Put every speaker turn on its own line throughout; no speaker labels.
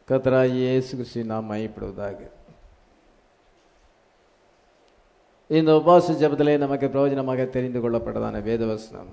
கர்த்தராகிய இயேசு கிறிஸ்து நாம் மையப்படுவதாக இந்த உபாச ஜபத்திலே நமக்கு பிரயோஜனமாக தெரிந்து கொள்ளப்பட்டதான வேதவசனம்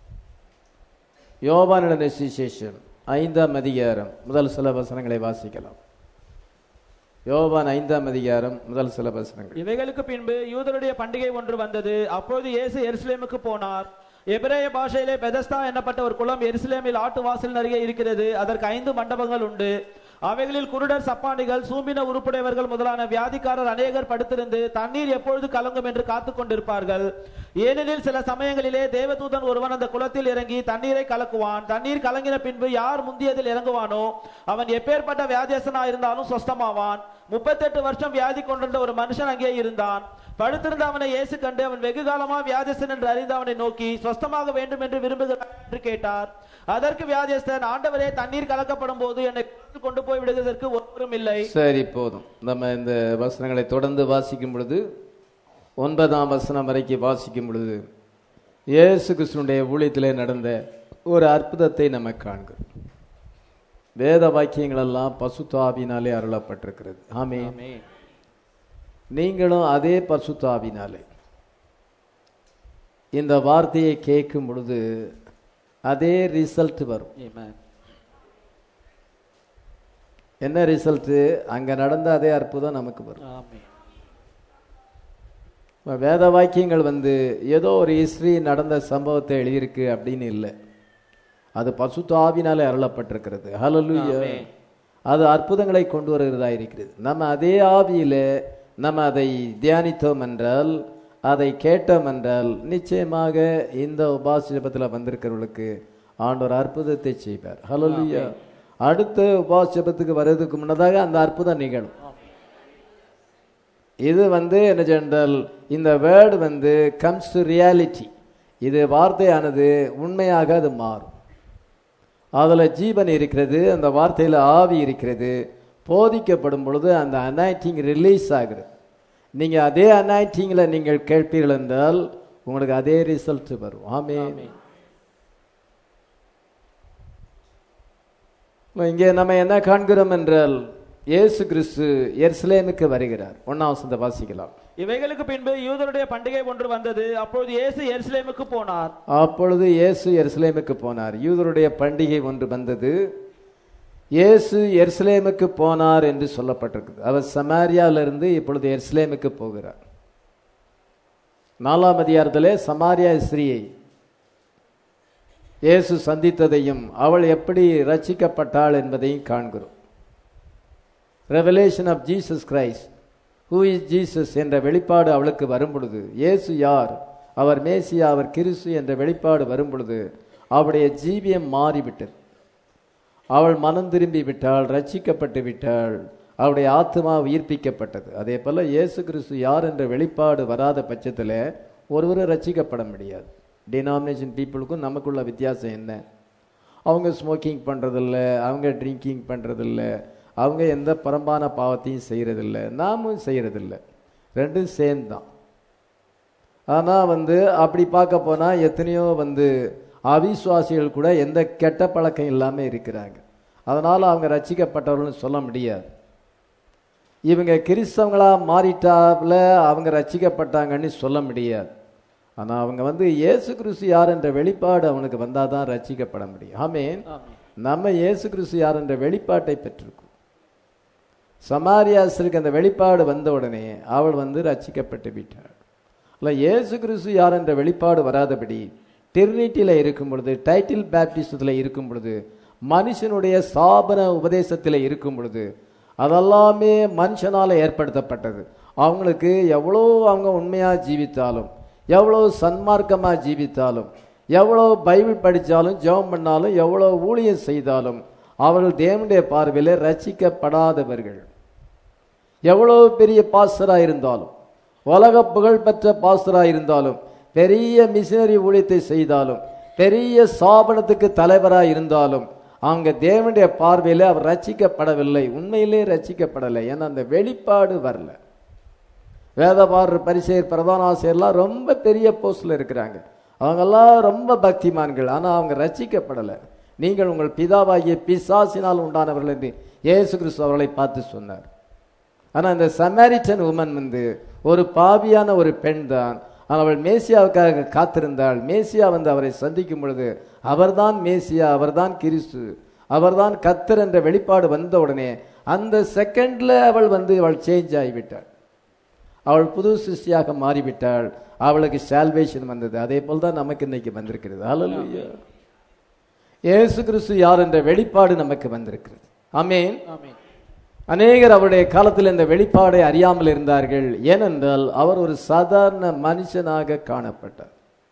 யோபானிட சுவிசேஷம் ஐந்தாம் அதிகாரம் முதல் சில வசனங்களை வாசிக்கலாம் யோபான் ஐந்தாம் அதிகாரம் முதல் சில வசனங்கள்
இவைகளுக்கு பின்பு யூதருடைய பண்டிகை ஒன்று வந்தது அப்பொழுது இயேசு எருசலேமுக்கு போனார் எபிரேய பாஷையிலே பெதஸ்தா என்னப்பட்ட ஒரு குளம் எருசலேமில் ஆட்டு வாசல் அருகே இருக்கிறது அதற்கு ஐந்து மண்டபங்கள் உண்டு அவைகளில் குருடர் சப்பானிகள் சூம்பின உருப்புடையவர்கள் முதலான வியாதிக்காரர் அநேகர் படுத்திருந்து தண்ணீர் எப்பொழுது கலங்கும் என்று காத்துக் கொண்டிருப்பார்கள் ஏனெனில் சில சமயங்களிலே தேவதூதன் ஒருவன் அந்த குளத்தில் இறங்கி தண்ணீரை கலக்குவான் தண்ணீர் கலங்கின பின்பு யார் முந்தியதில் இறங்குவானோ அவன் எப்பேற்பட்ட வியாதியசனா இருந்தாலும் சொஸ்தமாவான் முப்பத்தெட்டு வருஷம் வியாதி கொண்டிருந்த ஒரு மனுஷன் அங்கே இருந்தான் படுத்திருந்த அவனை இயேசு கண்டு அவன் வெகு காலமா வியாதியஸ்தன் என்று அறிந்து அவனை நோக்கி சொஸ்தமாக வேண்டும் என்று விரும்புகிறான் என்று கேட்டார் அதற்கு வியாதியஸ்தன் ஆண்டவரே தண்ணீர் கலக்கப்படும் போது என்னை குளத்தில் கொண்டு போய் விடுவதற்கு ஒருவரும் இல்லை
சரி போதும் நம்ம இந்த வசனங்களை தொடர்ந்து வாசிக்கும் பொழுது ஒன்பதாம் வசனம் வரைக்கும் வாசிக்கும் பொழுது இயேசு கிறிஸ்துனுடைய ஊழியத்திலே நடந்த ஒரு அற்புதத்தை நம்ம காண்கிறோம் வேத வாக்கியங்கள் எல்லாம் பசுத்தாவினாலே அருளப்பட்டிருக்கிறது ஆமே நீங்களும் அதே பசுத்தாவினாலே இந்த வார்த்தையை கேட்கும் பொழுது அதே ரிசல்ட் வரும் என்ன ரிசல்ட் அங்க நடந்த அதே அற்புதம் நமக்கு வரும் இப்ப வேத வாக்கியங்கள் வந்து ஏதோ ஒரு ஹிஸ்டரி நடந்த சம்பவத்தை எழுதியிருக்கு அப்படின்னு இல்லை அது பசுத்தாவினாலே அருளப்பட்டிருக்கிறது ஹalleluya அது அற்புதங்களை கொண்டு வருகிறதா இருக்கிறது நம்ம அதே ஆவியில நம்ம அதை தியானித்தோம் என்றால் அதை கேட்டோம் என்றால் நிச்சயமாக இந்த உபாசபத்தில் வந்திருக்கிறவர்களுக்கு ஆண்டவர் அற்புதத்தை செய்வார் ஹalleluya அடுத்த உபாசபத்துக்கு வர்றதுக்கு முன்னதாக அந்த அற்புதம் நிகழும் இது வந்து என்ன சொன்னால் இந்த வேர்டு வந்து கம்ஸ் டு ரியாலிட்டி இது வார்த்தையானது உண்மையாக அது மாறும் அதில் ஜீவன் இருக்கிறது அந்த வார்த்தையில் ஆவி இருக்கிறது போதிக்கப்படும் பொழுது அந்த அனாய்டிங் ரிலீஸ் ஆகுது நீங்கள் அதே அனாய்டிங்கில் நீங்கள் கேட்பீர்கள் என்றால் உங்களுக்கு அதே ரிசல்ட் வரும் ஆமே இங்கே நம்ம என்ன காண்கிறோம் என்றால் இயேசு கிறிஸ்து எருசலேமுக்கு வருகிறார் ஒன்னாம் வசந்த வாசிக்கலாம்
இவைகளுக்கு பின்பு யூதருடைய பண்டிகை ஒன்று வந்தது அப்பொழுது இயேசு எருசலேமுக்கு போனார்
அப்பொழுது இயேசு எருசலேமுக்கு போனார் யூதருடைய பண்டிகை ஒன்று வந்தது இயேசு எருசலேமுக்கு போனார் என்று சொல்லப்பட்டிருக்குது அவர் சமாரியாவிலிருந்து இப்பொழுது எருசலேமுக்கு போகிறார் நாலாம் அதிகாரத்திலே சமாரியா ஸ்திரீயை இயேசு சந்தித்ததையும் அவள் எப்படி ரட்சிக்கப்பட்டாள் என்பதையும் காண்கிறோம் revelation of Jesus Christ who is Jesus என்ற வெளிப்பாடு அவளுக்கு வரும் பொழுது இயேசு யார் அவர் மேசியா அவர் கிறிஸ்து என்ற வெளிப்பாடு வரும் பொழுது அவளுடைய ஜீவியம் மாறிவிட்டது அவள் மனம் திரும்பி விட்டாள் ரட்சிக்கப்பட்டு விட்டாள் அவளுடைய ஆத்மா உயிர்ப்பிக்கப்பட்டது அதே போல இயேசு கிறிஸ்து யார் என்ற வெளிப்பாடு வராத பட்சத்தில் ஒருவரும் ரட்சிக்கப்பட முடியாது டினாமினேஷன் பீப்புளுக்கும் நமக்குள்ள வித்தியாசம் என்ன அவங்க ஸ்மோக்கிங் பண்ணுறதில்ல அவங்க ட்ரிங்கிங் பண்ணுறதில்ல அவங்க எந்த பரம்பான பாவத்தையும் செய்கிறதில்ல நாமும் செய்கிறதில்ல ரெண்டும் சேம் தான் ஆனால் வந்து அப்படி பார்க்க போனால் எத்தனையோ வந்து அவிசுவாசிகள் கூட எந்த கெட்ட பழக்கம் இல்லாமல் இருக்கிறாங்க அதனால் அவங்க ரட்சிக்கப்பட்டவர்கள்னு சொல்ல முடியாது இவங்க கிறிஸ்தவங்களா மாறிட்டாப்புல அவங்க ரட்சிக்கப்பட்டாங்கன்னு சொல்ல முடியாது ஆனால் அவங்க வந்து இயேசு கிறிஸ்து யார் என்ற வெளிப்பாடு அவனுக்கு வந்தால் தான் ரட்சிக்கப்பட முடியும் ஆமேன் நம்ம இயேசு கிறிஸ்து யார் என்ற வெளிப்பாட்டை பெற்றிருக்கோம் சமாரியாசருக்கு அந்த வெளிப்பாடு வந்த உடனே அவள் வந்து ரட்சிக்கப்பட்டு விட்டாள் இல்லை இயேசு கிறிஸ்து யார் என்ற வெளிப்பாடு வராதபடி டெர்னிட்டியில் இருக்கும் பொழுது டைட்டில் பேப்டிசத்தில் இருக்கும் பொழுது மனுஷனுடைய சாபன உபதேசத்தில் இருக்கும் பொழுது அதெல்லாமே மனுஷனால் ஏற்படுத்தப்பட்டது அவங்களுக்கு எவ்வளோ அவங்க உண்மையாக ஜீவித்தாலும் எவ்வளோ சன்மார்க்கமாக ஜீவித்தாலும் எவ்வளோ பைபிள் படித்தாலும் ஜெபம் பண்ணாலும் எவ்வளோ ஊழியம் செய்தாலும் அவர்கள் தேவனுடைய பார்வையில் ரசிக்கப்படாதவர்கள் எவ்வளோ பெரிய பாஸ்டராக இருந்தாலும் உலக புகழ்பெற்ற பாஸ்டராக இருந்தாலும் பெரிய மிஷினரி ஊழியத்தை செய்தாலும் பெரிய சாபனத்துக்கு தலைவராக இருந்தாலும் அவங்க தேவனுடைய பார்வையில் அவர் ரச்சிக்கப்படவில்லை உண்மையிலே ரச்சிக்கப்படலை ஏன்னா அந்த வெளிப்பாடு வரல வேதபாரர் பரிசெயர் பிரதான ஆசிரியர்லாம் ரொம்ப பெரிய போஸ்டில் இருக்கிறாங்க அவங்கெல்லாம் ரொம்ப பக்திமான்கள் ஆனால் அவங்க ரச்சிக்கப்படலை நீங்கள் உங்கள் பிதாவாகிய பிசாசினால் உண்டானவர்கள் என்று இயேசு கிறிஸ்து அவர்களை பார்த்து சொன்னார் ஆனா இந்த சமாரிட்டன் உமன் வந்து ஒரு பாவியான ஒரு பெண் தான் ஆனால் அவள் மேசியாவுக்காக காத்திருந்தாள் மேசியா வந்து அவரை சந்திக்கும் பொழுது அவர்தான் மேசியா அவர்தான் கிறிஸ்து அவர்தான் கத்தர் என்ற வெளிப்பாடு வந்த உடனே அந்த செகண்ட்ல அவள் வந்து அவள் சேஞ்ச் ஆகிவிட்டாள் அவள் புது சிருஷ்டியாக மாறிவிட்டாள் அவளுக்கு சால்வேஷன் வந்தது அதே போல் தான் நமக்கு இன்னைக்கு வந்திருக்கிறது ஹalleluya இயேசு கிறிஸ்து யார் என்ற வெளிப்பாடு நமக்கு வந்திருக்கிறது ஆமென்
ஆமென்
அநேகர் அவருடைய காலத்தில் இந்த வெளிப்பாடை அறியாமல் இருந்தார்கள் ஏனென்றால் அவர் ஒரு சாதாரண மனுஷனாக காணப்பட்டார்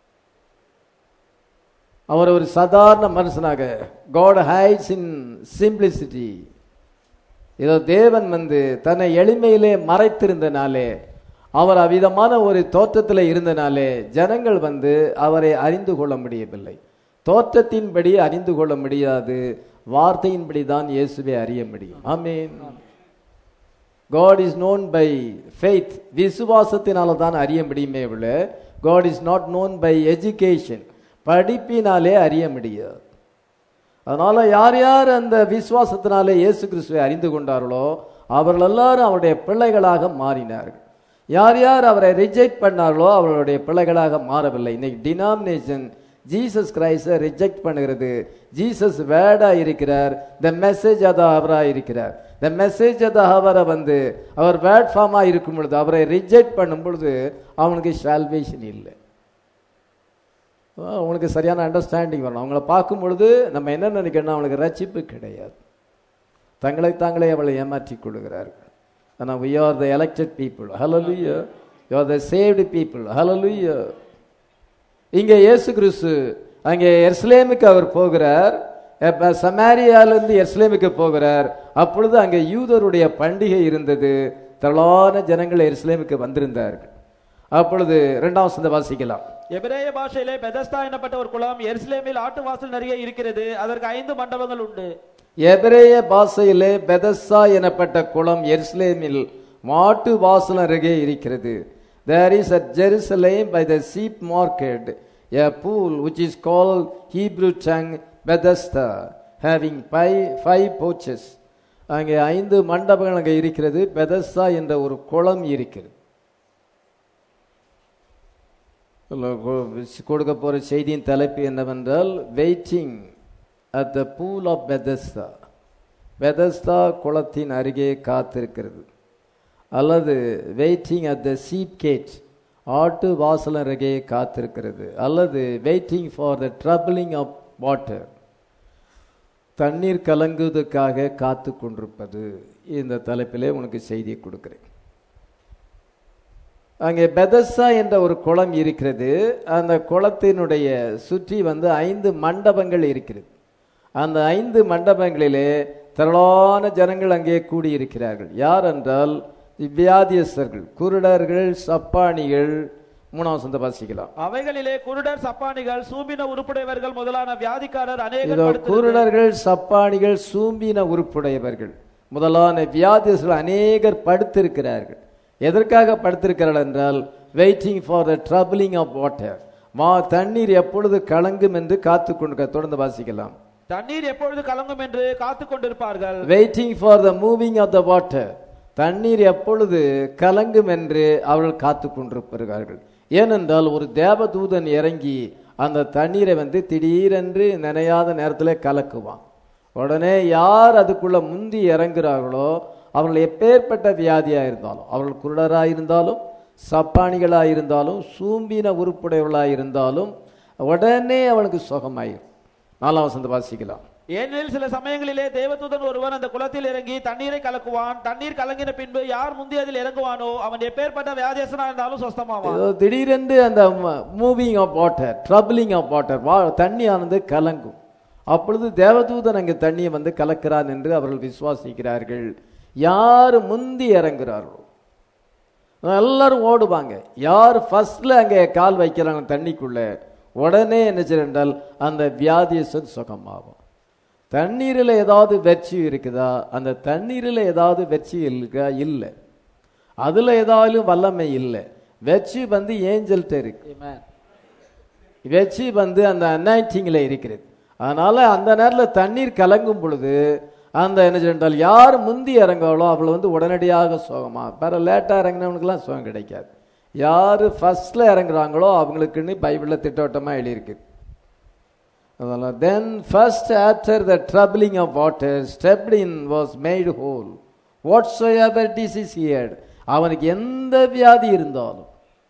அவர் ஒரு சாதாரண மனுஷனாக காட் ஹைட்ஸ் இன் சிம்பிளிசிட்டி இதோ தேவன் வந்து தன்னை எளிமையிலே மறைத்திருந்தனாலே அவர் அவ்விதமான ஒரு தோற்றத்தில் இருந்தனாலே ஜனங்கள் வந்து அவரை அறிந்து கொள்ள முடியவில்லை தோற்றத்தின்படி அறிந்து கொள்ள முடியாது வார்த்தையின்படி தான் இயேசுவை அறிய முடியும் ஆமென் God is known by faith விசுவாசத்தினால தான் அறிய முடியுமே விட God is not known by education படிப்பினாலே அறிய முடியாது அதனால யார் யார் அந்த விசுவாசத்தினாலே இயேசு கிறிஸ்துவை அறிந்து கொண்டார்களோ அவர்கள் எல்லாரும் அவருடைய பிள்ளைகளாக மாறினார்கள் யார் யார் அவரை ரிஜெக்ட் பண்ணார்களோ அவர்களுடைய பிள்ளைகளாக மாறவில்லை இன்னைக்கு டினாமினேஷன் ஜீசஸ் கிரைஸ்டை ரிஜெக்ட் பண்ணுகிறது ஜீசஸ் வேர்டா இருக்கிறார் த மெசேஜ் அது அவராக இருக்கிறார் த மெசேஜ் அது அவரை வந்து அவர் வேர்ட் ஃபார்மாக இருக்கும் பொழுது அவரை ரிஜெக்ட் பண்ணும் பொழுது அவனுக்கு சால்வேஷன் இல்லை அவனுக்கு சரியான அண்டர்ஸ்டாண்டிங் வரணும் அவங்கள பார்க்கும் பொழுது நம்ம என்ன நினைக்கணும் அவனுக்கு ரட்சிப்பு கிடையாது தங்களை தாங்களே அவளை ஏமாற்றி கொள்கிறார்கள் ஆனால் we are the elected people hallelujah you are the saved people hallelujah இங்கே இயேசு கிறிஸ்து அங்கே எர்ஸ்லேமுக்கு அவர் போகிறார் அப்ப சமாரியாலிருந்து எர்ஸ்லேமுக்கு போகிறார் அப்பொழுது அங்கே யூதருடைய பண்டிகை இருந்தது திரளான ஜனங்கள் எருசலேமுக்கு வந்திருந்தார்கள் அப்பொழுது இரண்டாம் வசனத்தை வாசிக்கலாம்
எபிரேய பாஷையிலே பெதஸ்தா என்னப்பட்ட ஒரு குளம் எருசலேமில் ஆட்டு வாசல் நிறைய இருக்கிறது அதற்கு ஐந்து மண்டபங்கள் உண்டு
எபிரேய பாஷையிலே பெதஸ்ஸா எனப்பட்ட குளம் எருசலேமில் மாட்டு வாசல் அருகே இருக்கிறது there is at Jerusalem by the sheep market a pool which is called Hebrew tongue Bethesda having five five porches அங்கே ஐந்து மண்டபங்கள் அங்கே இருக்கிறது பெதஸ்தா என்ற ஒரு குளம் இருக்கிறது இல்ல, கொ- கொடுக்க போற செய்தியின் தலைப்பு என்னவென்றால் waiting at the pool of Bethesda Bethesda குளத்தின் அருகே காத்திருக்கிறது அல்லது waiting at the sheep gate ஆட்டு வாசல் அருகே காத்திருக்கிறது அல்லது waiting for the troubling of water தண்ணீர் கலங்குவதற்காக காத்து கொண்டிருப்பது இந்த தலைப்பிலே உனக்கு செய்தியை கொடுக்கிறேன் அங்கே பெதஸ்ஸா என்ற ஒரு குளம் இருக்கிறது அந்த குளத்தினுடைய சுற்றி வந்து ஐந்து மண்டபங்கள் இருக்கிறது அந்த ஐந்து மண்டபங்களிலே திரளான ஜனங்கள் அங்கே கூடியிருக்கிறார்கள் யார் என்றால் வியாதியஸ்தர்கள் குருடர்கள் சப்பானிகள் மூணாம் சொந்த வாசிக்கலாம்
அவைகளிலே குருடர் சப்பானிகள் சூம்பின உருப்புடையவர்கள் முதலான வியாதிக்காரர்
இதோ
அநேகர் படுத்திருந்து-
குருடர்கள் சப்பானிகள் சூம்பின உறுப்புடையவர்கள் முதலான வியாதியர்கள் அநேகர் படுத்திருக்கிறார்கள் எதற்காக படுத்திருக்கிறார்கள் என்றால் waiting for the troubling of water மா தண்ணீர் எப்பொழுது கலங்கும் என்று காத்து கொண்டு தொடர்ந்து வாசிக்கலாம்
தண்ணீர் எப்பொழுது கலங்கும் என்று காத்துக் கொண்டிருப்பார்கள்
waiting for the moving of the water தண்ணீர் எப்பொழுது கலங்கும் என்று அவர்கள் காத்து கொண்டிருப்பார்கள் ஏனென்றால் ஒரு தேவதூதன் இறங்கி அந்த தண்ணீரை வந்து திடீரென்று நினையாத நேரத்தில் கலக்குவான் உடனே யார் அதுக்குள்ள முந்தி இறங்குறார்களோ அவர்கள் எப்பேற்பட்ட வியாதியாக இருந்தாலும் அவர்கள் குருடராக இருந்தாலும் சப்பானிகளாக இருந்தாலும் சூம்பின உறுப்புடையவர்களாக இருந்தாலும் உடனே அவனுக்கு சுகமாயிரும் நாலாம் வசந்த வாசிக்கலாம்
ஏனெனில் சில சமயங்களிலே தேவதூதன் ஒருவன் அந்த குளத்தில் இறங்கி தண்ணீரை கலக்குவான் தண்ணீர் கலங்கின பின்பு யார் முந்தி அதில் இறங்குவானோ அவன் எப்பேற்பட்ட வியாதியசனா இருந்தாலும் சொஸ்தமாவான்
ஏதோ திடீரென்று அந்த moving of water troubling of water வா தண்ணியானது கலங்கும் அப்பொழுது தேவதூதன் அங்கே தண்ணியை வந்து கலக்கிறான் என்று அவர்கள் விசுவாசிக்கிறார்கள் யார் முந்தி இறங்குறார்களோ எல்லாரும் ஓடுவாங்க யார் ஃபர்ஸ்ட்ல அங்கே கால் வைக்கிறாங்க தண்ணிக்குள்ள உடனே என்ன செய்யறால் அந்த வியாதியசன் சுகமாகும் தண்ணீரில் ஏதாவது வெற்றி இருக்குதா அந்த தண்ணீரில் ஏதாவது வெற்றி இருக்கா இல்லை அதுல ஏதாவது வல்லமை இல்லை வெற்றி வந்து ஏஞ்சல்கிட்ட இருக்கு வெற்றி வந்து அந்த அனாயிட்டிங்கில் இருக்கிறது அதனால அந்த நேரத்தில் தண்ணீர் கலங்கும் பொழுது அந்த என்ன சொன்னால் யார் முந்தி இறங்காலோ அவளை வந்து உடனடியாக சுகமா வேற லேட்டாக இறங்கினவனுக்குலாம் சுகம் கிடைக்காது யார் ஃபர்ஸ்ட்ல இறங்குறாங்களோ அவங்களுக்குன்னு பைபிளில் திட்டவட்டமாக எழுதியிருக்கு அதனால் then first after the troubling of water stepped in was made whole whatsoever disease he had அவனுக்கு எந்த வியாதி இருந்தாலும்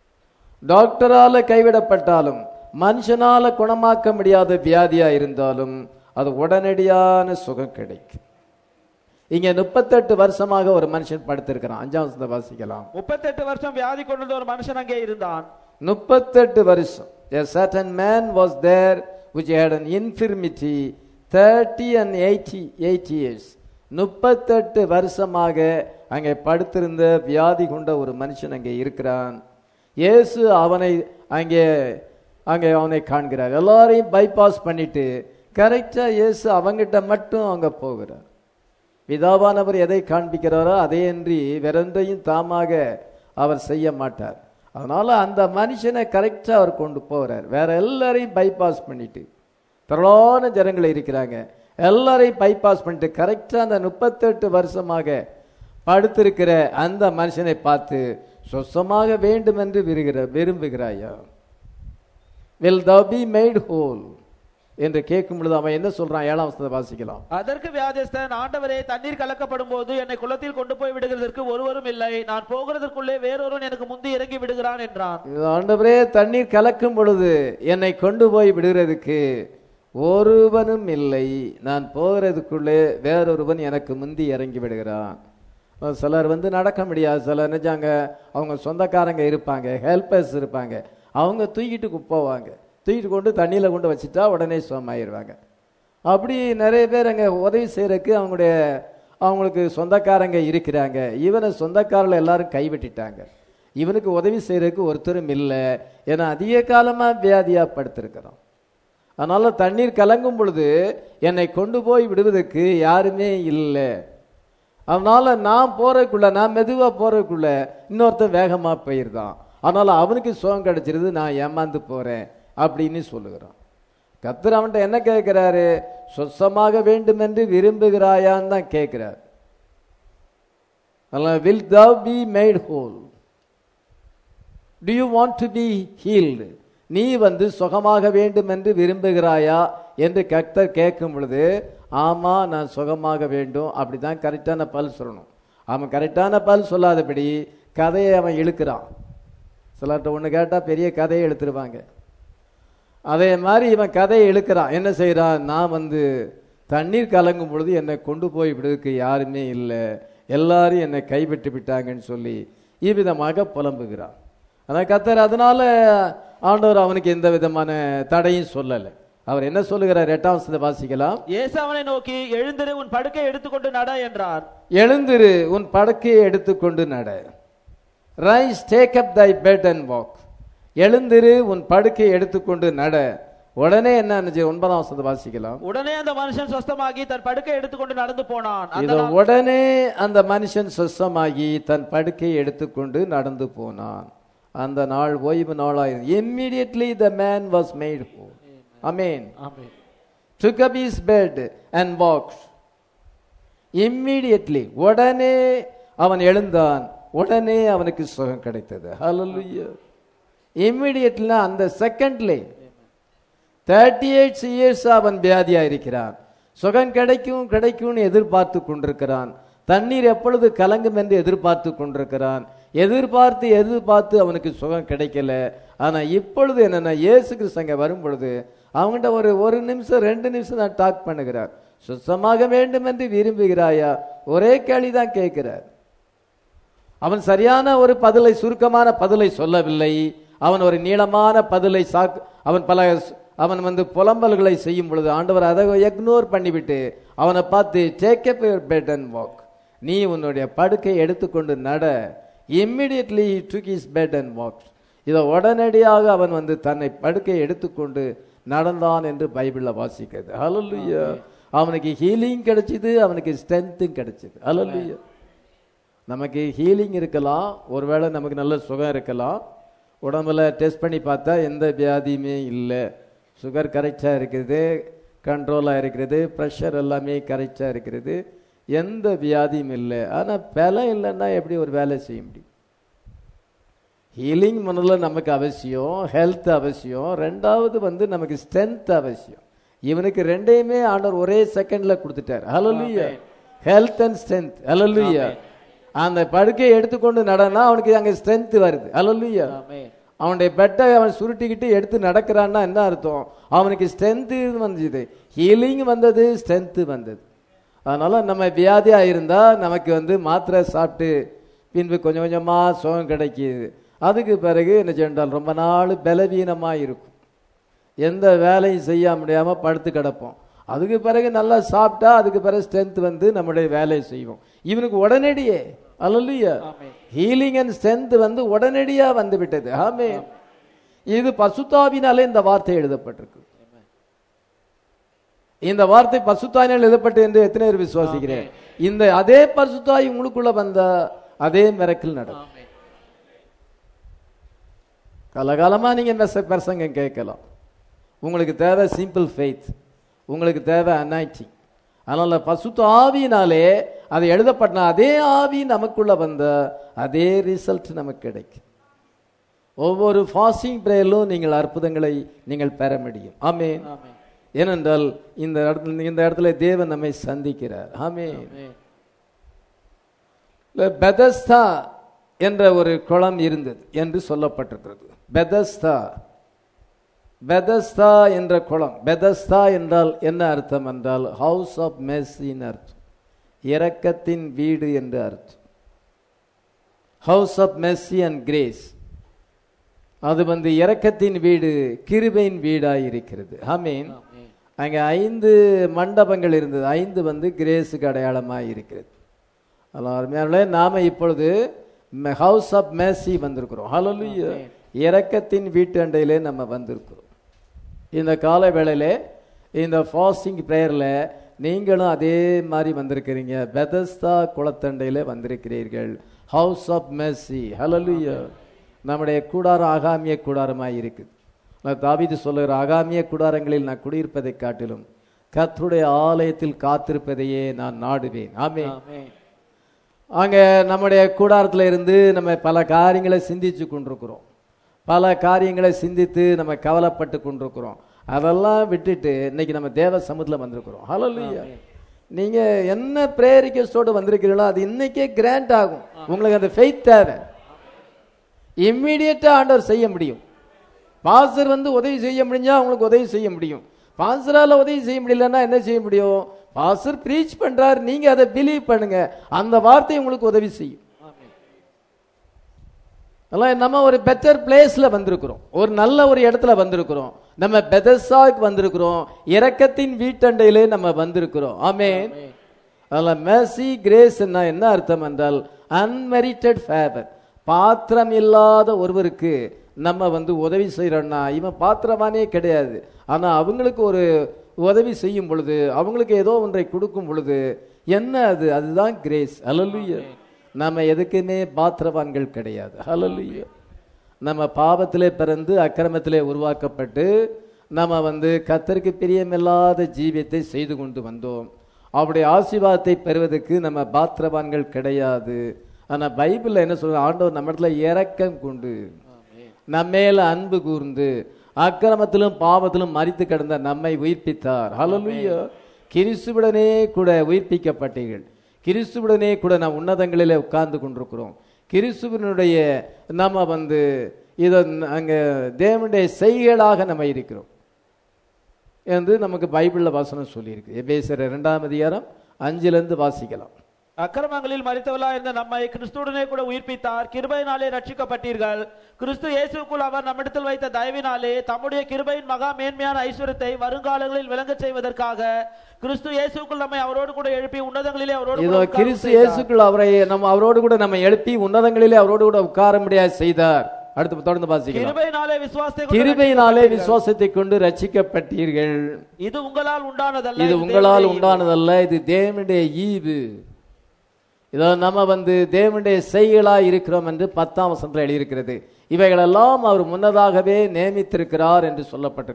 டாக்டரால கைவிடப்பட்டாலும் மனுஷனால குணமாக்க முடியாத வியாதியா இருந்தாலும் அது உடனடியான சுகம் கிடைக்கும் இங்க முப்பத்தெட்டு வருஷமாக ஒரு மனுஷன் படுத்திருக்கிறான் அஞ்சாம் வசனத்தை வாசிக்கலாம்
முப்பத்தெட்டு வருஷம் வியாதி கொண்டிருந்த ஒரு மனுஷன் அங்கே இருந்தான்
முப்பத்தெட்டு வருஷம் a certain man was there which had an infirmity 30 and 80 80 years முப்பத்தெட்டு வருஷமாக அங்கே படுத்திருந்த வியாதி கொண்ட ஒரு மனுஷன் அங்கே இருக்கிறான் இயேசு அவனை அங்கே அங்கே அவனை காண்கிறார் எல்லாரையும் பைபாஸ் பண்ணிட்டு கரெக்டா இயேசு அவங்கிட்ட மட்டும் அங்க போகிறார் பிதாவானவர் எதை காண்பிக்கிறாரோ அதேயன்றி வேறொன்றையும் தாமாக அவர் செய்ய மாட்டார் அதனால அந்த மனுஷனை கரெக்டா அவர் கொண்டு போகிறார் வேற எல்லாரையும் பைபாஸ் பண்ணிட்டு திரளான ஜனங்கள் இருக்கிறாங்க எல்லாரையும் பைபாஸ் பண்ணிட்டு கரெக்டா அந்த முப்பத்தெட்டு வருஷமாக படுத்திருக்கிற அந்த மனுஷனை பார்த்து சொசமாக வேண்டும் என்று விருகிற விரும்புகிறாயா will thou be made whole என்று கேட்கும் பொழுது அவன் என்ன சொல்றான் ஏழாம் வசனத்தை வாசிக்கலாம்
அதற்கு வியாதிஸ்தன் ஆண்டவரே தண்ணீர் கலக்கப்படும் போது என்னை குளத்தில் கொண்டு போய் விடுகிறதற்கு ஒருவரும் இல்லை நான் போகிறதற்குள்ளே வேறொருவன் எனக்கு முந்தி இறங்கி விடுகிறான் என்றான்
இது ஆண்டவரே தண்ணீர் கலக்கும் பொழுது என்னை கொண்டு போய் விடுகிறதுக்கு ஒருவனும் இல்லை நான் போகிறதுக்குள்ளே வேறொருவன் எனக்கு முந்தி இறங்கி விடுகிறான் அஹ் சிலர் வந்து நடக்க முடியாது சிலர் நினைச்சாங்க அவங்க சொந்தக்காரங்க இருப்பாங்க ஹெல்பர்ஸ் இருப்பாங்க அவங்க தூக்கிட்டு கு- போவாங்க தூக்கிட்டு கொண்டு தண்ணியில் கொண்டு வச்சுட்டா உடனே சுகமாயிருவாங்க அப்படி நிறைய பேர் அங்கே உதவி செய்யறதுக்கு அவங்களுடைய அவங்களுக்கு சொந்தக்காரங்க இருக்கிறாங்க இவனை சொந்தக்காரர்கள் எல்லாரும் கைவிட்டுட்டாங்க இவனுக்கு உதவி செய்யறதுக்கு ஒருத்தரும் இல்லை ஏன்னா அதிக காலமா வியாதியா படுத்திருக்கிறோம் அதனால தண்ணீர் கலங்கும் பொழுது என்னை கொண்டு போய் விடுவதற்கு யாருமே இல்லை அதனால நான் போறதுக்குள்ள நான் மெதுவா போறதுக்குள்ள இன்னொருத்தன் வேகமா போயிருந்தான் அதனால அவனுக்கு சுகம் கிடைச்சிருது நான் ஏமாந்து போறேன் அப்படின்னு சொல்லுகிறான் கத்தர் அவன்கிட்ட என்ன கேட்கிறாரு சொசமாக வேண்டும் என்று விரும்புகிறாயான்னு தான் கேட்கிறார் அதனால will thou be made whole do you want to be healed நீ வந்து சுகமாக வேண்டும் என்று விரும்புகிறாயா என்று கர்த்தர் கேட்கும் பொழுது ஆமா நான் சுகமாக வேண்டும் அப்படிதான் கரெக்டான பல் சொல்லணும் அவன் கரெக்டான பல் சொல்லாதபடி கதையை அவன் இழுக்கிறான் சிலர்கிட்ட ஒன்று கேட்டால் பெரிய கதையை இழுத்துருவாங்க அதே மாதிரி இவன் கதையை இழுக்கிறான் என்ன செய்றான் நான் வந்து தண்ணீர் கலங்கும் பொழுது என்னை கொண்டு போய் விடுறதுக்கு யாருமே இல்லை எல்லாரும் என்னை கைவிட்டு விட்டாங்கன்னு சொல்லி இவ்விதமாக புலம்புகிறான் ஆனால் கத்தர் அதனால ஆண்டவர் அவனுக்கு எந்த விதமான தடையும் சொல்லலை அவர் என்ன சொல்லுகிறார் எட்டாம் வசனத்தை வாசிக்கலாம்
இயேசு அவனை நோக்கி எழுந்திரு உன் படுக்கை எடுத்துக்கொண்டு நட என்றார்
எழுந்திரு உன் படுக்கையை எடுத்துக்கொண்டு நட rise take up thy bed and walk எழுந்திரு உன் படுக்கையை எடுத்துக்கொண்டு நட உடனே என்ன ஆனுச்சு? ஒன்பதாம் வசனத்தை வாசிக்கலாம்
உடனே அந்த மனுஷன் சொஸ்தமாகி தன் படுக்கை எடுத்துக்கொண்டு நடந்து போனான் அந்த
இதோ
நாள்
உடனே அந்த மனுஷன் சுத்தமாகி தன் படுக்கையை எடுத்துக்கொண்டு நடந்து போனான் அந்த நாள் ஓய்வு நாளாயிரு immediately the man was made whole amen
amen.
took up his bed and walked immediately உடனே அவன் எழுந்தான் உடனே அவனுக்கு சுகம் கிடைத்தது hallelujah immediately அந்த செகண்ட்லே தேர்ட்டி எயிட் இயர்ஸ் அவன் வியாதியா இருக்கிறான் சுகம் கிடைக்கும் கிடைக்கும்னு எதிர்பார்த்து கொண்டிருக்கிறான் தண்ணீர் எப்பொழுது கலங்கும் என்று எதிர்பார்த்து கொண்டிருக்கிறான் எதிர்பார்த்து எதிர்பார்த்து அவனுக்கு சுகம் கிடைக்கல ஆனா இப்பொழுது என்னன்னா இயேசு கிறிஸ்து அங்க வரும் பொழுது அவங்ககிட்ட ஒரு ஒரு நிமிஷம் ரெண்டு நிமிஷம் தான் டாக் பண்ணுகிறார் சுத்தமாக வேண்டும் என்று விரும்புகிறாயா ஒரே கேள்வி தான் கேட்கிறார் அவன் சரியான ஒரு பதிலை சுருக்கமான பதிலை சொல்லவில்லை அவன் ஒரு நீளமான பதிலை சாக் அவன் பல அவன் வந்து புலம்பல்களை செய்யும் பொழுது ஆண்டவர் அதை எக்னோர் பண்ணிவிட்டு அவனை பார்த்து take up your bed and walk நீ உன்னுடைய படுக்கை எடுத்துக்கொண்டு நட immediately took his bed and walk இதை உடனடியாக அவன் வந்து தன்னை படுக்கை எடுத்துக்கொண்டு நடந்தான் என்று பைபிளில் வாசிக்கிறது ஹalleluya அவனுக்கு ஹீலிங் கிடைச்சிது அவனுக்கு ஸ்ட்ரென்த்தும் கிடைச்சிது ஹalleluya நமக்கு ஹீலிங் இருக்கலாம் ஒருவேளை நமக்கு நல்ல சுகம் இருக்கலாம் உடம்புல டெஸ்ட் பண்ணி பார்த்தா எந்த வியாதியுமே இல்லை சுகர் கரெக்டாக இருக்குது கண்ட்ரோலாக இருக்கிறது ப்ரெஷர் எல்லாமே கரெக்டாக இருக்கிறது எந்த வியாதியும் இல்லை ஆனால் பலம் இல்லைன்னா எப்படி ஒரு வேலை செய்ய முடியும் ஹீலிங் முதல்ல நமக்கு அவசியம் ஹெல்த் அவசியம் ரெண்டாவது வந்து நமக்கு ஸ்ட்ரென்த் அவசியம் இவனுக்கு ரெண்டையுமே ஆண்டவர் ஒரே செகண்ட்ல கொடுத்துட்டார் ஹalleluya ஹெல்த் அண்ட் ஸ்ட்ரென்த் ஹalleluya அந்த படுக்கையை எடுத்துக்கொண்டு நடனா அவனுக்கு அங்க ஸ்ட்ரென்த் வருது ஹalleluya
ஆமென்
அவனுடைய பெட்டை அவன் சுருட்டிக்கிட்டு எடுத்து நடக்கிறான்னா என்ன அர்த்தம் அவனுக்கு ஸ்ட்ரென்த்து வந்தது ஹீலிங் வந்தது ஸ்ட்ரென்த்து வந்தது அதனால நம்ம வியாதியா இருந்தா நமக்கு வந்து மாத்திரை சாப்பிட்டு பின்பு கொஞ்சம் கொஞ்சமா சுகம் கிடைக்கிது அதுக்கு பிறகு என்ன சென்றால் ரொம்ப நாள் பலவீனமா இருக்கும் எந்த வேலையும் செய்ய முடியாம படுத்து கிடப்போம் அதுக்கு பிறகு நல்லா சாப்பிட்டா அதுக்கு பிறகு ஸ்ட்ரென்த் வந்து நம்முடைய வேலையை செய்வோம் இவனுக்கு உடனடியே அல்லையா
ஆமென்
ஹீலிங் அண்ட் ஸ்ட்ரென்த் வந்து உடனடியா வந்து விட்டது ஆமே இது பசுத்தாவினாலே இந்த வார்த்தை எழுதப்பட்டிருக்கு இந்த வார்த்தை பசுத்தாவினால் எழுதப்பட்டு என்று எத்தனை பேர் விசுவாசிக்கிறேன் இந்த அதே பசுத்தாய் உங்களுக்குள்ள வந்த அதே மிரக்கல் நடக்கும்
ஆமென்
காலகாலமா நீங்க மெச பிரசங்கம் கேட்கலாம் உங்களுக்கு தேவை சிம்பிள் ஃபெய்த் உங்களுக்கு தேவை அனாய்ச்சி அதனால பசுத்த ஆவியினாலே அது எழுதப்பட்ட அதே ஆவி நமக்குள்ள வந்த அதே ரிசல்ட் நமக்கு கிடைக்கும் ஒவ்வொரு ஃபாஸ்டிங் பிரேயரிலும் நீங்கள் அற்புதங்களை நீங்கள் பெற முடியும் ஆமென்
ஆமென்
ஏனென்றால் இந்த இடத்துல இந்த இடத்துல தேவன் நம்மை சந்திக்கிறார் ஆமென்
ஆமென்
இல்ல, பெதஸ்தா என்ற ஒரு குளம் இருந்தது என்று சொல்லப்பட்டிருக்கிறது பெதஸ்தா பெதஸ்தா என்ற குளம் பெதஸ்தா என்றால் என்ன அர்த்தம் என்றால் ஹவுஸ் ஆஃப் மெர்சின்னு அர்த்தம் இரக்கத்தின் வீடு என்று அர்த்தம் house of mercy and grace அது வந்து இரக்கத்தின் வீடு கிருபையின் வீடாய் இருக்கிறது ஆமீன்
ஆமென்
அங்கே ஐந்து மண்டபங்கள் இருந்தது ஐந்து வந்து கிரேஸுக்கு அடையாளமாக இருக்கிறது அதனால் அருமையானவர்களே, நாம இப்பொழுது ஹவுஸ் ஆஃப் மேசி வந்திருக்கிறோம் ஹalleluya இரக்கத்தின் வீட்டு அண்டையிலே நம்ம வந்திருக்கிறோம் இந்த கால வேளையிலே இந்த ஃபாஸ்டிங் ப்ரேயரில் நீங்களும் அதே மாதிரி வந்திருக்கிறீங்க பெதஸ்தா குளத்தண்டையிலே வந்திருக்கிறீர்கள் ஹவுஸ் ஆஃப் மேசி ஹalleluya நம்முடைய கூடாரம் ஆகாமிய கூடாரமாக இருக்குது நான் தாவீது சொல்லுகிற ஆகாமிய கூடாரங்களில் நான் குடியிருப்பதை காட்டிலும் கர்த்தருடைய ஆலயத்தில் காத்திருப்பதையே நான் நாடுவேன் ஆமென்
ஆமென்
அங்கே நம்முடைய கூடாரத்தில் இருந்து நம்ம பல காரியங்களை சிந்திச்சு கொண்டிருக்கிறோம் பல காரியங்களை சிந்தித்து நம்ம கவலைப்பட்டு கொண்டிருக்கிறோம் அதெல்லாம் விட்டுட்டு இன்னைக்கு நம்ம தேவ சமூகத்தில் வந்திருக்கிறோம் ஹalleluya நீங்க என்ன பிரேயர் ரிக்வெஸ்டோடு வந்திருக்கிறீங்களோ அது இன்னைக்கே கிராண்ட் ஆகும் உங்களுக்கு அந்த ஃபெய்த் தேவை இம்மிடியட்டா ஆண்டவர் செய்ய முடியும் பாஸ்டர் வந்து உதவி செய்ய முடிஞ்சா உங்களுக்கு உதவி செய்ய முடியும் பாஸ்டரால உதவி செய்ய முடியலன்னா என்ன செய்ய முடியும் பாஸ்டர் ப்ரீச் பண்றாரு நீங்க அதை பிலீவ் பண்ணுங்க அந்த வார்த்தை உங்களுக்கு உதவி செய்யும்
ஆமென்
அதெல்லாம் நம்ம ஒரு பெட்டர் பிளேஸ்ல வந்திருக்கிறோம் ஒரு நல்ல ஒரு இடத்துல வந்திருக்கிறோம் நம்ம பெதசாக்கு வந்திருக்கிறோம் இரக்கத்தின் வீட்டண்டையிலே நம்ம வந்திருக்கிறோம் ஆமென்
ஆமென்
அதில் mercy கிரேஸ் என்ன அர்த்தம் என்றால் அன்மெரிட்டட் ஃபேவர் பாத்திரம் இல்லாத ஒருவருக்கு நம்ம வந்து உதவி செய்யறோம்னா இவன் பாத்திரமானே கிடையாது ஆனா அவங்களுக்கு ஒரு உதவி செய்யும் பொழுது அவங்களுக்கு ஏதோ ஒன்றை கொடுக்கும் பொழுது என்ன அது அதுதான் கிரேஸ் ஹalleluya நம்ம எதுக்குமே பாத்திரவான்கள் கிடையாது ஹalleluya நம்ம பாவத்திலே பிறந்து அக்கிரமத்திலே உருவாக்கப்பட்டு நம்ம வந்து கத்தருக்கு பிரியமில்லாத ஜீவியத்தை செய்து கொண்டு வந்தோம் அவருடைய ஆசீர்வாதத்தை பெறுவதற்கு நம்ம பாத்திரவான்கள் கிடையாது ஆனா பைபிள்ல என்ன சொல்ற ஆண்டவர் நம்ம இடத்துல இரக்கம் கொண்டு
ஆமென்
நம்மேல அன்பு கூர்ந்து அக்கிரமத்திலும் பாவத்திலும் மறித்து கிடந்த நம்மை உயிர்ப்பித்தார் ஹalleluya கிறிஸ்துவுடனே கூட உயிர்ப்பிக்கப்பட்டீர்கள் கிறிஸ்துவுடனே கூட நாம் உன்னதங்களிலே உட்கார்ந்து கொண்டிருக்கிறோம் கிறிஸ்துவனுடைய நம்ம வந்து இதை அங்க தேவனுடைய செய்கைகளாக நம்ம இருக்கிறோம் என்று நமக்கு பைபிள்ல வசனம் சொல்லியிருக்கு எபேசர் இரண்டாம் அதிகாரம் அஞ்சிலிருந்து வாசிக்கலாம்
அக்கிரமங்களில் மறித்தவளா இருந்த நம்மை கிறிஸ்துவுடனே கூட உயிர்ப்பித்தார் கிருபையினாலே ரட்சிக்கப்பட்டீர்கள் கிறிஸ்து இயேசுக்குள் அவர் நம்மிடத்தில் வைத்த தயவினாலே தம்முடைய கிருபையின் மகா மேன்மையான ஐஸ்வர்யத்தை வருங்காலங்களில் விளங்கச் செய்வதற்காக கிறிஸ்து இயேசுக்குள் நம்மை அவரோடு கூட எழுப்பி உன்னதங்களிலே அவரோடு
இதோ
கூட உட்காரச்
கிறிஸ்து
செய்தார்.
இயேசுக்குள் அவரை நம்ம அவரோடு கூட நம்ம எழுப்பி உன்னதங்களிலே அவரோடு கூட உட்கார முடியாது செய்தார் அடுத்து தொடர்ந்து வாசிக்கலாம்
கிருபையினாலே விசுவாசத்தை கொண்டு
கிருபையினாலே
ரட்சிக்கப்பட்டீர்கள்.
விசுவாசத்தை கொண்டு ரட்சிக்கப்பட்டீர்கள்
இது உங்களால் உண்டானதல்ல
இது
இது
உங்களால்
தேவனுடைய
உண்டானதல்ல இது தேவனுடைய ஈவு இதோ நம்ம வந்து தேவனுடைய செய்களா இருக்கிறோம் என்று பத்தாம் வசனத்தில் எழுதியிருக்கிறது இவைகளெல்லாம் அவர் முன்னதாகவே நியமித்திருக்கிறார் என்று சொல்லப்பட்டிருக்கிறது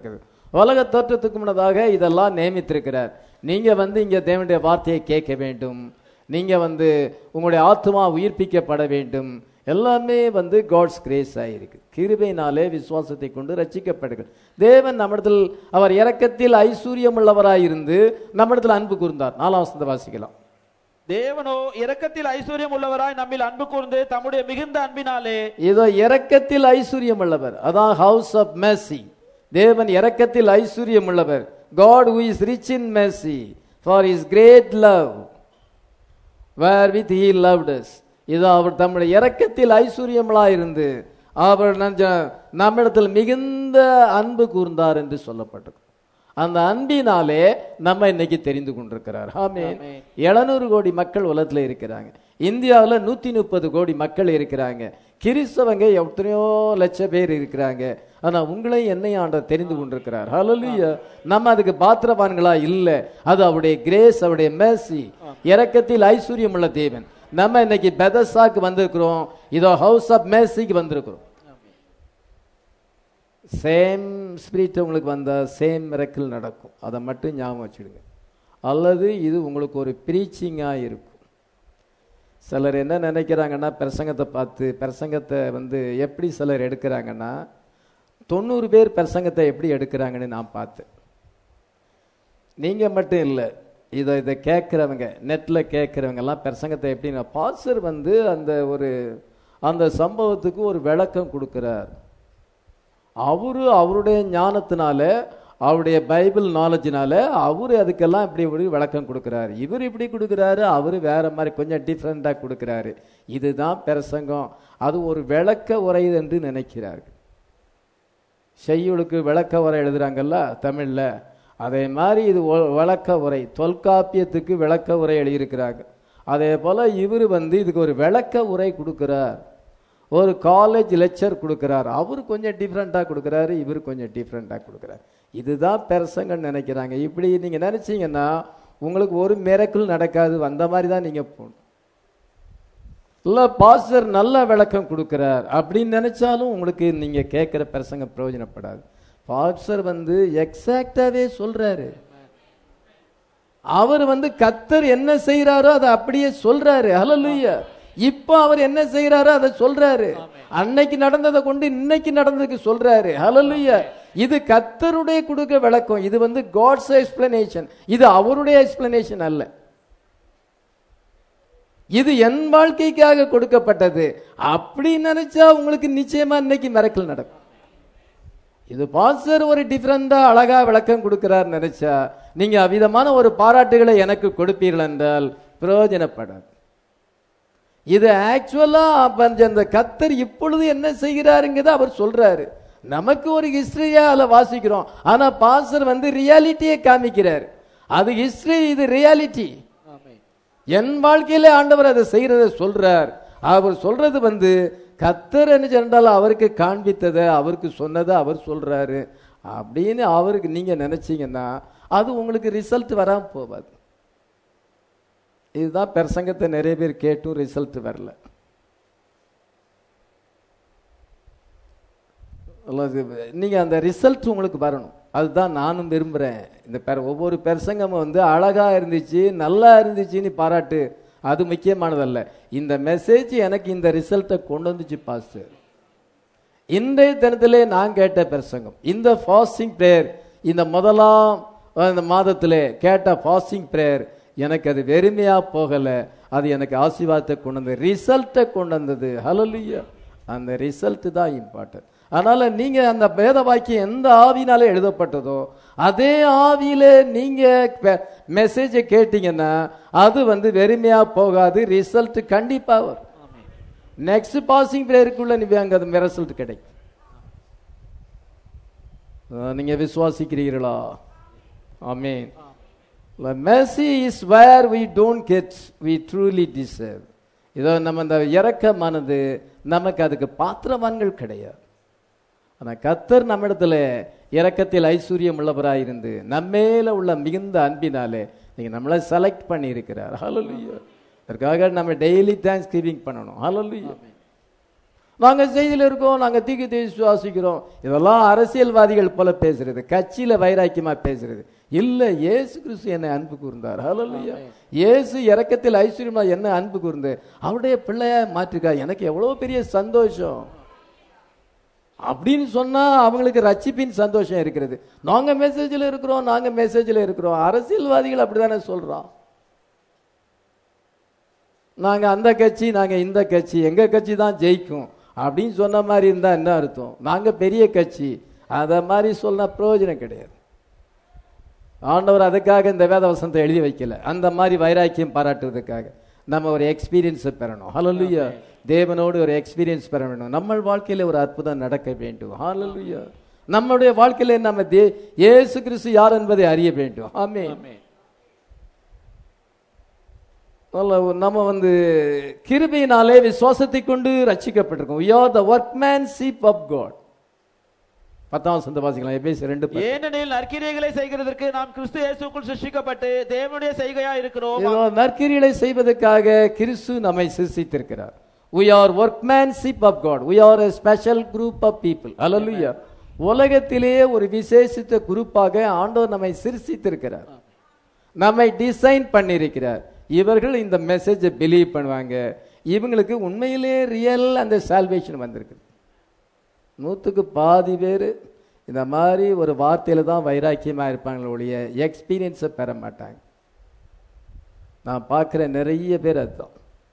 உலக தோற்றத்துக்கு முன்னதாக இதெல்லாம் நியமித்திருக்கிறார் நீங்க வந்து இங்க தேவனுடைய வார்த்தையை கேட்க வேண்டும் நீங்க வந்து உங்களுடைய ஆத்மா உயிர்ப்பிக்கப்பட வேண்டும் எல்லாமே வந்து காட்ஸ் கிரேஸ் ஆயிருக்கு கிருபையினாலே விசுவாசத்தை கொண்டு ரட்சிக்கப்படுகிறது தேவன் நம்மிடத்தில் அவர் இரக்கத்தில் ஐஸ்வர்யம் உள்ளவராயிருந்து நம்மிடத்தில் அன்பு கூர்ந்தார் நாலாம் வசனத்தை வாசிக்கலாம்
தேவனோ இரக்கத்தில் ஐஸ்வர்யம் உள்ளவராய் நம்மில் அன்பு கூர்ந்து தம்முடைய மிகுந்த அன்பினாலே
இதோ இரக்கத்தில் ஐஸ்வர்யம் உள்ளவர் அதான் ஹவுஸ் ஆஃப் mercy தேவன் இரக்கத்தில் ஐஸ்வர்யம் உள்ளவர் God who is rich in mercy for his great love wherewith he loved us இதோ அவர் தம்முடைய இரக்கத்தில் ஐஸ்வர்யமலா இருந்து அவர் நஞ்ச- நம்மிடத்தில் மிகுந்த அன்பு கூர்ந்தார் என்று சொல்லப்பட்டது அந்த அன்பினாலே நம்ம இன்னைக்கு தெரிந்து கொண்டிருக்கிறார் ஆமென் எழுநூறு கோடி மக்கள் உலகத்துல இருக்கிறாங்க இந்தியாவில் நூத்தி முப்பது கோடி மக்கள் இருக்கிறாங்க கிறிஸ்தவங்க எத்தனையோ லட்சம் பேர் இருக்கிறாங்க ஆனா உங்களை என்னை ஆண்டவர் தெரிந்து கொண்டிருக்கிறார் ஹalleluya நம்ம அதுக்கு பாத்திரவான்களா இல்ல அது அவருடைய கிரேஸ் அவருடைய mercy இரக்கத்தில் ஐஸ்வர்யம் உள்ள தேவன் நம்ம இன்னைக்கு பெதசாக்கு வந்திருக்கிறோம் இதோ ஹவுஸ் ஆஃப் மேசிக்கு வந்திருக்கிறோம் சேம் ஸ்பிரிட் உங்களுக்கு வந்தால் சேம் மிரக்கல் நடக்கும் அதை மட்டும் ஞாபகம் வச்சுடுங்க அல்லது இது உங்களுக்கு ஒரு ப்ரீச்சிங்காக இருக்கும் சிலர் என்ன நினைக்கிறாங்கன்னா பிரசங்கத்தை பார்த்து பிரசங்கத்தை வந்து எப்படி சிலர் எடுக்கிறாங்கன்னா தொண்ணூறு பேர் பிரசங்கத்தை எப்படி எடுக்கிறாங்கன்னு நான் பார்த்தேன் நீங்கள் மட்டும் இல்லை இதை இதை கேட்குறவங்க நெட்டில் கேட்குறவங்க எல்லாம் பிரசங்கத்தை எப்படின்னா பாஸ்டர் வந்து அந்த ஒரு அந்த சம்பவத்துக்கு ஒரு விளக்கம் கொடுக்குறார் அவரு அவருடைய ஞானத்தினால அவருடைய பைபிள் நாலேஜினால அவரு அதுக்கெல்லாம் இப்படி ஒரு விளக்கம் கொடுக்குறாரு இவர் இப்படி கொடுக்குறாரு அவரு வேற மாதிரி கொஞ்சம் டிஃப்ரெண்டாக கொடுக்குறாரு இதுதான் பிரசங்கம் அது ஒரு விளக்க உரை என்று நினைக்கிறார்கள் செய்யுளுக்கு விளக்க உரை எழுதுறாங்கல்ல தமிழ்ல அதே மாதிரி இது ஒ- விளக்க உரை தொல்காப்பியத்துக்கு விளக்க உரை எழுதியிருக்கிறாங்க அதே போல இவர் வந்து இதுக்கு ஒரு விளக்க உரை கொடுக்கிறார் ஒரு காலேஜ் லெக்சர் கொடுக்கிறார் அவர் கொஞ்சம் டிஃப்ரெண்ட்டாக கொடுக்குறாரு இவர் கொஞ்சம் டிஃப்ரெண்ட்டாக கொடுக்குறாரு இதுதான் பெருசங்கன்னு நினைக்கிறாங்க இப்படி நீங்கள் நினச்சிங்கன்னா உங்களுக்கு ஒரு மிரக்கல் நடக்காது அந்த மாதிரி தான் நீங்கள் போகணும் இல்லை பாஸ்டர் நல்ல விளக்கம் கொடுக்கிறார் அப்படின்னு நினைச்சாலும் உங்களுக்கு நீங்க கேட்குற பிரசங்க பிரயோஜனப்படாது பாஸ்டர் வந்து எக்ஸாக்டாவே சொல்றாரு அவர் வந்து கத்தர் என்ன செய்யறாரோ அதை அப்படியே சொல்றாரு ஹalleluya இப்போ அவர் என்ன செய்யறாரோ அதை சொல்றாரு அன்னைக்கு நடந்ததை கொண்டு இன்னைக்கு நடந்ததுக்கு சொல்றாரு ஹalleluya இது கத்தருடைய கொடுக்க விளக்கம் இது வந்து காட்ஸ் எக்ஸ்பிளனேஷன் இது அவருடைய எக்ஸ்பிளனேஷன் அல்ல இது என் வாழ்க்கைக்காக கொடுக்கப்பட்டது அப்படி நினைச்சா உங்களுக்கு நிச்சயமா இன்னைக்கு மிரக்கல் நடக்கும் இது பாஸ்டர் ஒரு டிஃபரெண்டா அழகா விளக்கம் கொடுக்கிறார் நினைச்சா நீங்க அவ்விதமான ஒரு பாராட்டுகளை எனக்கு கொடுப்பீர்கள் என்றால் பிரயோஜனப்படாது இது ஆக்சுவலா அந்த கத்தர் இப்பொழுது என்ன செய்கிறாருங்கிறத அவர் சொல்றாரு நமக்கு ஒரு ஹிஸ்டரியா அதுல வாசிக்கிறோம் ஆனா பாஸ்டர் வந்து ரியாலிட்டியை காமிக்கிறார் அது ஹிஸ்டரி இது ரியாலிட்டி என் வாழ்க்கையில ஆண்டவர் அதை செய்யறத சொல்றார் அவர் சொல்றது வந்து கத்தர் என்ன சொன்னால் அவருக்கு காண்பித்ததை அவருக்கு சொன்னதை அவர் சொல்றாரு அப்படின்னு அவருக்கு நீங்க நினைச்சீங்கன்னா அது உங்களுக்கு ரிசல்ட் வராம போவாது இதுதான் பிரசங்கத்தை நிறைய பேர் கேட்டும் ரிசல்ட் வரல அல்லது நீங்க அந்த ரிசல்ட் உங்களுக்கு வரணும் அதுதான் நானும் விரும்புறேன் இந்த பெர- ஒவ்வொரு பிரசங்கமும் வந்து அழகா இருந்துச்சு நல்லா இருந்துச்சுன்னு பாராட்டு அது முக்கியமானதல்ல இந்த மெசேஜ் எனக்கு இந்த ரிசல்ட்டை கொண்டு வந்துச்சு பாஸ்டர் இன்றைய தினத்திலே நான் கேட்ட பிரசங்கம் இந்த ஃபாஸ்டிங் பிரேயர் இந்த முதலாம் இந்த மாதத்திலே கேட்ட ஃபாஸ்டிங் பிரேயர் எனக்கு அது வெறுமையா போகல அது எனக்கு ஆசீர்வாதத்தை கொண்டு வந்தது ரிசல்ட்டை கொண்டு வந்தது ஹalleluya அந்த ரிசல்ட் தான் இம்பார்ட்டன்ட் அதனால நீங்க அந்த வேத வாக்கியம் எந்த ஆவினால எழுதப்பட்டதோ அதே ஆவியில நீங்க மெசேஜை கேட்டீங்கன்னா அது வந்து வெறுமையா போகாது ரிசல்ட் கண்டிப்பா வரும் நெக்ஸ்ட் பாசிங் பிரேயருக்குள்ள நீ அங்க அது ரிசல்ட் கிடைக்கும் அஹ் நீங்க விசுவாசிக்கிறீர்களா ஆமென் mercy is where we don't get we truly deserve இதோ நம்ம இந்த இரக்கமானது நமக்கு அதுக்கு பாத்திரவான்கள் கிடையாது ஆனா கத்தர் நம்மிடத்துல இரக்கத்தில் ஐஸ்வர்யம் உள்ளவராய் இருந்து நம்மேல உள்ள மிகுந்த அன்பினாலே நீங்க நம்மளை செலக்ட் பண்ணி இருக்கிறார் ஹalleluya அதற்காக நம்ம டெய்லி தேங்க்ஸ் கிவிங் பண்ணணும் ஹalleluya நாங்க செய்தியில் இருக்கோம் நாங்க தீக்கு சுவாசிக்கிறோம் இதெல்லாம் அரசியல்வாதிகள் போல பேசுறது கட்சியில வைராக்கியமா பேசுறது இல்ல இயேசு கிறிஸ்து என்னை அன்பு கூர்ந்தார் ஹalleluya இயேசு இறக்கத்தில் ஐஸ்வர்யமா என்ன அன்பு கூர்ந்து அவருடைய பிள்ளையா மாற்றிருக்கா எனக்கு எவ்வளவு பெரிய சந்தோஷம் அப்படின்னு சொன்னா அவங்களுக்கு ரட்சிப்பின் சந்தோஷம் இருக்கிறது நாங்க மெசேஜ்ல இருக்கிறோம் நாங்க மெசேஜ்ல இருக்கிறோம் அரசியல்வாதிகள் அப்படிதானே சொல்றோம் நாங்க அந்த கட்சி நாங்க இந்த கட்சி எங்க கட்சி தான் ஜெயிக்கும் அப்படின்னு சொன்ன மாதிரி இருந்தா என்ன அர்த்தம் நாங்க பெரிய கட்சி அத மாதிரி சொன்னா பிரயோஜனம் கிடையாது ஆண்டவர் அதுக்காக இந்த வேத வசனத்தை எழுதி வைக்கல அந்த மாதிரி வைராக்கியம் பாராட்டுவதற்காக நம்ம ஒரு எக்ஸ்பீரியன்ஸை பெறணும் ஹalleluya தேவனோடு ஒரு எக்ஸ்பீரியன்ஸ் பெற வேண்டும் நம்ம வாழ்க்கையில ஒரு அற்புதம் நடக்க வேண்டும் ஹalleluya நம்முடைய வாழ்க்கையில நம்ம தே இயேசு கிறிஸ்து யார் என்பதை அறிய வேண்டும் ஆமென் நல்ல ஒரு- நம்ம வந்து கிருபையினாலே விசுவாசத்தை கொண்டு ரட்சிக்கப்பட்டிருக்கோம் we are the workmanship of god பத்தாம் வசந்த வாசிக்கலாம் எபேசி ரெண்டு பத்து.
ஏனெனில் நற்கிரியைகளை செய்கிறதற்கு நாம் கிறிஸ்து இயேசுக்குள் சிருஷ்டிக்கப்பட்டு தேவனுடைய செய்கையா இருக்கிறோம்
இதோ நற்கிரிகளை செய்வதற்காக கிறிஸ்து நம்மை சிருஷ்டித்திருக்கிறார் we are workmanship of god we are a special group of people hallelujah உலகத்திலேயே ஒரு விசேஷித்த குரூப்பாக ஆண்டவர் நம்மை சிருஷ்டித்திருக்கிறார் நம்மை டிசைன் பண்ணியிருக்கிறார் இவர்கள் இந்த மெசேஜை பிலீவ் பண்ணுவாங்க இவங்களுக்கு உண்மையிலே ரியல் அந்த சால்வேஷன் வந்திருக்கு நூற்றுக்கு பாதி பேர் இந்த மாதிரி ஒரு வார்த்தையில தான் வைராக்கியமாக இருப்பாங்களே ஒழிய எக்ஸ்பீரியன்ஸை பெற மாட்டாங்க நான் பார்க்குற நிறைய பேர் அதுதான்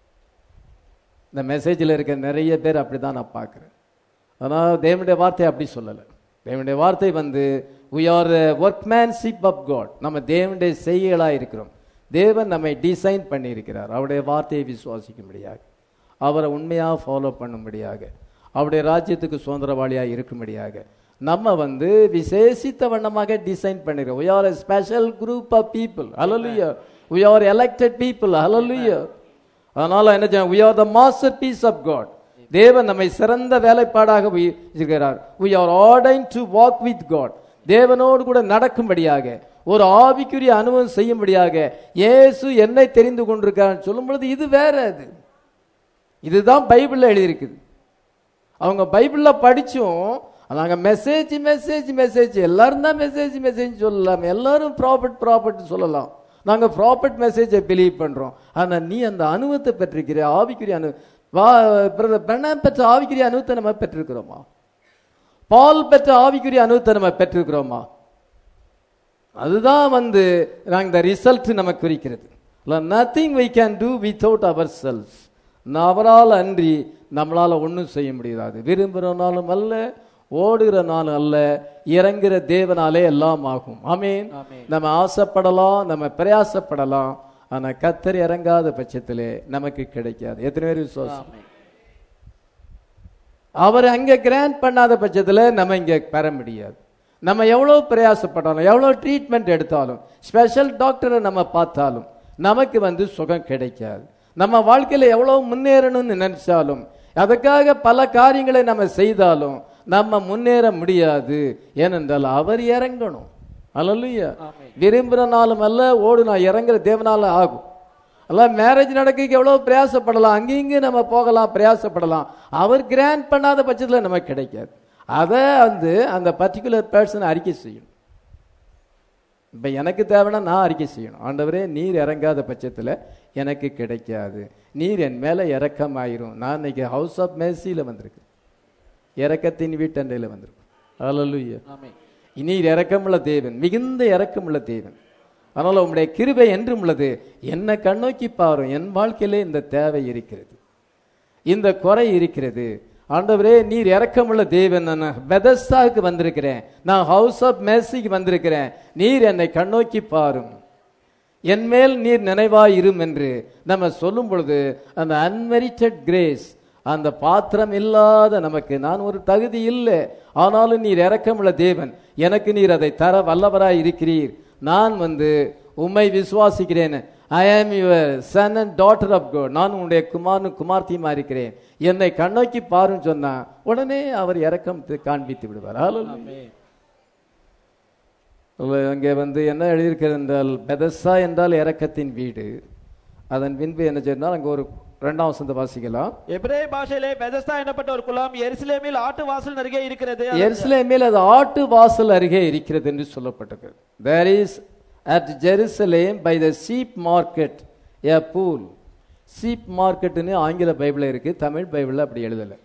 இந்த மெசேஜில் இருக்க நிறைய பேர் அப்படி தான் நான் பார்க்குறேன் ஆனால் தேவனுடைய வார்த்தை அப்படி சொல்லலை தேவனுடைய வார்த்தை வந்து we are a workmanship of God நம்ம தேவனுடைய செய்கைகளாக இருக்கிறோம் தேவன் நம்மை டிசைன் பண்ணியிருக்கிறார் அவருடைய வார்த்தையை விசுவாசிக்கும்படியாக அவரை உண்மையாக ஃபாலோ பண்ணும்படியாக அவருடைய ராஜ்யத்துக்கு சுதந்திரவாளியாக இருக்கும்படியாக நம்ம வந்து விசேஷித்த வண்ணமாக டிசைன் பண்ணிருக்கோம் we are a special group of people hallelujah we are elected people hallelujah அதனால என்ன செய்யணும்? we are the masterpiece of god தேவன் நம்மை சிறந்த வேலைப்பாடாக வி- இருக்கிறார் we are ordained to walk with god தேவனோடு கூட நடக்கும்படியாக ஒரு ஆவிக்குரிய அனுபவம் செய்யும்படியாக இயேசு என்னை தெரிந்து கொண்டிருக்கிறார் சொல்லும் பொழுது இது வேற அது இதுதான் பைபிள்ல எழுதியிருக்குது அவங்க பைபிள்ல படிச்சும் நாங்க மெசேஜ் மெசேஜ் மெசேஜ் எல்லாரும் தான் மெசேஜ் மெசேஜ் சொல்லலாம் எல்லாரும் ப்ராப்பர்ட் ப்ராப்பர்ட் சொல்லலாம் நாங்க ப்ராப்பர்ட் மெசேஜை பிலீவ் பண்றோம் ஆனா நீ அந்த அனுபவத்தை பெற்றிருக்கிற ஆவிக்குரிய அனு வா பிரதர் பிரணாம் பெற்ற ஆவிக்குரிய அனுபவத்தை நம்ம பெற்றிருக்கிறோமா பால் பெற்ற ஆவிக்குரிய அனுபவத்தை நம்ம பெற்றிருக்கிறோமா அதுதான் வந்து நாங்க இந்த ரிசல்ட் நமக்கு குறிக்கிறது nothing we can do without ourselves அவரால் அன்றி நம்மளால ஒன்றும் செய்ய முடியாது விரும்புகிறனாலும் அல்ல ஓடுகிறனாலும் அல்ல இறங்குற தேவனாலே எல்லாம் ஆகும் ஆமீன்
ஆமென்.
நம்ம ஆசைப்படலாம் நம்ம பிரயாசப்படலாம் ஆனா கத்தர் இறங்காத பட்சத்திலே நமக்கு கிடைக்காது எத்தனை பேர் விசுவாசம் அவர் அங்க கிராண்ட் பண்ணாத பட்சத்துல நம்ம இங்க பெற முடியாது நம்ம எவ்வளவு பிரயாசப்பட்டாலும் எவ்வளவு ட்ரீட்மெண்ட் எடுத்தாலும் ஸ்பெஷல் டாக்டரை நம்ம பார்த்தாலும் நமக்கு வந்து சுகம் கிடைக்காது நம்ம வாழ்க்கையில எவ்வளவு முன்னேறணும்னு நினைச்சாலும் அதுக்காக பல காரியங்களை நம்ம செய்தாலும் நம்ம முன்னேற முடியாது ஏனென்றால் அவர் இறங்கணும் அல்லல்லையா
ஆமென்.
விரும்புறனாலும் அல்ல ஓடு நான் இறங்குற தேவனால ஆகும் எல்லாம் மேரேஜ் நடக்க எவ்வளவு பிரயாசப்படலாம் அங்கேயும் இங்கேயும் நம்ம போகலாம் பிரயாசப்படலாம் அவர் கிராண்ட் பண்ணாத பட்சத்தில் நமக்கு கிடைக்காது அதை வந்து அந்த பர்டிகுலர் பர்சன் அறிக்கை செய்யணும் இப்போ எனக்கு தேவைன்னா நான் அறிக்கை செய்யணும் ஆண்டவரே நீர் இறங்காத பட்சத்தில் எனக்கு கிடைக்காது நீர் என் மேலே இறக்கமாயிரும் நான் இன்னைக்கு ஹவுஸ் ஆஃப் மேசியில் வந்திருக்கேன் இறக்கத்தின் வீட்டண்டையில் வந்திருக்கேன் அல்லலுயா
ஆமென்
நீர் இரக்கமுள்ள தேவன் மிகுந்த இரக்கமுள்ள தேவன் அதனால உம்முடைய கிருபை என்றும் உள்ளது என்னை கண்ணோக்கி பாரும் என் வாழ்க்கையிலே இந்த தேவை இருக்கிறது இந்த குறை இருக்கிறது ஆண்டவரே நீர் இரக்கமுள்ள தேவன் நான் பெதஸ்தாவுக்கு வந்திருக்கிறேன் நான் ஹவுஸ் ஆஃப் மேசிக்கு வந்திருக்கிறேன் நீர் என்னை கண்ணோக்கி பாரும் என் மேல் நீர் நினைவாயிரும் என்று நம்ம சொல்லும் பொழுது அந்த அன்மெரிட்டட் கிரேஸ் அந்த பாத்திரம் இல்லாத நமக்கு நான் ஒரு தகுதி இல்லை ஆனாலும் நீர் இரக்கமுள்ள தேவன் எனக்கு நீர் அதை தர வல்லவராய் இருக்கிறீர் நான் வந்து உம்மை விசுவாசிக்கிறேன் I am your son and daughter of God நான் உன்னுடைய குமாரனும் குமார்த்தியுமா இருக்கிறேன் என்னை கண்ணோக்கி பாருன்னு சொன்னா உடனே அவர் இரக்கம் காண்பித்து விடுவார் ஹalleluya. அங்கே வந்து என்ன எழுதியிருக்கிறது என்றால் பெதஸ்ஸா என்றால் இரக்கத்தின் வீடு அதன் பின்பு என்ன சொன்னால் அங்கே ஒரு ரெண்டாம் வசந்த வாசிக்கலாம்
எபிரேய பாஷையிலே பெதஸ்தா எனப்பட்ட ஒரு குளம் எருசலேமில் ஆட்டு வாசல் அருகே இருக்கிறது
எருசலேமில் அது ஆட்டு வாசல் அருகே இருக்கிறது என்று சொல்லப்பட்டது there is at Jerusalem by the sheep market a pool sheep மார்க்கெட்னு ஆங்கில பைபிளில் இருக்கு தமிழ் பைபிளில் அப்படி எழுதலை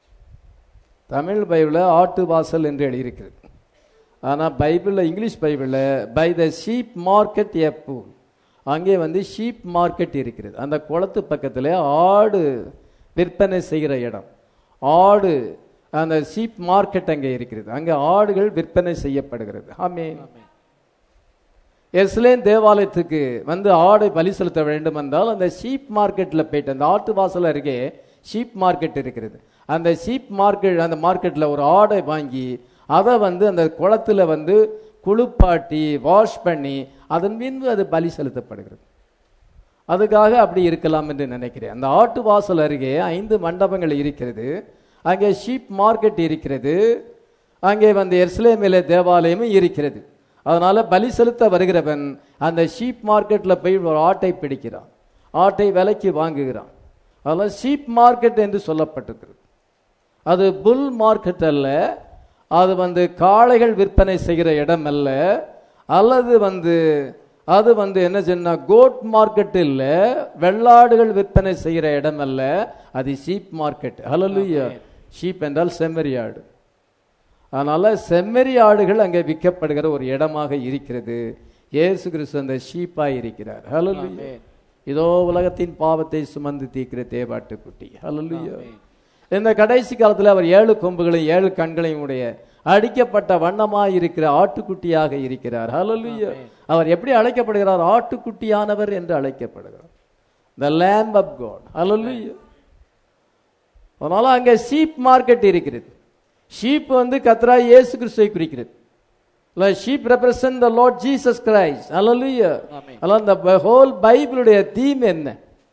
தமிழ் பைபிளில் ஆட்டு வாசல் என்று எழுதியிருக்கிறது ஆனால் பைபிளில் இங்கிலீஷ் பைபிளில் by the sheep market a pool அங்கே வந்து ஷீப் மார்க்கெட் இருக்கிறது அந்த குளத்து பக்கத்தில் ஆடு விற்பனை செய்கிற இடம் ஆடு அந்த ஷீப் மார்க்கெட் அங்கே இருக்கிறது அங்கே ஆடுகள் விற்பனை செய்யப்படுகிறது ஆமென் எஸ்லேன் தேவாலயத்துக்கு வந்து ஆடை பலி செலுத்த வேண்டும் என்றால் அந்த ஷீப் மார்க்கெட்டில் போயிட்டு அந்த ஆட்டு வாசல் அருகே ஷீப் மார்க்கெட் இருக்கிறது அந்த ஷீப் மார்க்கெட் அந்த மார்க்கெட்டில் ஒரு ஆடை வாங்கி அதை வந்து அந்த குளத்துல வந்து குளிப்பாட்டி வாஷ் பண்ணி அதன் பின்பு அது பலி செலுத்தப்படுகிறது அதுக்காக அப்படி இருக்கலாம் என்று நினைக்கிறேன் அந்த ஆட்டு வாசல் அருகே ஐந்து மண்டபங்கள் இருக்கிறது அங்கே ஷீப் மார்க்கெட் இருக்கிறது அங்கே வந்து எர்ஸ்லேமிலே தேவாலயமும் இருக்கிறது அதனால பலி செலுத்த வருகிறவன் அந்த ஷீப் மார்க்கெட்ல போய் ஒரு ஆட்டை பிடிக்கிறான் ஆட்டை விலைக்கு வாங்குகிறான் அதெல்லாம் ஷீப் மார்க்கெட் என்று சொல்லப்பட்டிருக்கிறது அது புல் மார்க்கெட் அல்ல அது வந்து காளைகள் விற்பனை செய்கிற இடம் அல்ல அல்லது வந்து அது வந்து என்ன சொன்னா கோட் மார்க்கெட் இல்ல வெள்ளாடுகள் விற்பனை செய்கிற இடம் அல்ல அது ஷீப் மார்க்கெட் ஹalleluya ஷீப் என்றால் செம்மறி ஆடு அதனால செம்மறி ஆடுகள் அங்கே விற்கப்படுகிற ஒரு இடமாக இருக்கிறது இயேசு கிறிஸ்து அந்த ஷீப்பாய் இருக்கிறார் ஹalleluya இதோ உலகத்தின் பாவத்தை சுமந்து தீர்க்கிற தேவாட்டுக்குட்டி ஹalleluya இந்த கடைசி காலத்தில் அவர் ஏழு கொம்புகளையும் ஏழு கண்களையும் உடைய அடிக்கப்பட்ட வண்ணமாய் இருக்கிற ஆட்டுக்குட்டியாக இருக்கிறார் ஹalleluya அவர் எப்படி அழைக்கப்படுகிறார் ஆட்டுக்குட்டியானவர் என்று அழைக்கப்படுகிறார் த lamb of god ஹalleluya அதனால அங்கே ஷீப் மார்க்கெட் இருக்கிறது ஷீப் வந்து கத்ரா இயேசு கிறிஸ்துவை குறிக்கிறது sheep represent the Lord Jesus Christ ஹalleluya
ஆமென்.
அதான் இந்த ஹோல் பைபிளுடைய தீம் என்ன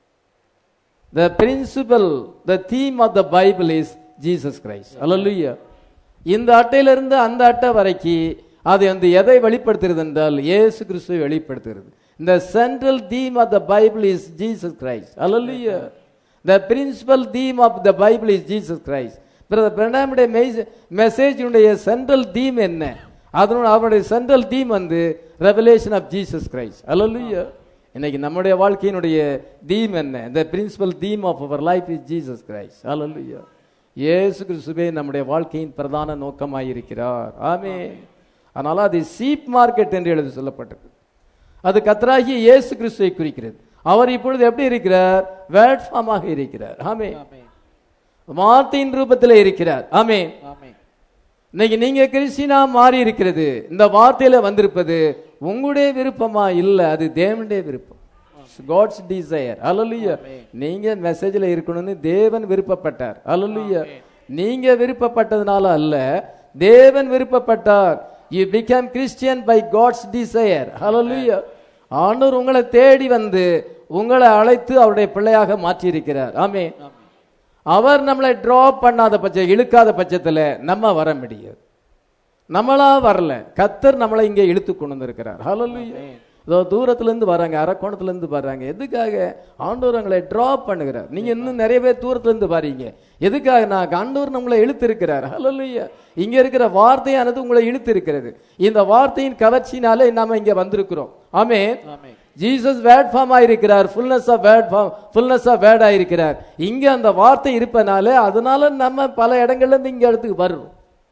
the principal the theme of the Bible is Jesus Christ ஹalleluya இந்த அட்டையிலிருந்து அந்த அட்டை வரைக்கும் அது வந்து எதை வெளிப்படுத்துகிறது என்றால் இயேசு கிறிஸ்துவை வெளிப்படுத்துகிறது இந்த central theme of the Bible is Jesus Christ ஹalleluya the principal theme of the Bible is Jesus Christ brother பிரணாமுடைய மெசேஜினுடைய சென்ட்ரல் தீம் என்ன அதனுடைய அவருடைய சென்ட்ரல் தீம் வந்து ரெவலேஷன் ஆஃப் ஜீசஸ் கிரைஸ்ட் ஹalleluya இன்னைக்கு நம்முடைய வாழ்க்கையினுடைய தீம் என்ன the principal theme of our life is Jesus Christ ஹalleluya இயேசு கிறிஸ்துவே நம்முடைய வாழ்க்கையின் பிரதான நோக்கமாயிருக்கிறார் ஆமென் அதனால அது சீப் மார்க்கெட் என்று எழுதி சொல்லப்பட்டது அது கத்தராகிய இயேசு கிறிஸ்துவை குறிக்கிறது அவர் இப்பொழுது எப்படி இருக்கிறார் வேட்ஃபார்மாக இருக்கிறார் ஆமென்
ஆமென்
வார்த்தையின் ரூபத்தில் இருக்கிறார் ஆமென்
ஆமென்
இன்னைக்கு நீங்க கிறிஸ்டினா மாறி இருக்கிறது இந்த வார்த்தையில வந்திருப்பது உங்களுடைய விருப்பமா இல்ல அது தேவனுடைய விருப்பம் காட்ஸ் டிசையர் அல்லலுயா நீங்க மெசேஜ்ல இருக்கணும்னு தேவன் விருப்பப்பட்டார் அல்லலுயா நீங்க விருப்பப்பட்டதுனால அல்ல தேவன் விருப்பப்பட்டார் you become Christian by God's desire அல்லலுயா ஆண்டவர் உங்களை தேடி வந்து உங்களை அழைத்து அவருடைய பிள்ளையாக மாற்றியிருக்கிறார் ஆமென் அவர் நம்மளை டிராப் பண்ணாத பட்ச இழுக்காத பட்சத்துல நம்ம வர முடியாது நம்மளா வரல கத்தர் நம்மளை இங்கே இழுத்து கொண்டு வந்திருக்கிறார் ஹalleluya இதோ தூரத்துல இருந்து வராங்க அரக்கோணத்துல இருந்து வர்றாங்க எதுக்காக ஆண்டவர் உங்களை டிராப் பண்ணுகிறார் நீங்க இன்னும் நிறைய பேர் தூரத்துல இருந்து வரீங்க எதுக்காக நான் ஆண்டவர் நம்மளை இழுத்து இருக்கிறார் ஹalleluya இங்க இருக்கிற வார்த்தையானது உங்களை இழுத்து இருக்கிறது இந்த வார்த்தையின் கவர்ச்சினாலே நாம இங்க வந்திருக்கிறோம் ஆமென்
ஆமென்
ஜீசஸ் வேர்ட் ஃபார்ம் ஆயிருக்கிறார் fullness of word form fullness of word ஆயிருக்கிறார் இங்க அந்த வார்த்தை இருப்பனால அதனால நம்ம பல இடங்கள்ல இருந்து இங்க இடத்துக்கு வர்றோம்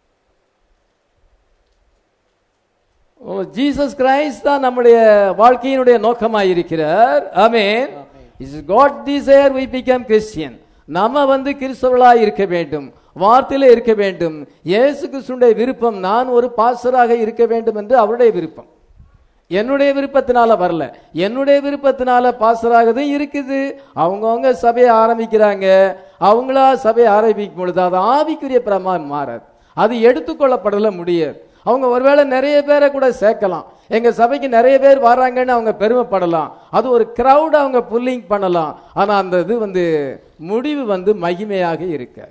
ஜீசஸ் கிரைஸ்ட் தான் நம்முடைய வாழ்க்கையினுடைய நோக்கமாயிருக்கிறார் ஆமென் is God desire we become Christian நம்ம வந்து கிறிஸ்தவர்களாய் இருக்க வேண்டும் வார்த்தையில இருக்க வேண்டும் இயேசு கிறிஸ்துடைய விருப்பம் நான் ஒரு பாஸ்டராக இருக்க வேண்டும் என்று அவருடைய விருப்பம் என்னுடைய விருப்பத்தினால வரல என்னுடைய விருப்பத்தினால பாஸ்டராகதும் இருக்குது அவங்கவுங்க சபையை ஆரம்பிக்கிறாங்க அவங்களா சபையை ஆரம்பிக்கும் பொழுது அது ஆவிக்குரிய பிரமா மாறாது அது எடுத்துக்கொள்ளப்படல முடியாது அவங்க ஒருவேளை நிறைய பேரை கூட சேர்க்கலாம் எங்க சபைக்கு நிறைய பேர் வர்றாங்கன்னு அவங்க பெருமைப்படலாம் அது ஒரு கிரவுட் அவங்க புல்லிங் பண்ணலாம் ஆனா அந்த இது வந்து முடிவு வந்து மகிமையாக இருக்காது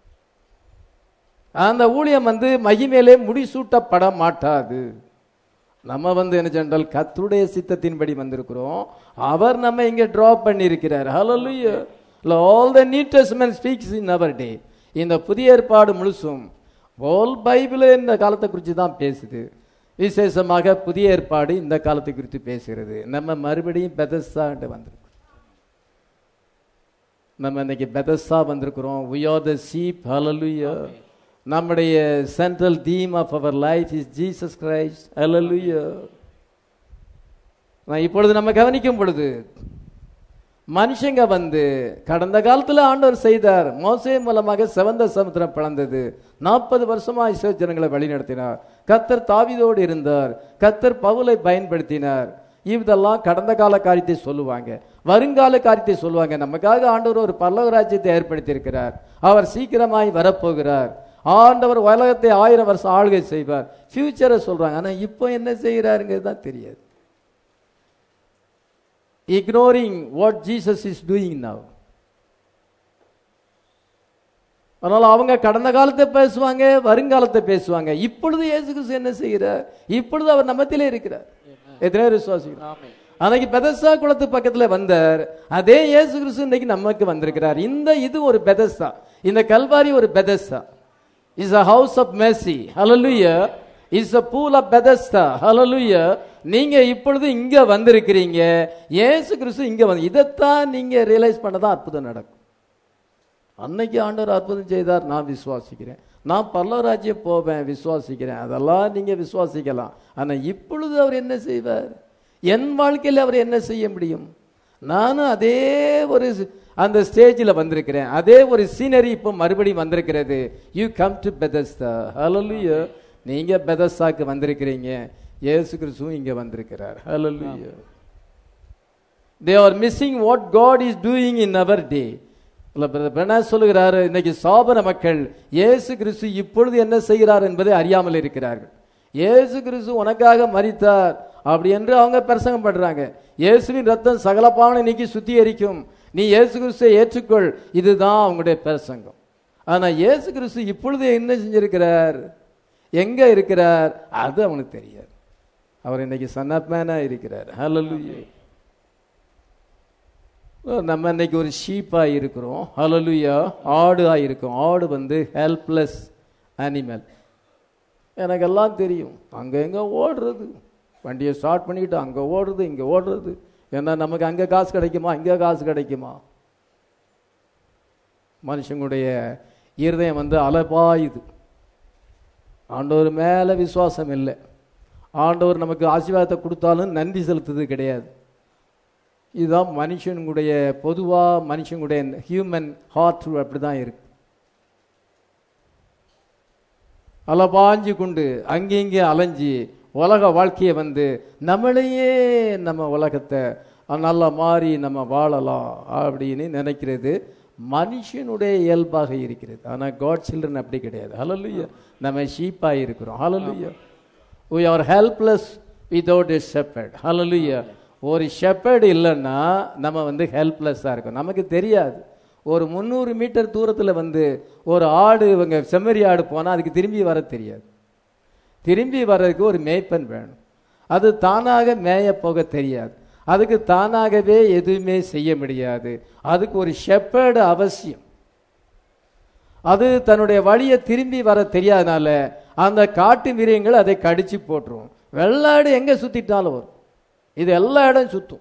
அந்த ஊழியம் வந்து மகிமையிலே முடிசூட்டப்பட மாட்டாது நம்ம வந்து என்ன சென்றால் கத்துடைய சித்தத்தின்படி வந்திருக்கிறோம் அவர் நம்ம இங்க டிராப் பண்ணியிருக்கிறார் ஹalleluya all the New Testament speaks in our day இந்த புதிய ஏற்பாடு முழுசும் ஆல் பைபிள் இந்த காலத்தை குறித்து தான் பேசுது விசேஷமாக புதிய ஏற்பாடு இந்த காலத்தை குறித்து பேசுகிறது நம்ம மறுபடியும் பெதஸ்தான்ட்டு வந்திருக்கோம் நம்ம இன்னைக்கு பெதஸ்தா வந்திருக்கிறோம் we are the sheep hallelujah நம்முடைய central theme of our life is Jesus Christ hallelujah நான் இப்பொழுது நம்ம கவனிக்கும் பொழுது மனுஷங்க வந்து கடந்த காலத்துல ஆண்டவர் செய்தார் மோசே மூலமாக செவந்த சமுத்திரம் பிளந்தது நாற்பது வருஷமா இஸ்ரேல் ஜனங்களை வழிநடத்தினார் கத்தர் தாவிதோடு இருந்தார் கத்தர் பவுலை பயன்படுத்தினார் இதெல்லாம் கடந்த கால காரியத்தை சொல்லுவாங்க வருங்கால காரியத்தை சொல்லுவாங்க நமக்காக ஆண்டவர் ஒரு பல்லவ ராஜ்யத்தை ஏற்படுத்தி இருக்கிறார் அவர் சீக்கிரமாய் வரப்போகிறார் ஆண்டவர் உலகத்தை ஆயிரம் வருஷம் ஆளுகை செய்வார் ஃபியூச்சரை சொல்றாங்க ஆனா இப்போ என்ன செய்கிறாருங்கிறது தான் தெரியாது ignoring what Jesus is doing now. அதனால அவங்க கடந்த காலத்தை பேசுவாங்க வருங்காலத்தை பேசுவாங்க இப்பொழுது இயேசு கிறிஸ்து என்ன செய்கிறார் இப்பொழுது அவர் நம்மத்திலே இருக்கிறார் எத்தனை பேர் விசுவாசிக்கிறோம்
ஆமென்
அன்னைக்கு பெதஸ்தா குளத்து பக்கத்துல வந்தார் அதே இயேசு கிறிஸ்து இன்னைக்கு நமக்கு வந்திருக்கிறார் இந்த இது ஒரு பெதஸ்தா இந்த கல்வாரி ஒரு Bethesda is a house of mercy hallelujah is a pool of Bethesda hallelujah நீங்க இப்பொழுது இங்க வந்திருக்கிறீங்க இயேசு கிறிஸ்து இங்க வந்து இதைத்தான் நீங்க ரியலைஸ் பண்ணதான் அற்புதம் நடக்கும் அன்னைக்கு ஆண்டவர் அற்புதம் செய்தார் நான் விசுவாசிக்கிறேன் நான் பல்லவராஜ்யம் போவேன் விசுவாசிக்கிறேன் அதெல்லாம் நீங்க விசுவாசிக்கலாம் ஆனா இப்பொழுது அவர் என்ன செய்வார் என் வாழ்க்கையில் அவர் என்ன செய்ய முடியும் நானும் அதே ஒரு ஸ்- அந்த ஸ்டேஜில் வந்திருக்கிறேன் அதே ஒரு சீனரி இப்போ மறுபடியும் வந்திருக்கிறது யூ கம் டு பெதஸ்தா ஹalleluya நீங்க பெதஸ்தாக்கு வந்திருக்கிறீங்க இயேசு கிறிஸ்துவும் இங்க வந்திருக்கிறார் ஹalleluya they are missing what God is doing in our day என்ன சொல்லுகிறாரு இன்னைக்கு சாபன மக்கள் இயேசு கிறிஸ்து இப்பொழுது என்ன செய்கிறார் என்பதை அறியாமல் இருக்கிறார்கள் இயேசு கிறிஸ்து உனக்காக மரித்தார் அப்படி என்று அவங்க பிரசங்கம் பண்றாங்க இயேசுவின் ரத்தம் சகல பாவனை நீக்கி சுத்திகரிக்கும் நீ இயேசு கிறிஸ்துவை ஏற்றுக்கொள் இதுதான் அவங்களுடைய பிரசங்கம் ஆனா இயேசு கிறிஸ்து இப்பொழுது என்ன செஞ்சிருக்கிறார் எங்க இருக்கிறார் அது அவனுக்கு தெரியாது அவர் இன்னைக்கு சன் ஆஃப் மேனா இருக்கிறார் ஹalleluya நம்ம இன்னைக்கு ஒரு ஷீப்பாக இருக்கிறோம் ஹalleluya ஆடாக இருக்கோம் ஆடு வந்து ஹெல்ப்லெஸ் அனிமல் எனக்கெல்லாம் தெரியும் அங்கே எங்கே ஓடுறது வண்டியை ஸ்டார்ட் பண்ணிக்கிட்டு அங்கே ஓடுறது இங்கே ஓடுறது ஏன்னா நமக்கு அங்கே காசு கிடைக்குமா இங்கே காசு கிடைக்குமா மனுஷங்களுடைய இருதயம் வந்து அலபாயுது ஆண்டவர் மேலே விசுவாசம் இல்லை ஆண்டவர் நமக்கு ஆசீர்வாதத்தை கொடுத்தாலும் நன்றி செலுத்துறது கிடையாது இதுதான் மனுஷனுடைய பொதுவாக மனுஷனுடைய ஹியூமன் ஹார்ட் அப்படி தான் இருக்கு அலபாஞ்சு கொண்டு அங்கேங்கே அலைஞ்சி உலக வாழ்க்கையை வந்து நம்மளையே நம்ம உலகத்தை நல்லா மாறி நம்ம வாழலாம் அப்படின்னு நினைக்கிறது மனுஷனுடைய இயல்பாக இருக்கிறது ஆனால் காட் சில்ட்ரன் அப்படி கிடையாது ஹalleluya நம்ம ஷீப்பாக இருக்கிறோம் ஹalleluya we are helpless without a shepherd hallelujah ஒரு shepherd இல்லைன்னா நம்ம வந்து ஹெல்ப்லெஸ்ஸாக இருக்கோம் நமக்கு தெரியாது ஒரு முந்நூறு மீட்டர் தூரத்தில் வந்து ஒரு ஆடு இவங்க செம்மறி ஆடு போனால் அதுக்கு திரும்பி வர தெரியாது திரும்பி வர்றதுக்கு ஒரு மேய்ப்பன் வேணும் அது தானாக மேய போக தெரியாது அதுக்கு தானாகவே எதுவுமே செய்ய முடியாது அதுக்கு ஒரு ஷெப்பர்டு அவசியம் அது தன்னுடைய வழியை திரும்பி வர தெரியாதனால அந்த காட்டு மிருகங்கள் அதை கடிச்சு போட்டுரும் வெள்ளாடு எங்க சுத்திட்டாலும் வரும் இது எல்லா இடம் சுத்தும்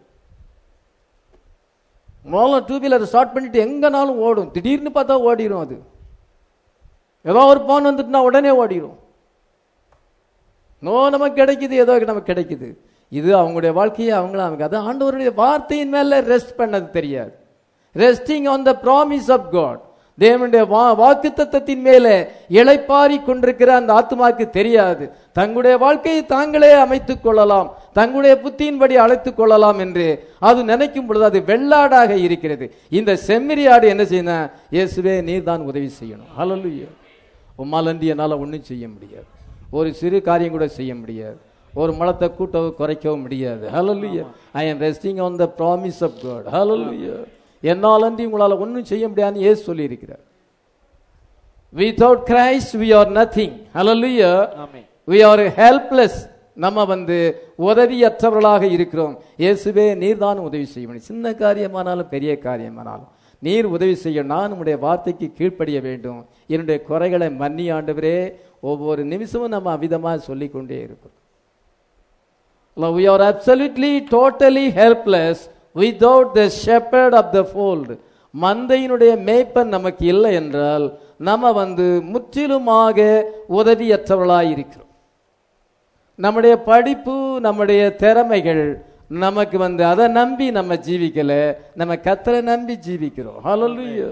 முதல்ல டூ வீலர் ஸ்டார்ட் பண்ணிட்டு எங்கனாலும் ஓடும் திடீர்னு பார்த்தா ஓடிடும் அது ஏதோ ஒரு போன் வந்துட்டுனா உடனே ஓடிடும் நோ நமக்கு கிடைக்குது ஏதோ நமக்கு கிடைக்குது இது அவங்களுடைய வாழ்க்கையை அவங்கள அவங்க அது ஆண்டவருடைய வார்த்தையின் மேல ரெஸ்ட் பண்ணது தெரியாது resting on the promise of God தேவனுடைய வா வாக்கு தத்தத்தின் மேலே இளைப்பாரி கொண்டிருக்கிற அந்த ஆத்மாக்கு தெரியாது தங்களுடைய வாழ்க்கையை தாங்களே அமைத்துக் கொள்ளலாம் தங்களுடைய புத்தியின்படி அழைத்துக் கொள்ளலாம் என்று அது நினைக்கும் பொழுது அது வெள்ளாடாக இருக்கிறது இந்த செம்மறியாடு என்ன செய்யணும் இயேசுவே நீர் தான் உதவி செய்யணும் ஹalleluya உம்மாலன்றி என்னால் ஒன்றும் செய்ய முடியாது ஒரு சிறு காரியம் கூட செய்ய முடியாது ஒரு மலத்தை கூட்டவோ குறைக்கவும் முடியாது ஹalleluya I am resting on the promise of God ஹalleluya என்னாலன்றி உங்களால் ஒன்றும் செய்ய முடியாதுன்னு இயேசு சொல்லியிருக்கிறார் without Christ we are nothing hallelujah
ஆமென்
we are helpless நம்ம வந்து உதவியற்றவர்களாக இருக்கிறோம் இயேசுவே நீர் தான் உதவி செய்ய முடியும் சின்ன காரியமானாலும் பெரிய காரியமானாலும் நீர் உதவி செய்ய நான் உம்முடைய வார்த்தைக்கு கீழ்ப்படிய வேண்டும் என்னுடைய குறைகளை மன்னி ஆண்டவரே ஒவ்வொரு நிமிஷமும் நம்ம அவிதமாக சொல்லிக் கொண்டே இருக்கிறோம் we are absolutely totally helpless without the shepherd of the fold மந்தையினுடைய மேய்ப்பன் நமக்கு இல்லை என்றால் நம்ம வந்து முற்றிலுமாக உதவியற்றவர்களாய் இருக்கிறோம் நம்முடைய படிப்பு நம்முடைய திறமைகள் நமக்கு வந்து அதை நம்பி நம்ம ஜீவிக்கல நம்ம கத்தரை நம்பி ஜீவிக்கிறோம் ஹalleluya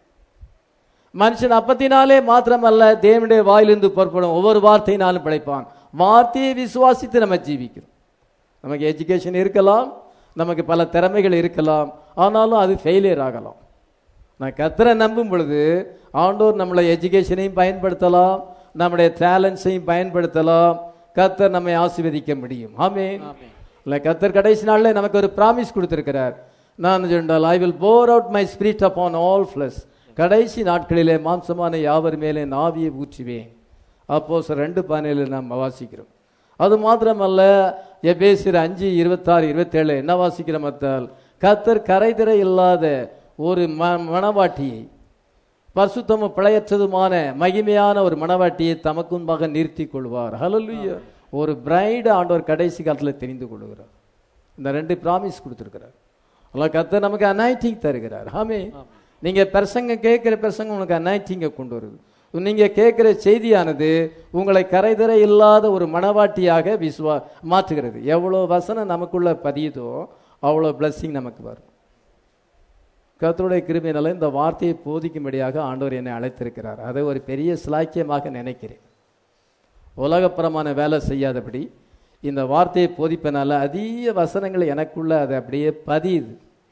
மனுஷன் அப்பத்தினாலே மாத்திரமல்ல தேவனுடைய வாயிலிருந்து புறப்படும் ஒவ்வொரு வார்த்தையினாலும் பிழைப்பான் வார்த்தையை விசுவாசித்து நம்ம ஜீவிக்கிறோம் நமக்கு எஜுகேஷன் இருக்கலாம் நமக்கு பல திறமைகள் இருக்கலாம் ஆனாலும் அது ஃபெயிலியர் ஆகலாம் நான் கத்தரை நம்பும் பொழுது ஆண்டோர் நம்மளை எஜுகேஷனையும் பயன்படுத்தலாம் நம்முடைய டேலண்ட்ஸையும் பயன்படுத்தலாம் கத்தர் நம்மை ஆசீர்வதிக்க முடியும் ஆமென் இல்லை கத்தர் கடைசி நாளில் நமக்கு ஒரு ப்ராமிஸ் கொடுத்திருக்கிறார் நான் சொன்னால் I will pour out my spirit upon all flesh கடைசி நாட்களிலே மாம்சமான யாவர் மேலே நாவியை ஊற்றுவேன் அப்போ ரெண்டு பானையில் நாம் வாசிக்கிறோம் அது மாத்திரமல்ல எபேசியர் அஞ்சு இருபத்தாறு இருபத்தேழு என்ன வாசிக்கிறோம் மத்தால் கத்தர் கரைதிரை இல்லாத ஒரு ம மணவாட்டியை பரிசுத்தமும் பிழையற்றதுமான மகிமையான ஒரு மணவாட்டியை தமக்கு முன்பாக நிறுத்தி கொள்வார் ஹalleluya ஒரு பிரைடு ஆண்டவர் கடைசி காலத்தில் தெரிந்து கொள்கிறார் இந்த ரெண்டு ப்ராமிஸ் கொடுத்துருக்கிறார் அல்லாஹ் கத்தர் நமக்கு அனாய்டிங் தருகிறார் ஆமே நீங்க பிரசங்க கேட்கிற பிரசங்கம் உங்களுக்கு அனாய்டிங்கை கொண்டு வருது நீங்க கேட்கிற செய்தியானது உங்களை கரைதர இல்லாத ஒரு மணவாட்டியாக விசுவா மாற்றுகிறது எவ்வளோ வசனம் நமக்குள்ள பதியுதோ அவ்வளோ blessing நமக்கு வரும் கர்த்தருடைய கிருபையினால இந்த வார்த்தையை போதிக்கும்படியாக ஆண்டவர் என்னை அழைத்திருக்கிறார் அதை ஒரு பெரிய சிலாக்கியமாக நினைக்கிறேன் உலகப்புறமான வேலை செய்யாதபடி இந்த வார்த்தையை போதிப்பனால அதிக வசனங்கள் எனக்குள்ள அது அப்படியே பதியுது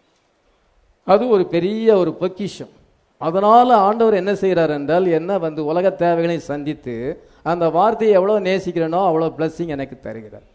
அது ஒரு பெரிய ஒரு பொக்கிஷம் அதனால ஆண்டவர் என்ன செய்கிறார் என்றால் என்ன வந்து உலக தேவைகளை சந்தித்து அந்த வார்த்தையை எவ்வளோ நேசிக்கிறேனோ அவ்வளோ blessing எனக்கு தருகிறார்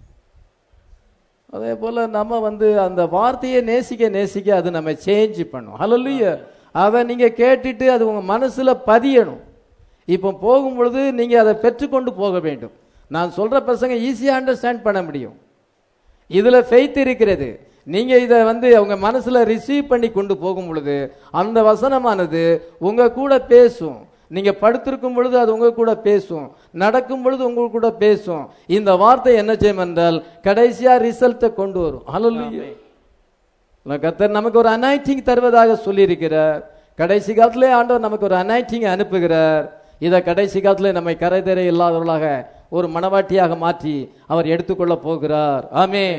அதே போல நம்ம வந்து அந்த வார்த்தையை நேசிக்க நேசிக்க அது நம்ம சேஞ்ச் பண்ணும் ஹalleluya அதை நீங்க கேட்டுட்டு அது உங்க மனசுல பதியணும் இப்போ போகும் பொழுது நீங்க அதை பெற்றுக்கொண்டு போக வேண்டும் நான் சொல்ற பசங்க ஈஸியா அண்டர்ஸ்டாண்ட் பண்ண முடியும் இதுல ஃபெய்த் இருக்கிறது நீங்க இதை வந்து உங்க மனசுல ரிசீவ் பண்ணி கொண்டு போகும் பொழுது அந்த வசனமானது உங்க கூட பேசும் நீங்க படுத்திருக்கும் பொழுது அது உங்க கூட பேசும் நடக்கும் பொழுது உங்க கூட பேசும் இந்த வார்த்தை என்ன செய்யும் என்றால் கடைசியா ரிசல்ட்டை கொண்டு வரும் ஹalleluya நான் கர்த்தர் நமக்கு ஒரு அனாய்டிங் தருவதாக சொல்லியிருக்கிறார் கடைசி காலத்திலே ஆண்டவர் நமக்கு ஒரு அனாய்டிங் அனுப்புகிறார் இதை கடைசி காலத்திலே நம்மை கரைதரை இல்லாதவர்களாக ஒரு மனவாட்டியாக மாற்றி அவர் எடுத்துக்கொள்ள போகிறார் ஆமே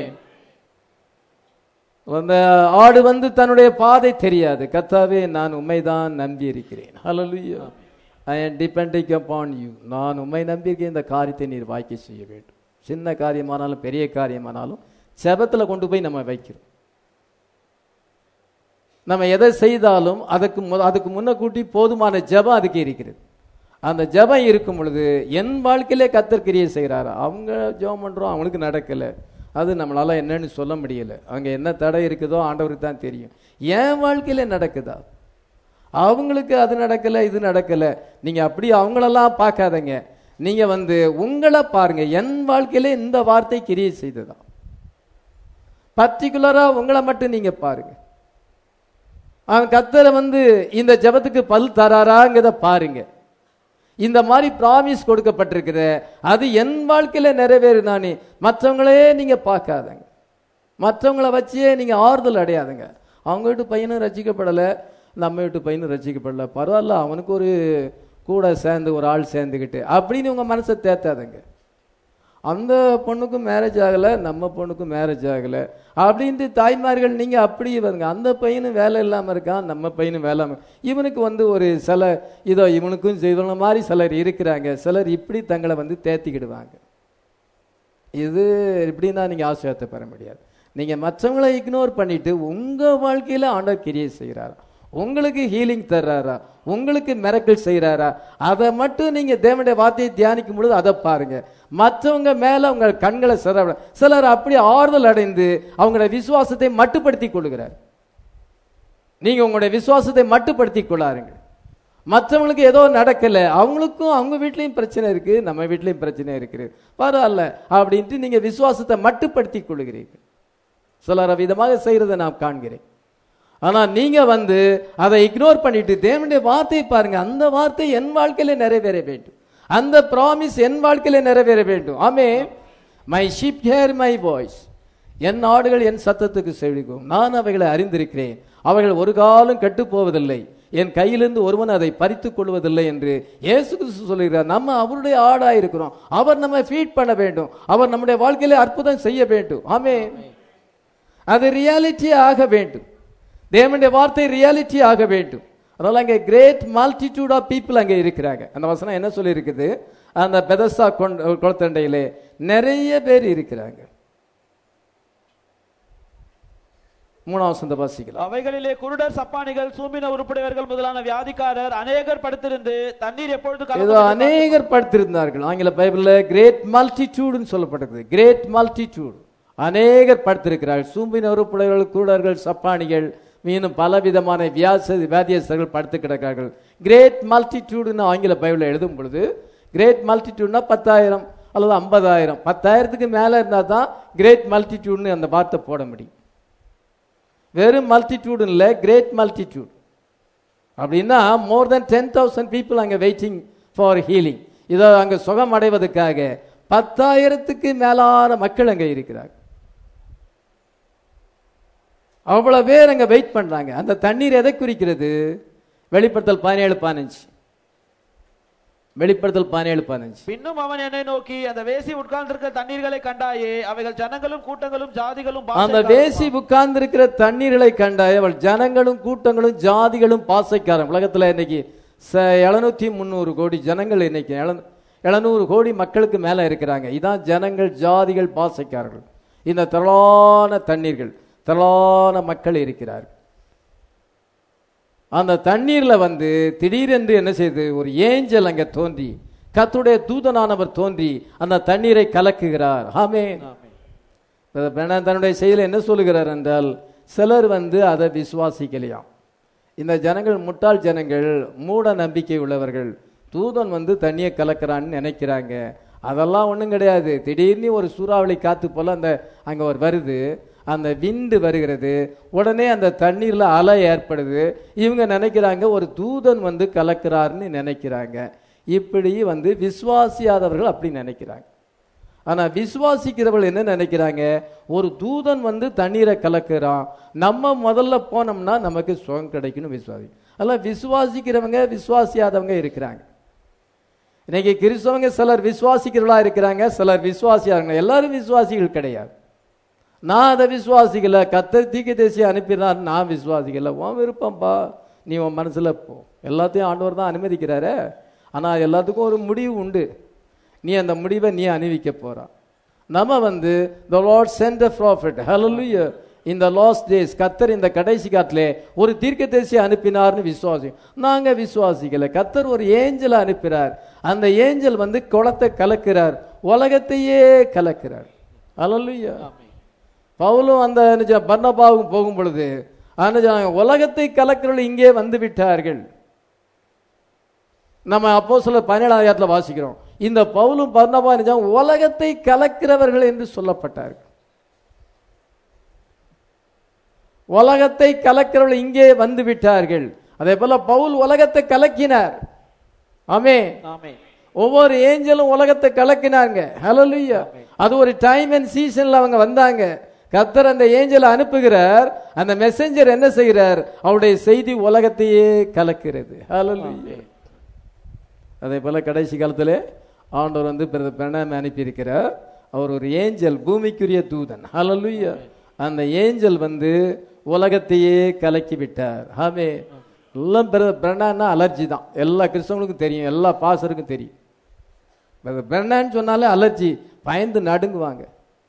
அந்த ஆடு வந்து தன்னுடைய பாதை தெரியாது கத்தாவே நான் உண்மைதான் நம்பி இருக்கிறேன் ஹalleluya I am depending upon you நான் உண்மை நம்பியிருக்கேன் இந்த காரியத்தை நீர் வாய்க்க செய்ய வேண்டும் சின்ன காரியமானாலும் பெரிய காரியமானாலும் செபத்துல கொண்டு போய் நம்ம வைக்கிறோம் நம்ம எதை செய்தாலும் அதுக்கு மு- அதுக்கு முன்ன கூட்டி போதுமான ஜெபம் அதுக்கு இருக்கிறது அந்த ஜெபம் இருக்கும் பொழுது என் வாழ்க்கையிலே கத்தர் கிரியை செய்கிறாரு அவங்க ஜெபம் பண்றோம் அவங்களுக்கு நடக்கல அது நம்மளால என்னன்னு சொல்ல முடியல அங்க என்ன தடை இருக்குதோ ஆண்டவருக்கு தான் தெரியும் என் வாழ்க்கையில நடக்குதா அவங்களுக்கு அது நடக்கல இது நடக்கல நீங்க அப்படி அவங்களெல்லாம் பார்க்காதங்க நீங்க வந்து உங்களை பாருங்க என் வாழ்க்கையில இந்த வார்த்தை கிரியை செய்ததா பர்டிகுலரா உங்களை மட்டும் நீங்க பாருங்க அவன் கத்தரை வந்து இந்த ஜெபத்துக்கு பல் தராராங்கிறத பாருங்க இந்த மாதிரி ப்ராமிஸ் கொடுக்கப்பட்டிருக்குது அது என் வாழ்க்கையில நிறைவேறுதானே மற்றவங்களே நீங்க பார்க்காதங்க மற்றவங்கள வச்சே நீங்க ஆறுதல் அடையாதுங்க அவங்க வீட்டு பையனும் ரசிக்கப்படலை நம்ம வீட்டு பையனும் ரசிக்கப்படல பரவாயில்ல அவனுக்கு ஒரு கூட சேர்ந்து ஒரு ஆள் சேர்ந்துக்கிட்டு அப்படின்னு உங்க மனசை தேத்தாதுங்க அந்த பொண்ணுக்கும் மேரேஜ் ஆகலை நம்ம பொண்ணுக்கும் மேரேஜ் ஆகலை அப்படின்ட்டு தாய்மார்கள் நீங்கள் அப்படி வருங்க அந்த பையனும் வேலை இல்லாமல் இருக்கான் நம்ம பையனும் வேலை இல்லாம- இவனுக்கு வந்து ஒரு சில இதோ இவனுக்கும் இவன மாதிரி சிலர் இருக்கிறாங்க சிலர் இப்படி தங்களை வந்து தேத்திக்கிடுவாங்க இது இப்படின்னா நீங்கள் ஆசிரியத்தை பெற முடியாது நீங்கள் மற்றவங்களை இக்னோர் பண்ணிட்டு உங்கள் வாழ்க்கையில் ஆண்டவர் கிரியை செய்கிறாரா உங்களுக்கு ஹீலிங் தர்றாரா உங்களுக்கு மிரக்கல் செய்கிறாரா அதை மட்டும் நீங்கள் தேவனுடைய வார்த்தையை தியானிக்கும் பொழுது அதை பாருங்க மற்றவங்க மேலே உங்கள் கண்களை சிற சிலர் அப்படி ஆறுதல் அடைந்து அவங்களுடைய விசுவாசத்தை மட்டுப்படுத்தி கொள்கிறார் நீங்க உங்களுடைய விசுவாசத்தை மட்டுப்படுத்திக் கொள்ளாருங்கள் மற்றவங்களுக்கு ஏதோ நடக்கல அவங்களுக்கும் அவங்க வீட்லயும் பிரச்சனை இருக்கு நம்ம வீட்லயும் பிரச்சனை இருக்குது பரவாயில்ல அப்படின்ட்டு நீங்க விசுவாசத்தை மட்டுப்படுத்திக் கொள்கிறீர்கள் சிலர் விதமாக செய்யறதை நான் காண்கிறேன் ஆனா நீங்க வந்து அதை இக்னோர் பண்ணிட்டு தேவனுடைய வார்த்தையை பாருங்க அந்த வார்த்தை என் வாழ்க்கையில நிறைவேற வேண்டும் அந்த ப்ராமிஸ் என் வாழ்க்கையில நிறைவேற வேண்டும் ஆமே my sheep hear my voice என் ஆடுகள் என் சத்தத்துக்கு செவிக்கும் நான் அவைகளை அறிந்திருக்கிறேன் அவைகள் ஒரு காலம் கெட்டு போவதில்லை என் கையிலிருந்து ஒருவன் அதை பறித்துக் கொள்வதில்லை என்று இயேசு கிறிஸ்து சொல்லுகிறார் நம்ம அவருடைய ஆடா இருக்கிறோம் அவர் நம்ம ஃபீட் பண்ண வேண்டும் அவர் நம்முடைய வாழ்க்கையில அற்புதம் செய்ய வேண்டும் ஆமே அது ரியாலிட்டி ஆக வேண்டும் தேவனுடைய வார்த்தை ரியாலிட்டி ஆக வேண்டும் அதனால அங்கே கிரேட் மல்டிடியூட் ஆஃப் பீப்புள் அங்கே இருக்கிறாங்க அந்த வசனம் என்ன சொல்லி இருக்குது அந்த பெதசா குளத்தண்டையிலே நிறைய பேர் இருக்கிறாங்க மூணாம் வசந்த வாசிக்கலாம்
அவைகளிலே குருடர் சப்பானிகள் சூம்பின உருப்படையவர்கள் முதலான வியாதிக்காரர் அநேகர் படுத்திருந்து தண்ணீர் எப்பொழுது
ஏதோ
கலந்து
அநேகர் படுத்திருந்தார்கள் ஆங்கில பைபிள்ல கிரேட் மல்டிடியூடுன்னு சொல்லப்பட்டிருக்குது கிரேட் மல்டிடியூட் அநேகர் படுத்திருக்கிறார்கள் சூம்பின உறுப்புடையவர்கள் கூடர்கள் சப்பானிகள் மீனும் பலவிதமான வியாச வியாதியஸ்தர்கள் படுத்து கிடக்கிறார்கள் கிரேட் மல்டிடியூடுன்னு ஆங்கில பைபிளில் எழுதும் பொழுது கிரேட் மல்டிடியூட்னா பத்தாயிரம் அல்லது ஐம்பதாயிரம் பத்தாயிரத்துக்கு மேலே இருந்தால் தான் கிரேட் மல்டிடியூட்னு அந்த வார்த்தை போட முடியும் வெறும் மல்டிடியூட் இல்லை கிரேட் மல்டிடியூட் அப்படின்னா more than ten thousand people அங்கே வெயிட்டிங் ஃபார் ஹீலிங் இதை அங்கே சுகம் அடைவதற்காக பத்தாயிரத்துக்கு மேலான மக்கள் அங்கே இருக்கிறாங்க அவ்வளவு பேர் அங்க வெயிட் பண்றாங்க அந்த தண்ணீர் எதை குறிக்கிறது வெளிப்படுத்தல் பதினேழு பதினஞ்சு வெளிப்படுத்தல் பதினேழு பதினஞ்சு
பின்னும் அவன் என்னை நோக்கி அந்த வேசி உட்கார்ந்திருக்கிற தண்ணீர்களை கண்டாயே அவைகள் ஜனங்களும் கூட்டங்களும் ஜாதிகளும்
அந்த
பாஷைக்காரரும்
வேசி உட்கார்ந்திருக்கிற தண்ணீர்களை கண்டாய் அவள் ஜனங்களும் கூட்டங்களும் ஜாதிகளும் பாசைக்காரன் உலகத்துல இன்னைக்கு எழுநூத்தி முந்நூறு கோடி ஜனங்கள் இன்னைக்கு எழுநூறு கோடி மக்களுக்கு மேல இருக்கிறாங்க இதான் ஜனங்கள் ஜாதிகள் பாசைக்காரர்கள் இந்த திரளான தண்ணீர்கள் திரளான மக்கள் இருக்கிறார்கள் அந்த தண்ணீர்ல வந்து திடீரென்று என்ன செய்து ஒரு ஏஞ்சல் அங்க தோன்றி கத்துடைய தூதனானவர் தோன்றி அந்த தண்ணீரை கலக்குகிறார் ஆமென் பெண்ணான் தன்னுடைய செயலை என்ன சொல்லுகிறார் என்றால் சிலர் வந்து அதை விசுவாசிக்கலையாம் இந்த ஜனங்கள் முட்டாள் ஜனங்கள் மூட நம்பிக்கை உள்ளவர்கள் தூதன் வந்து தண்ணியை கலக்கிறான்னு நினைக்கிறாங்க அதெல்லாம் ஒன்றும் கிடையாது திடீர்னு ஒரு சூறாவளி காத்து போல அந்த அங்கே ஒரு வருது அந்த விண்டு வருகிறது உடனே அந்த தண்ணீர்ல அலை ஏற்படுது இவங்க நினைக்கிறாங்க ஒரு தூதன் வந்து கலக்கிறாருன்னு நினைக்கிறாங்க இப்படி வந்து விசுவாசியாதவர்கள் அப்படி நினைக்கிறாங்க ஆனா விசுவாசிக்கிறவர்கள் என்ன நினைக்கிறாங்க ஒரு தூதன் வந்து தண்ணீரை கலக்குறான் நம்ம முதல்ல போனோம்னா நமக்கு சுகம் கிடைக்கும்னு விசுவாசி அதெல்லாம் விசுவாசிக்கிறவங்க விசுவாசியாதவங்க இருக்கிறாங்க இன்னைக்கு கிறிஸ்தவங்க சிலர் விசுவாசிக்கிறவர்களா இருக்கிறாங்க சிலர் விசுவாசியாங்க எல்லாரும் விசுவாசிகள் கிடையாது நான் அதை விசுவாசிக்கல கத்தர் தீக்க தேசிய அனுப்பினார் நான் விசுவாசிக்கல உன் விருப்பம்பா நீ உன் மனசுல போ எல்லாத்தையும் ஆண்டவர் தான் அனுமதிக்கிறாரே ஆனா எல்லாத்துக்கும் ஒரு முடிவு உண்டு நீ அந்த முடிவை நீ அணிவிக்க போறா நம்ம வந்து the Lord sent a prophet ஹalleluya இந்த லாஸ்ட் டேஸ் கத்தர் இந்த கடைசி காட்டிலே ஒரு தீர்க்கதரிசி அனுப்பினார்னு விசுவாசி நாங்க விசுவாசிக்கல கத்தர் ஒரு ஏஞ்சலை அனுப்பினார் அந்த ஏஞ்சல் வந்து குளத்தை கலக்கிறார் உலகத்தையே கலக்கிறார் ஹalleluya பவுலும் அந்த நிஜ பர்ணபாவும் போகும் பொழுது அந்த உலகத்தை கலக்கிறவர்கள் இங்கே வந்து விட்டார்கள் நம்ம அப்போ சில பதினேழாம் அதிகாரத்தில் வாசிக்கிறோம் இந்த பவுலும் பர்ணபா நிஜம் உலகத்தை கலக்கிறவர்கள் என்று சொல்லப்பட்டார்கள் உலகத்தை கலக்கிறவர்கள் இங்கே வந்து விட்டார்கள் அதே போல பவுல் உலகத்தை கலக்கினார் ஆமே
ஆமே
ஒவ்வொரு ஏஞ்சலும் உலகத்தை கலக்கினாங்க ஹalleluya அது ஒரு டைம் அண்ட் சீசன்ல அவங்க வந்தாங்க கர்த்தர் அந்த ஏஞ்சலை அனுப்புகிறார் அந்த மெசஞ்சர் என்ன செய்கிறார் அவருடைய செய்தி உலகத்தையே கலக்கிறது ஹalleluya அதே போல கடைசி காலத்துல ஆண்டவர் வந்து பிரணாம அனுப்பியிருக்கிறார் அவர் ஒரு ஏஞ்சல் பூமிக்குரிய தூதன் ஹalleluya அந்த ஏஞ்சல் வந்து உலகத்தையே கலக்கி விட்டார் ஆமே எல்லாம் பிரணான்னா அலர்ஜி தான் எல்லா கிறிஸ்தவங்களுக்கும் தெரியும் எல்லா பாசருக்கும் தெரியும் பிரணான்னு சொன்னாலே அலர்ஜி பயந்து நடுங்குவாங்க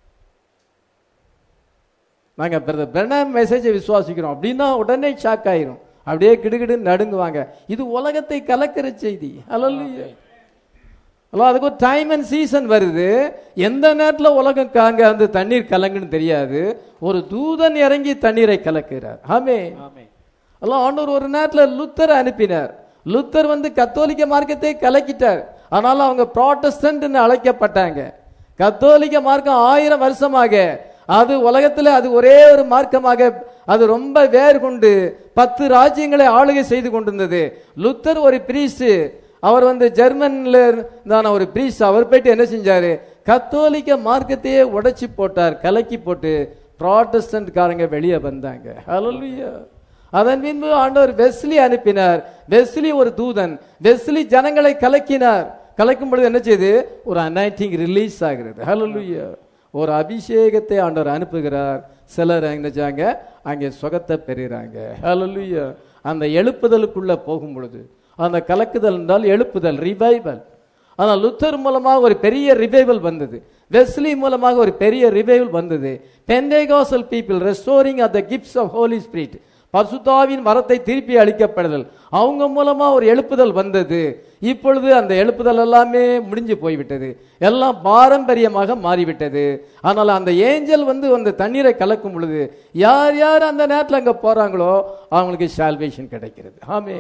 நாங்க பிரணாம் மெசேஜை விசுவாசிக்கிறோம் அப்படின்னா உடனே ஷாக் ஆயிரும் அப்படியே கிடுகிடுன்னு நடுங்குவாங்க இது உலகத்தை கலக்கிற செய்தி அல்ல அதுக்கு ஒரு டைம் அண்ட் சீசன் வருது எந்த நேரத்தில் உலகம் காங்க அந்த தண்ணீர் கலங்குன்னு தெரியாது ஒரு தூதன் இறங்கி தண்ணீரை கலக்கிறார் ஆமே
ஆமே
எல்லாம் ஆண்டவர் ஒரு நேரத்தில் லுத்தரை அனுப்பினார் லுத்தர் வந்து கத்தோலிக்க மார்க்கத்தை கலக்கிட்டார் ஆனால் அவங்க ப்ராட்டஸ்டன்ட் அழைக்கப்பட்டாங்க கத்தோலிக்க மார்க்கம் ஆயிரம் வருஷமாக அது உலகத்துல அது ஒரே ஒரு மார்க்கமாக அது ரொம்ப வேர் கொண்டு பத்து ராஜ்யங்களை ஆளுகை செய்து கொண்டிருந்தது லுத்தர் ஒரு பிரீஸ்ட் அவர் வந்து ஜெர்மன்ல இருந்தான ஒரு பிரீஸ்ட் அவர் போயிட்டு என்ன செஞ்சாரு கத்தோலிக்க மார்க்கத்தையே உடைச்சி போட்டார் கலக்கி போட்டு ப்ராட்டஸ்டன்ட் காரங்க வெளியே வந்தாங்க ஹalleluya அதன் பின்பு ஆண்டவர் வெஸ்லி அனுப்பினார் வெஸ்லி ஒரு தூதன் வெஸ்லி ஜனங்களை கலக்கினார் கலக்கும் பொழுது என்ன செய்யுது ஒரு அனைட்டிங் ரிலீஸ் ஆகிறது ஹalleluya ஒரு அபிஷேகத்தை ஆண்டவர் அனுப்புகிறார் சிலர் என்னச்சாங்க அங்கே சுகத்தை பெறுகிறாங்க ஹalleluya அந்த எழுப்புதலுக்குள்ள போகும் பொழுது அந்த கலக்குதல் என்றால் எழுப்புதல் ரிவைவல் ஆனால் லுத்தர் மூலமாக ஒரு பெரிய ரிவைவல் வந்தது வெஸ்லி மூலமாக ஒரு பெரிய ரிவைவல் வந்தது Pentecostal people restoring of the gifts of Holy Spirit பசுத்தாவின் வரத்தை திருப்பி அளிக்கப்படுதல் அவங்க மூலமா ஒரு எழுப்புதல் வந்தது இப்பொழுது அந்த எழுப்புதல் எல்லாமே முடிஞ்சு போய்விட்டது எல்லாம் பாரம்பரியமாக மாறிவிட்டது ஆனால் அந்த ஏஞ்சல் வந்து அந்த தண்ணீரை கலக்கும் பொழுது யார் யார் அந்த நேரத்தில் அங்க போறாங்களோ அவங்களுக்கு சால்வேஷன் கிடைக்கிறது ஆமே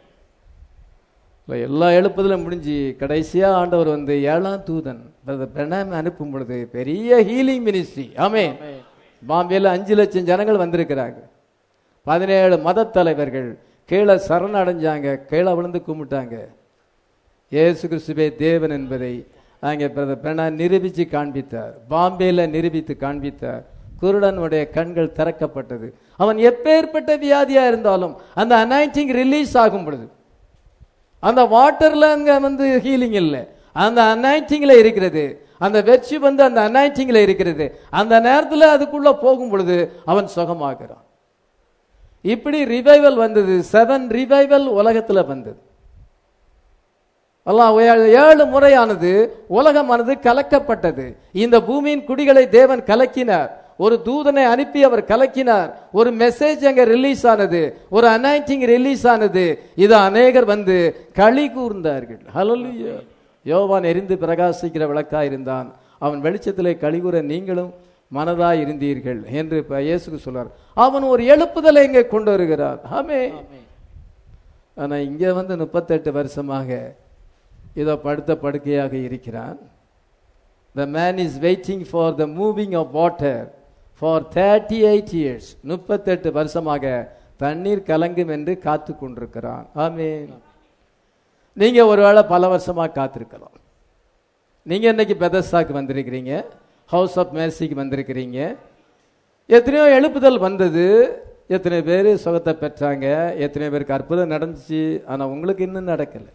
இல்ல, எல்லா எழுப்புதலும் முடிஞ்சு கடைசியா ஆண்டவர் வந்து ஏழாம் தூதன் பிரதர் பிரணாம் அனுப்பும் பொழுது பெரிய ஹீலிங் மினிஸ்ட்ரி ஆமே பாம்பேல அஞ்சு லட்சம் ஜனங்கள் வந்திருக்கிறாங்க பதினேழு மத தலைவர்கள் கீழே சரணடைஞ்சாங்க கீழே விழுந்து கும்பிட்டாங்க இயேசு கிறிஸ்துவே தேவன் என்பதை அங்கே பிரதர் பிரணா நிரூபித்து காண்பித்தார் பாம்பேல நிரூபித்து காண்பித்தார் குருடனுடைய கண்கள் திறக்கப்பட்டது அவன் எப்பேற்பட்ட வியாதியா இருந்தாலும் அந்த அனாயிண்டிங் ரிலீஸ் ஆகும் பொழுது அந்த வாட்டர்ல அங்க வந்து ஹீலிங் இல்லை அந்த அனாயிண்டிங்ல இருக்கிறது அந்த வெற்றி வந்து அந்த அனாயிண்டிங்ல இருக்கிறது அந்த நேரத்துல அதுக்குள்ள போகும் பொழுது அவன் சுகமாகிறான் இப்படி ரிவைவல் வந்தது செவன் ரிவைவல் உலகத்துல வந்தது அல்லாஹ் ஏழு- ஏழு முறையானது உலகமானது கலக்கப்பட்டது இந்த பூமியின் குடிகளை தேவன் கலக்கினார் ஒரு தூதனை அனுப்பி அவர் கலக்கினார் ஒரு மெசேஜ் அங்க ரிலீஸ் ஆனது ஒரு அனாயிண்டிங் ரிலீஸ் ஆனது இது அநேகர் வந்து களி கூர்ந்தார்கள் ஹalleluya யோவான் எரிந்து பிரகாசிக்கிற விளக்காய் இருந்தான் அவன் வெளிச்சத்திலே கழிவுற நீங்களும் மனதாய் இருந்தீர்கள் என்று இப்ப இயேசுக்கு சொல்றார் அவன் ஒரு எழுப்புதலை இங்கே கொண்டு வருகிறார் ஆமே ஆனா இங்க வந்து முப்பத்தெட்டு வருஷமாக இதோ படுத்த படுக்கையாக இருக்கிறான் the man is waiting for the moving of water for thirty eight years முப்பத்தெட்டு வருஷமாக தண்ணீர் கலங்கும் என்று காத்து கொண்டிருக்கிறான் ஆமென் நீங்க ஒருவேளை பல வருஷமா காத்திருக்கலாம் நீங்க இன்னைக்கு பெதஸ்தாக்கு வந்திருக்கிறீங்க ஹவுஸ் ஆஃப் மேர்சிக்கு வந்திருக்கிறீங்க எத்தனையோ எழுப்புதல் வந்தது எத்தனை பேர் சுகத்தை பெற்றாங்க எத்தனை பேருக்கு அற்புதம் நடந்துச்சு ஆனா உங்களுக்கு இன்னும் நடக்கலை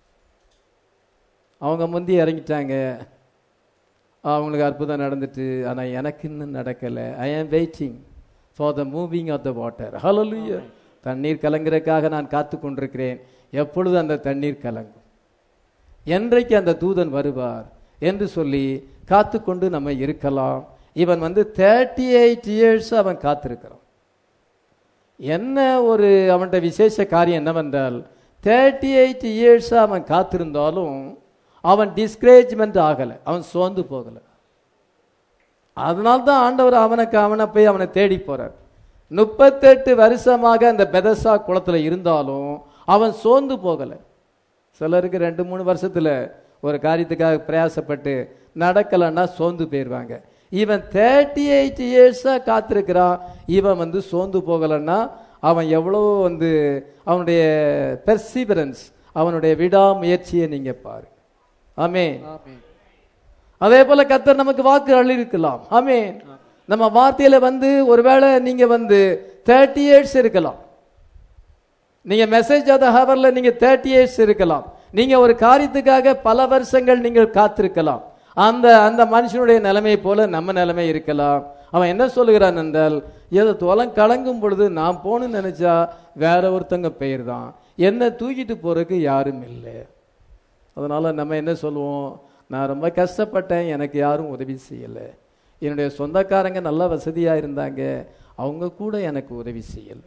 அவங்க முந்தி இறங்கிட்டாங்க அவங்களுக்கு அற்புதம் நடந்துட்டு ஆனா எனக்கு இன்னும் நடக்கலை I am waiting for the moving of the water ஹalleluya தண்ணீர் கலங்குறதுக்காக நான் காத்து கொண்டிருக்கிறேன் எப்பொழுது அந்த தண்ணீர் கலங்கும் என்றைக்கு அந்த தூதன் வருவார் என்று சொல்லி காத்து கொண்டு நம்ம இருக்கலாம் இவன் வந்து தேர்ட்டி எயிட் இயர்ஸ் அவன் காத்திருக்கிறான் என்ன ஒரு அவன்கிட்ட விசேஷ காரியம் என்னவென்றால் தேர்ட்டி எயிட் இயர்ஸ் அவன் காத்திருந்தாலும் அவன் டிஸ்கரேஜ்மெண்ட் ஆகலை அவன் சோர்ந்து போகலை அதனால தான் ஆண்டவர் அவனுக்கு அவனை போய் அவனை தேடி போறார் முப்பத்தெட்டு வருஷமாக அந்த பெதசா குளத்துல இருந்தாலும் அவன் சோர்ந்து போகலை சிலருக்கு ரெண்டு மூணு வருஷத்துல ஒரு காரியத்துக்காக பிரயாசப்பட்டு நடக்கலைன்னா சோர்ந்து போயிடுவாங்க இவன் தேர்ட்டி எயிட் இயர்ஸா காத்திருக்கிறான் இவன் வந்து சோர்ந்து போகலைன்னா அவன் எவ்வளோ வந்து அவனுடைய பெர்சிபரன்ஸ் அவனுடைய விடாமுயற்சியை நீங்க பாரு ஆமே அதே போல கத்தர் நமக்கு வாக்கு அள்ளிருக்கலாம் ஆமென் நம்ம வார்த்தையில வந்து ஒருவேளை நீங்க வந்து தேர்ட்டி இயர்ஸ் இருக்கலாம் நீங்க மெசேஜ் ஆத ஹவர்ல நீங்க தேர்ட்டி இயர்ஸ் இருக்கலாம் நீங்க ஒரு காரியத்துக்காக பல வருஷங்கள் நீங்கள் காத்திருக்கலாம் அந்த அந்த மனுஷனுடைய நிலைமை போல நம்ம நிலைமை இருக்கலாம் அவன் என்ன சொல்லுகிறான் என்றால் ஏதோ தொலம் கலங்கும் பொழுது நான் போகணும்னு நினைச்சா வேற ஒருத்தங்க பெயர் தான் என்ன தூக்கிட்டு போறதுக்கு யாரும் இல்லை அதனால நம்ம என்ன சொல்லுவோம் நான் ரொம்ப கஷ்டப்பட்டேன் எனக்கு யாரும் உதவி செய்யலை என்னுடைய சொந்தக்காரங்க நல்ல வசதியா இருந்தாங்க அவங்க கூட எனக்கு உதவி செய்யலை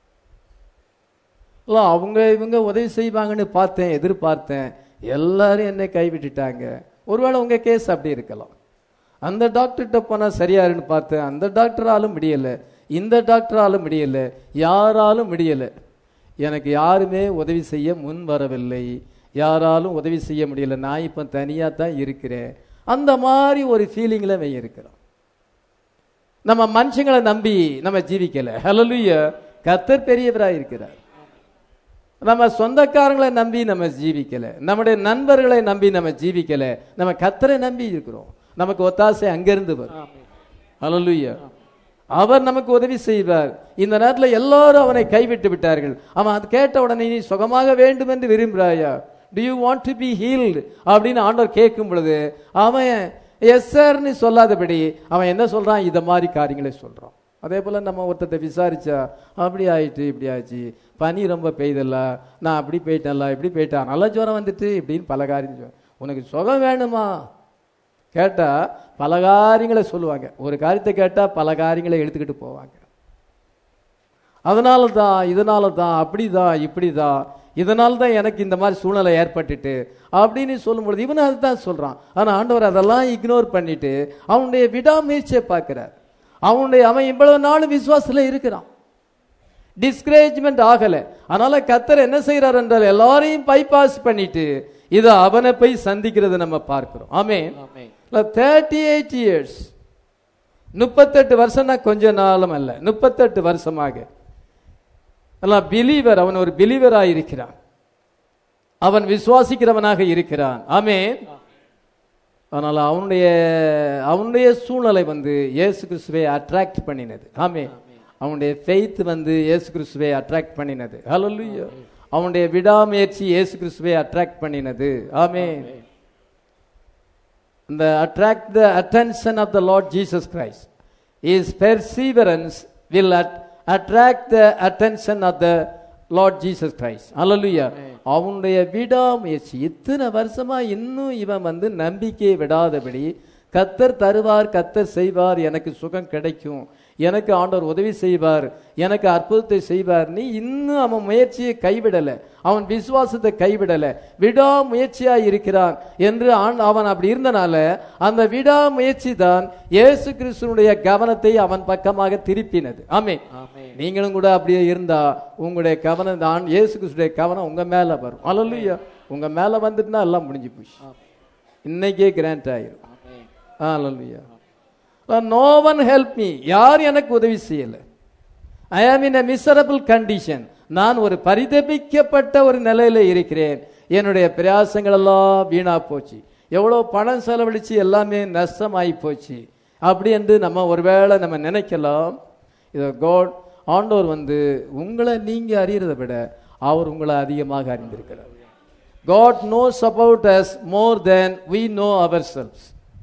இல்லை அவங்க இவங்க உதவி செய்வாங்கன்னு பார்த்தேன் எதிர்பார்த்தேன் எல்லாரும் என்னை கைவிட்டுட்டாங்க ஒருவேளை உங்க கேஸ் அப்படி இருக்கலாம் அந்த டாக்டர்கிட்ட போனால் சரியாருன்னு பார்த்தேன் அந்த டாக்டராலும் முடியலை இந்த டாக்டராலும் முடியலை யாராலும் முடியலை எனக்கு யாருமே உதவி செய்ய முன் வரவில்லை யாராலும் உதவி செய்ய முடியல நான் இப்போ தனியாக தான் இருக்கிறேன் அந்த மாதிரி ஒரு ஃபீலிங்கில் அவன் இருக்கிறான் நம்ம மனுஷங்களை நம்பி நம்ம ஜீவிக்கல ஹalleluya கர்த்தர் பெரியவராக இருக்கிறார் நம்ம சொந்தக்காரங்களை நம்பி நம்ம ஜீவிக்கல நம்முடைய நண்பர்களை நம்பி நம்ம ஜீவிக்கல நம்ம கர்த்தரை நம்பி இருக்கிறோம் நமக்கு ஒத்தாசை அங்கிருந்து வரும் ஹalleluya அவர் நமக்கு உதவி செய்வார் இந்த நேரத்தில் எல்லாரும் அவனை கைவிட்டு விட்டார்கள் அவன் அது கேட்ட உடனே நீ சுகமாக வேண்டும் என்று விரும்புகிறாயா do you want to be healed அப்படின்னு ஆண்டவர் கேட்கும் பொழுது அவன் எஸ் சார்னு சொல்லாதபடி அவன் என்ன சொல்றான் இத மாதிரி காரியங்களை சொல்றான் அதே போல நம்ம ஒருத்தத்தை விசாரிச்சா அப்படி ஆயிட்டு இப்படி ஆச்சு பனி ரொம்ப பெய்தல்ல நான் அப்படி போயிட்டேன்ல இப்படி போயிட்டான் நல்ல ஜுரம் வந்துட்டு இப்படின்னு பல காரியம் சொல்லுவான். உனக்கு சுகம் வேணுமா கேட்டா பல காரியங்களை சொல்லுவாங்க ஒரு காரியத்தை கேட்டா பல காரியங்களை எடுத்துக்கிட்டு போவாங்க அதனால தான் இதனால தான் அப்படிதான் இப்படிதான் இதனால தான் எனக்கு இந்த மாதிரி சூழ்நிலை ஏற்பட்டுட்டு அப்படின்னு சொல்லும்பொழுது இவன் அதுதான் சொல்றான் ஆனா ஆண்டவர் அதெல்லாம் இக்னோர் பண்ணிட்டு அவனுடைய விடாமுயற்சியை பார்க்கிறார் அவனுடைய அவன் இவ்வளவு நாள் விசுவாசத்துல இருக்கிறான் டிஸ்கரேஜ்மெண்ட் ஆகல அதனால கத்தர் என்ன செய்யறார் என்றால் எல்லாரையும் பைபாஸ் பண்ணிட்டு இது அவனை போய் சந்திக்கிறது நம்ம பார்க்கிறோம் ஆமே
ஆமென்.
தேர்ட்டி எயிட் இயர்ஸ் முப்பத்தெட்டு வருஷம்னா கொஞ்ச நாளும் அல்ல முப்பத்தெட்டு வருஷமாக எல்லாம் பிலீவர் அவன் ஒரு பிலீவராக இருக்கிறான் அவன் விசுவாசிக்கிறவனாக இருக்கிறான் ஆமென் அதனால அவனுடைய அவனுடைய சூழ்நிலை வந்து இயேசு கிறிஸ்துவை அட்ராக்ட் பண்ணினது ஆமே அவனுடைய ஃபெய்த் வந்து இயேசு கிறிஸ்துவை அட்ராக்ட் பண்ணினது ஹalleluya அவனுடைய விடாமுயற்சி இயேசு கிறிஸ்துவை அட்ராக்ட் பண்ணினது ஆமென் the attract the attention of the Lord Jesus Christ. His perseverance will at- attract the attention of the Lord Jesus Christ. Hallelujah. அவனுடைய விடாமுயற்சி இத்தனை வருஷமா இன்னும் இவன் வந்து நம்பிக்கையை விடாதபடி கத்தர் தருவார் கத்தர் செய்வார் எனக்கு சுகம் கிடைக்கும் எனக்கு ஆண்டவர் உதவி செய்வார் எனக்கு அற்புதத்தை செய்வார் நீ இன்னும் அவன் முயற்சியை கைவிடல அவன் விசுவாசத்தை கைவிடல விடாமுயற்சியா இருக்கிறான் என்று ஆண்- அவன் அப்படி இருந்தனால அந்த விடாமுயற்சி தான் இயேசு கிறிஸ்துனுடைய கவனத்தை அவன் பக்கமாக திருப்பினது ஆமே
ஆமென்.
நீங்களும் கூட அப்படியே இருந்தா உங்களுடைய கவனம் தான் இயேசு கிறிஸ்துடைய கவனம் உங்க மேல வரும் அல்லையா உங்க மேல வந்துட்டுனா எல்லாம் முடிஞ்சு போச்சு இன்னைக்கே கிராண்ட் ஆயிரும்
ஆமென்.
அல்லையா நோ ஒன் ஹெல்ப் மீ யார் எனக்கு உதவி செய்யல ஐ ஆம் இன் a மிசரபிள் கண்டிஷன் நான் ஒரு பரிதபிக்கப்பட்ட ஒரு நிலையில இருக்கிறேன் என்னுடைய பிரயாசங்கள் எல்லாம் வீணா போச்சு எவ்வளோ பணம் செலவழிச்சு எல்லாமே நஷ்டமாயி போச்சு அப்படி என்று நம்ம ஒருவேளை நம்ம நினைக்கலாம் இதை காட் ஆண்டவர் வந்து உங்களை நீங்க அறியறதை விட அவர் உங்களை அதிகமாக அறிந்திருக்கிறார் God knows about us more than we know ourselves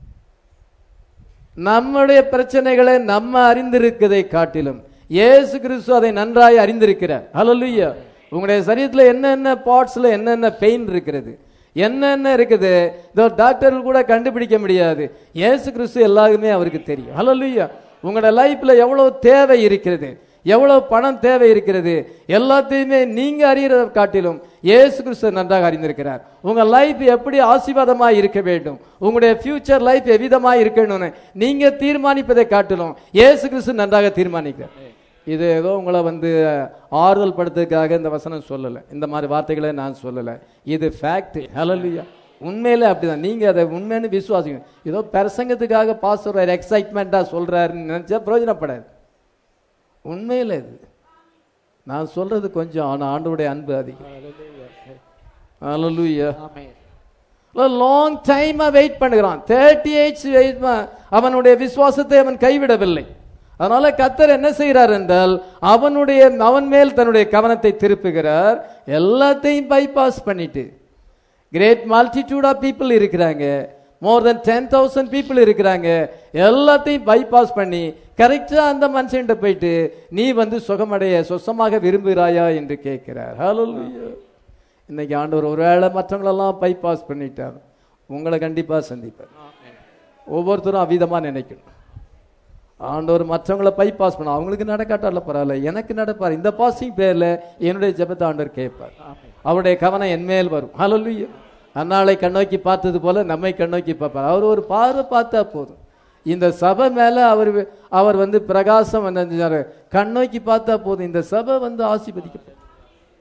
நம்முடைய பிரச்சனைகளை நம்ம அறிந்திருக்கதை காட்டிலும் இயேசு கிறிஸ்து அதை நன்றாய் அறிந்திருக்கிறார் ஹalleluya உங்களுடைய சரீரத்துல என்னென்ன பார்ட்ஸ்ல என்னென்ன பெயின் இருக்கிறது என்னென்ன இருக்குது இதோ டாக்டர்கள் கூட கண்டுபிடிக்க முடியாது இயேசு கிறிஸ்து எல்லாருமே அவருக்கு தெரியும் ஹalleluya உங்களோட லைஃப்ல எவ்வளவு தேவை இருக்கிறது எவ்வளவு பணம் தேவை இருக்கிறது எல்லாத்தையுமே நீங்க அறியறதை காட்டிலும் இயேசு கிறிஸ்து நன்றாக அறிந்திருக்கிறார் உங்க லைஃப் எப்படி ஆசீர்வாதமா இருக்க வேண்டும் உங்களுடைய ஃபியூச்சர் லைஃப் எவ்விதமா இருக்கணும்னு நீங்க தீர்மானிப்பதை காட்டிலும் இயேசு கிறிஸ்து நன்றாக தீர்மானிக்கிறார் இது ஏதோ உங்களை வந்து ஆறுதல் படுத்துறதுக்காக இந்த வசனம் சொல்லலை இந்த மாதிரி வார்த்தைகளை நான் சொல்லலை இது ஃபேக்ட் ஹalleluya உண்மையில அப்படிதான் நீங்க அதை உண்மைன்னு விசுவாசிங்க ஏதோ பிரசங்கத்துக்காக பாஸ்டர் ஒரு எக்ஸைட்மெண்ட்டாக சொல்றாருன்னு நினைச்சா பிரயோஜனப்படாது உண்மையில இது நான் சொல்றது கொஞ்சம் ஆனா ஆண்டவருடைய அன்பு அதிகம் ஹalleluya
ஆமென்.
லாங் டைமா வெயிட் பண்ணுகிறான் தேர்ட்டி எயிட் அவனுடைய விசுவாசத்தை அவன் கைவிடவில்லை அதனால கத்தர் என்ன செய்கிறார் என்றால் அவனுடைய அவன் மேல் தன்னுடைய கவனத்தை திருப்புகிறார் எல்லாத்தையும் பைபாஸ் பண்ணிட்டு கிரேட் மல்டிடியூட் ஆஃப் பீப்புள் இருக்கிறாங்க more than ten thousand people இருக்கிறாங்க எல்லாத்தையும் பைபாஸ் பண்ணி கரெக்டா அந்த மனுஷன்கிட்ட போயிட்டு நீ வந்து சுகமடைய சொசமாக விரும்புகிறாயா என்று கேட்கிறார் ஹalleluya இன்னைக்கு ஆண்டவர் ஒருவேளை மற்றவங்களெல்லாம் பைபாஸ் பண்ணிட்டார் உங்களை கண்டிப்பா சந்திப்பார் ஒவ்வொருத்தரும் அவ்விதமா நினைக்கணும் ஆண்டவர் மற்றவங்கள பைபாஸ் பண்ண அவங்களுக்கு நடக்காட்டால பரவாயில்ல எனக்கு நடப்பார் இந்த பாசிங் பேர்ல என்னுடைய ஜெபத்தை ஆண்டவர் கேட்பார் அவருடைய கவனம் என் மேல் வரும் ஹalleluya அன்னாளை கண்ணோக்கி பார்த்தது போல நம்மை கண்ணோக்கி பார்ப்பார் அவர் ஒரு பார்வை பார்த்தா போதும் இந்த சபை மேல அவர் அவர் வந்து பிரகாசம் என்ன செஞ்சாரு? கண்ணோக்கி பார்த்தா போதும் இந்த சபை வந்து ஆசீர்வதிக்கப்படும்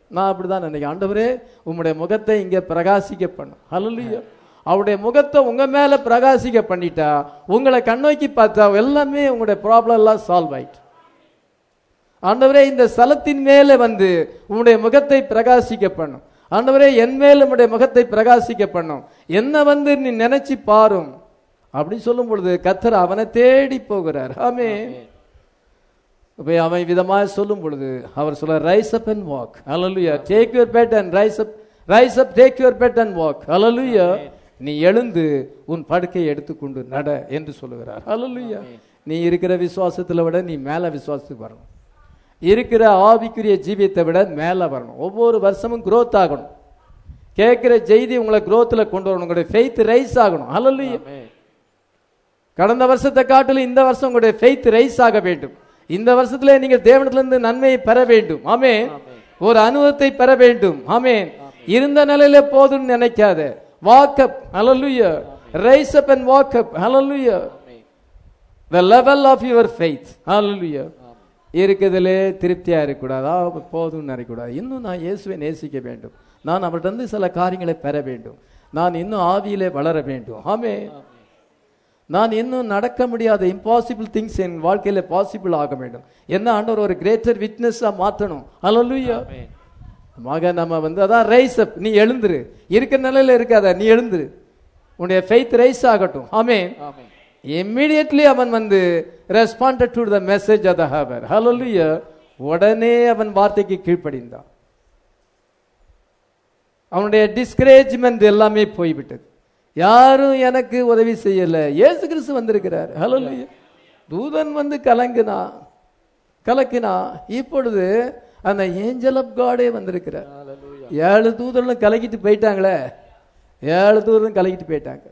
நான் அப்படிதான் நினைக்கிறேன் ஆண்டவரே உம்முடைய முகத்தை இங்க பிரகாசிக்க பண்ணும் ஹalleluya அவருடைய முகத்தை உங்க மேல பிரகாசிக்க பண்ணிட்டா உங்களை கண்ணோக்கி பார்த்தா எல்லாமே உங்களுடைய ப்ராப்ளம் எல்லாம் சால்வ் ஆயிட்டு ஆண்டவரே இந்த ஸ்தலத்தின் மேலே வந்து உம்முடைய முகத்தை பிரகாசிக்க பண்ணும் ஆண்டவரே என் மேல் உம்முடைய முகத்தை பிரகாசிக்க பண்ணும் என்ன வந்து நீ நினைச்சு பாரும் அப்படி சொல்லும் பொழுது கத்தர் அவனை தேடி போகிறார் ஆமே போய் அவன் விதமாக சொல்லும் பொழுது அவர் சொல்ல ரைஸ் அப் அண்ட் வாக் ஹalleluya take your bed and rise up rise up take your bed and walk ஹalleluya நீ எழுந்து உன் படுக்கையை எடுத்துக்கொண்டு நட என்று சொல்லுகிறார் ஹalleluya நீ இருக்கிற விசுவாசத்துல விட நீ மேல விசுவாசத்துக்கு வரணும் இருக்கிற ஆவிக்குரிய ஜீவியத்தை விட மேல வரணும் ஒவ்வொரு வருஷமும் growth ஆகணும் கேட்கிற செய்தி உங்களை growthல கொண்டு வரணும் உங்களுடைய ஃபெய்த் ரைஸ் ஆகணும் ஹalleluya கடந்த வருஷத்தை காட்டிலும் இந்த வருஷம் உங்களுடைய ஃபெய்த் ரைஸ் ஆக வேண்டும் இந்த வருஷத்துல நீங்கள் தேவனத்திலிருந்து நன்மையை பெற வேண்டும் ஆமே ஒரு அனுபவத்தை பெற வேண்டும் ஆமென் இருந்த நிலையில போதும்னு நினைக்காத வாக் அப் ஹalleluya rise up and walk up ஹalleluya the level of your faith hallelujah இருக்கிறதுலே திருப்தியா இருக்கக்கூடாது ஆ, போதும்னு நினைக்கக்கூடாது இன்னும் நான் இயேசுவை நேசிக்க வேண்டும் நான் அவர்கிட்ட இருந்து சில காரியங்களை பெற வேண்டும் நான் இன்னும் ஆவியிலே வளர வேண்டும் ஆமே நான் இன்னும் நடக்க முடியாத இம்பாசிபிள் திங்ஸ் என் வாழ்க்கையில பாசிபிள் ஆக வேண்டும் என்ன ஆண்டவர் ஒரு கிரேட்டர் விட்னஸா மாற்றணும் ஹalleluya மக நம்ம வந்து அதான் ரைஸ் அப் நீ எழுந்துரு இருக்கிற நிலையில இருக்காத நீ எழுந்துரு உன்னுடைய ஃபெய்த் ரைஸ் ஆகட்டும் ஆமென் இம்மிடியட்லி அவன் வந்து responded to the message of the hour ஹalleluya உடனே அவன் வார்த்தைக்கு கீழ்ப்படிந்தான் அவனுடைய டிஸ்கரேஜ்மெண்ட் எல்லாமே போய்விட்டது யாரும் எனக்கு உதவி செய்யல இயேசு கிறிஸ்து வந்திருக்கிறார் ஹalleluya தூதன் வந்து கலங்கினா கலக்கினா இப்பொழுது அந்த ஏஞ்சல் ஆஃப் காடே வந்திருக்கிறார் ஏழு தூதர்களும் கலக்கிட்டு போயிட்டாங்களே ஏழு தூதரும் கலக்கிட்டு போயிட்டாங்க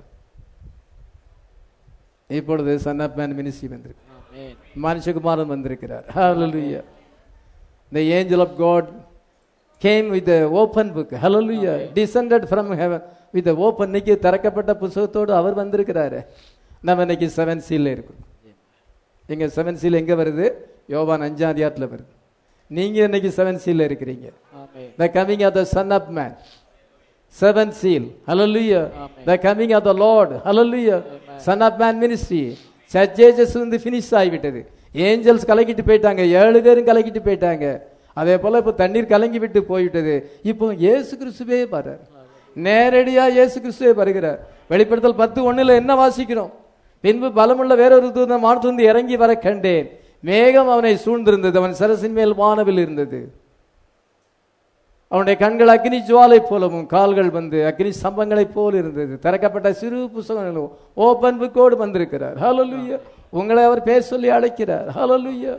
இப்பொழுது சன் ஆஃப் மேன் மினிஸ்ட்ரி வந்திருக்கு மனுஷகுமாரன் வந்திருக்கிறார் ஹalleluya the angel of god came with the open book hallelujah descended from heaven with the open இன்னைக்கு திறக்கப்பட்ட புத்தகத்தோடு அவர் வந்திருக்கிறாரு நம்ம இன்னைக்கு செவன் சீல்ல இருக்கும் எங்க செவன் சீல் எங்க வருது யோவான் அஞ்சாம் அதிகாரத்துல வருது நீங்க இன்னைக்கு செவன் சீல்ல இருக்கிறீங்க the coming of the son of man seven seal hallelujah the coming of the lord hallelujah son of man ministry church ages வந்து ஃபினிஷ் ஆகிவிட்டது ஏஞ்சல்ஸ் கலக்கிட்டு போயிட்டாங்க ஏழு பேரும் கலக்கிட்டு போயிட்டாங்க அதே போல இப்போ தண்ணீர் கலங்கி விட்டு போய்விட்டது இப்போ இயேசு கிறிஸ்துவே வர்றார் நேரடியா இயேசு கிறிஸ்துவே வருகிறார் வெளிப்படுத்தல் பத்து ஒண்ணுல என்ன வாசிக்கிறோம் பின்பு பலமுள்ள வேறொரு தூதன் வானத்திலிருந்து இறங்கி வர கண்டேன் மேகம் அவனை சூழ்ந்திருந்தது அவன் சரசின் மேல் வானவில் இருந்தது அவனுடைய கண்கள் அக்னி ஜுவாலை போலவும் கால்கள் வந்து அக்னி ஸ்தம்பங்களைப் போல் இருந்தது திறக்கப்பட்ட சிறு புஸ்தகம் ஓபன் புக்கோடு வந்திருக்கிறார் ஹalleluya உங்களை அவர் பேர் சொல்லி அழைக்கிறார் ஹalleluya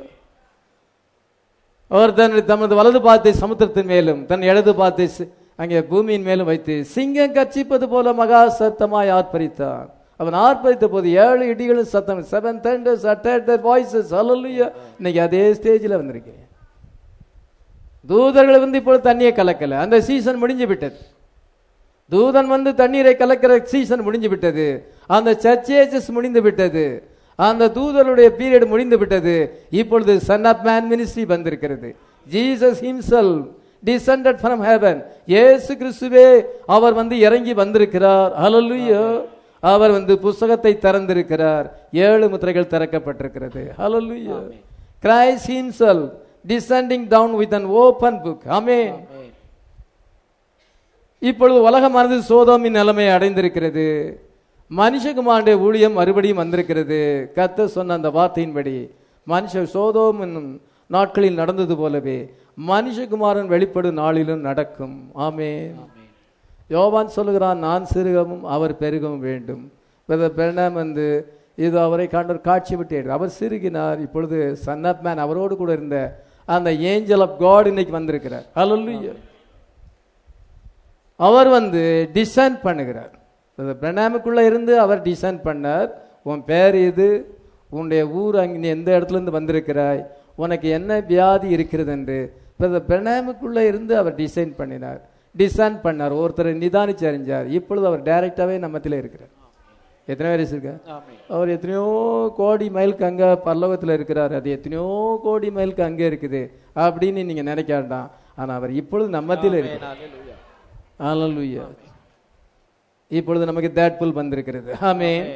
அவர் தன் தமது வலது பாத்தை சமுத்திரத்தின் மேலும் தன் இடது பாத்தை சி- அங்கே பூமியின் மேலும் வைத்து சிங்கம் கர்ச்சிப்பது போல மகா சத்தமாய் ஆர்ப்பரித்தான் அவன் ஆர்ப்பரித்த போது ஏழு இடிகளும் சத்தம் செவன் தண்டர்ஸ் அட்டட் தர் வாய்ஸஸ் ஹalleluya இன்னைக்கு அதே ஸ்டேஜில் வந்திருக்கேன் தூதர்கள் வந்து இப்பொழுது தண்ணியை கலக்கல அந்த சீசன் முடிஞ்சு விட்டது தூதன் வந்து தண்ணீரை கலக்கிற சீசன் முடிஞ்சு விட்டது அந்த சர்ச்சேஜஸ் முடிந்து விட்டது அந்த தூதருடைய பீரியட் முடிந்து விட்டது இப்பொழுது சன் ஆஃப் மேன் மினிஸ்ட்ரி வந்திருக்கிறது Jesus himself descended from heaven இயேசு கிறிஸ்துவே அவர் வந்து இறங்கி வந்திருக்கிறார் ஹalleluya அவர் வந்து புஸ்தகத்தை திறந்திருக்கிறார் ஏழு முத்திரைகள் திறக்கப்பட்டிருக்கிறது ஹalleluya Christ himself descending down with an open book ஆமென் இப்பொழுது உலகமானது சோதோமின் நிலைமை அடைந்திருக்கிறது மனுஷகுமாருடைய ஊழியம் மறுபடியும் வந்திருக்கிறது கத்த சொன்ன அந்த வார்த்தையின்படி மனுஷ சோதோம் என்னும் நாட்களில் நடந்தது போலவே மனுஷகுமாரன் வெளிப்படும் நாளிலும் நடக்கும் ஆமே யோவான் சொல்லுகிறான் நான் சிறுகவும் அவர் பெருகவும் வேண்டும் பெண்ணம் வந்து இது அவரை காண்டவர் காட்சி விட்டு எடுத்தார். அவர் சிறுகினார் இப்பொழுது சன் ஆஃப் மேன் அவரோடு கூட இருந்த அந்த ஏஞ்சல் ஆஃப் காட் இன்னைக்கு வந்திருக்கிறார் ஹalleluya அவர் வந்து டிசைன் பண்ணுகிறார் பிரணாமுக்குள்ள இருந்து அவர் டிசைன் பண்ணார் உன் பேர் இது உன்னுடைய ஊர் அங்கே நீ எந்த இடத்துல இருந்து வந்திருக்கிறாய் உனக்கு என்ன வியாதி இருக்கிறது என்று பிரணாமுக்குள்ள இருந்து அவர் டிசைன் பண்ணினார் டிசைன் பண்ணார் ஒருத்தரை நிதானிச்சு அறிஞ்சார் இப்பொழுது அவர் டைரக்டாவே நம்மத்திலே இருக்கிறார் எத்தனை பேர் இருக்கார் அவர் எத்தனையோ கோடி மைலுக்கு அங்கே பல்லவத்தில் இருக்கிறார் அது எத்தனையோ கோடி மைலுக்கு அங்கே இருக்குது அப்படின்னு நீங்கள் நினைக்க வேண்டாம் ஆனா அவர் இப்பொழுது நம்ம மத்தியில இருக்கிறார் ஹalleluya இப்பொழுது நமக்கு தேட்புல் வந்திருக்கிறது ஆமென்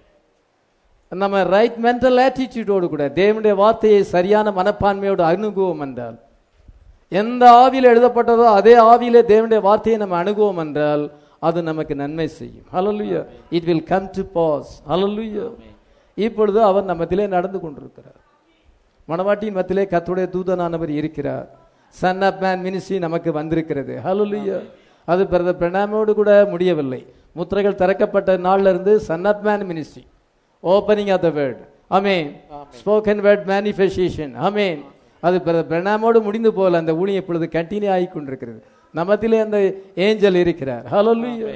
நம்ம ரைட் மென்டல் ஆட்டிடியூடோடு கூட தேவனுடைய வார்த்தையை சரியான மனப்பான்மையோடு அணுகுவோம் என்றால் எந்த ஆவியில் எழுதப்பட்டதோ அதே ஆவியிலே தேவனுடைய வார்த்தையை நம்ம அணுகுவோம் என்றால் அது நமக்கு நன்மை செய்யும் ஹalleluya it will come to pass ஹalleluya இப்பொழுது அவர் நம்மத்திலே நடந்து கொண்டிருக்கிறார் மணவாட்டியின் மத்தியிலே கர்த்தருடைய தூதனானவர் இருக்கிறார் சன் ஆஃப் மேன் மினிஸ்ட்ரி நமக்கு வந்திருக்கிறது ஹalleluya அது பிரதர் பிரணாமோடு கூட முடியவில்லை முத்திரைகள் திறக்கப்பட்ட நாள்ல இருந்து son of man ministry opening of the word அமேன் ஸ்போக்கன் வேர்ட் மேனிஃபெஸ்டேஷன் அமேன் அது பிரதர் பிரணாமோடு முடிந்து போல அந்த ஊழியம் இப்பொழுது கண்டினியூ ஆகி கொண்டிருக்கிறது நமத்திலே அந்த ஏஞ்சல் இருக்கிறார் ஹalleluya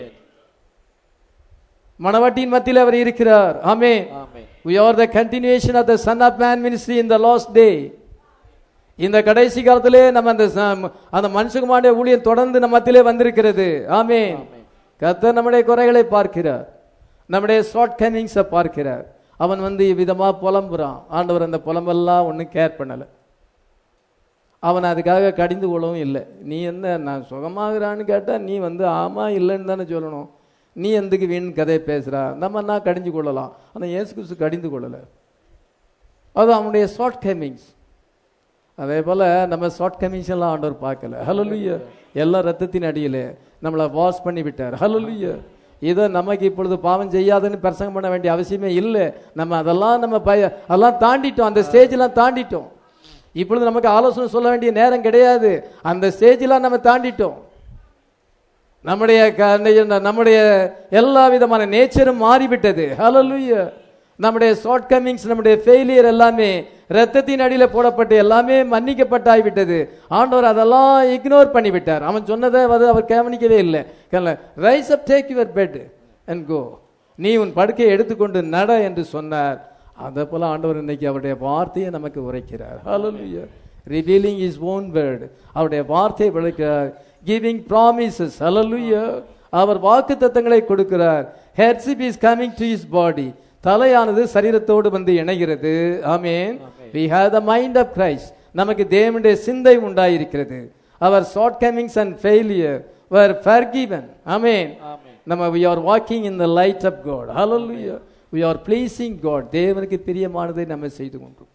மணவாட்டியின் மத்தியில் அவர் இருக்கிறார் ஆமென் we are the continuation of the son of man ministry in the last day இந்த கடைசி காலத்திலே நம்ம அந்த ச- அந்த மனுஷகுமாருடைய ஊழியம் தொடர்ந்து நம்ம மத்தியிலே வந்திருக்கிறது ஆமென் கர்த்தர் நம்முடைய குறைகளை பார்க்கிறார் நம்முடைய ஷார்ட் கமிங்ஸை பார்க்கிறார் அவன் வந்து விதமா புலம்புறான் ஆண்டவர் அந்த புலம்பெல்லாம் ஒன்றும் கேர் பண்ணல அவன் அதுக்காக கடிந்து கொள்ளவும் இல்லை நீ என்ன நான் சுகமாகறான்னு கேட்டா நீ வந்து ஆமா இல்லைன்னு தானே சொல்லணும் நீ எதுக்கு வீண் கதையை பேசுறா நம்ம நான் கடிஞ்சு கொள்ளலாம் ஆனால் இயேசு கிறிஸ்து கடிந்து கொள்ளலை அது அவனுடைய ஷார்ட் கமிங்ஸ் அதே போல நம்ம ஷார்ட் கமிங்ஸ் எல்லாம் ஆண்டவர் பார்க்கல ஹலலுயா எல்லாம் ரத்தத்தின் அடியிலே நம்மளை வாஷ் பண்ணி விட்டார் ஹலலுயா இதை நமக்கு இப்பொழுது பாவம் செய்யாதுன்னு பிரசங்கம் பண்ண வேண்டிய அவசியமே இல்லை நம்ம அதெல்லாம் நம்ம பய அதெல்லாம் தாண்டிட்டோம் அந்த ஸ்டேஜ்லாம் தாண்டிட்டோம் இப்பொழுது நமக்கு ஆலோசனை சொல்ல வேண்டிய நேரம் கிடையாது அந்த ஸ்டேஜ்லாம் நம்ம தாண்டிட்டோம் நம்முடைய க- நம்முடைய எல்லா விதமான நேச்சரும் மாறிவிட்டது ஹalleluya நம்முடைய ஷார்ட் கமிங்ஸ் நம்முடைய ஃபெயிலியர் எல்லாமே ரத்தத்தின் அடியில போடப்பட்டு எல்லாமே மன்னிக்கப்பட்டாய் விட்டது ஆண்டவர் அதெல்லாம் இக்னோர் பண்ணி விட்டார் அவன் சொன்னதை வந்து அவர் கவனிக்கவே இல்லை rise up take your bed and go நீ உன் படுக்கையை எடுத்துக்கொண்டு நட என்று சொன்னார் அதே போல ஆண்டவர் இன்னைக்கு அவருடைய வார்த்தையை நமக்கு உரைக்கிறார் ஹalleluya ரிவீலிங் இஸ் ஓன் வேர்டு அவருடைய வார்த்தையை விளக்கிறார் கிவிங் ப்ராமிசஸ் ஹalleluya அவர் வாக்கு தத்தங்களை கொடுக்கிறார் headship is coming to his body தலையானது சரீரத்தோடு வந்து இணைகிறது ஆமென் we have the mind of christ நமக்கு தேவனுடைய சிந்தை உண்டாயிருக்கிறது அவர் shortcomings and failure were forgiven amen நம்ம we are walking in the light of god hallelujah we are pleasing god தேவனுக்கு பிரியமானதை நம்ம செய்து கொண்டிருக்கிறோம்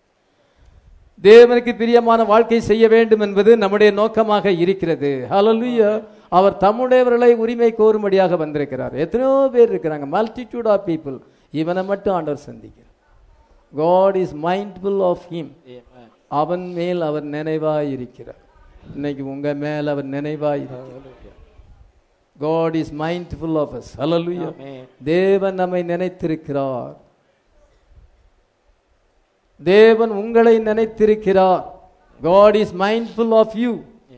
தேவனுக்கு பிரியமான வாழ்க்கை செய்ய வேண்டும் என்பது நம்முடைய நோக்கமாக இருக்கிறது ஹalleluya அவர் தம்முடையவர்களை உரிமை கோரும்படியாக வந்திருக்கிறார் எத்தனையோ பேர் இருக்கிறாங்க மல்டிடியூட் ஆஃப் பீப்புள் இவனை மட்டும் ஆண்டவர் சந்திக்கிறார் God is mindful of him அவன் மேல் அவர் நினைவாய் இருக்கிறார் இன்னைக்கு உங்க மேல் அவர் நினைவாய் இருக்கிறார் God is mindful of us hallelujah தேவன் நம்மை நினைத்திருக்கிறார் தேவன் உங்களை நினைத்திருக்கிறார் God is mindful of you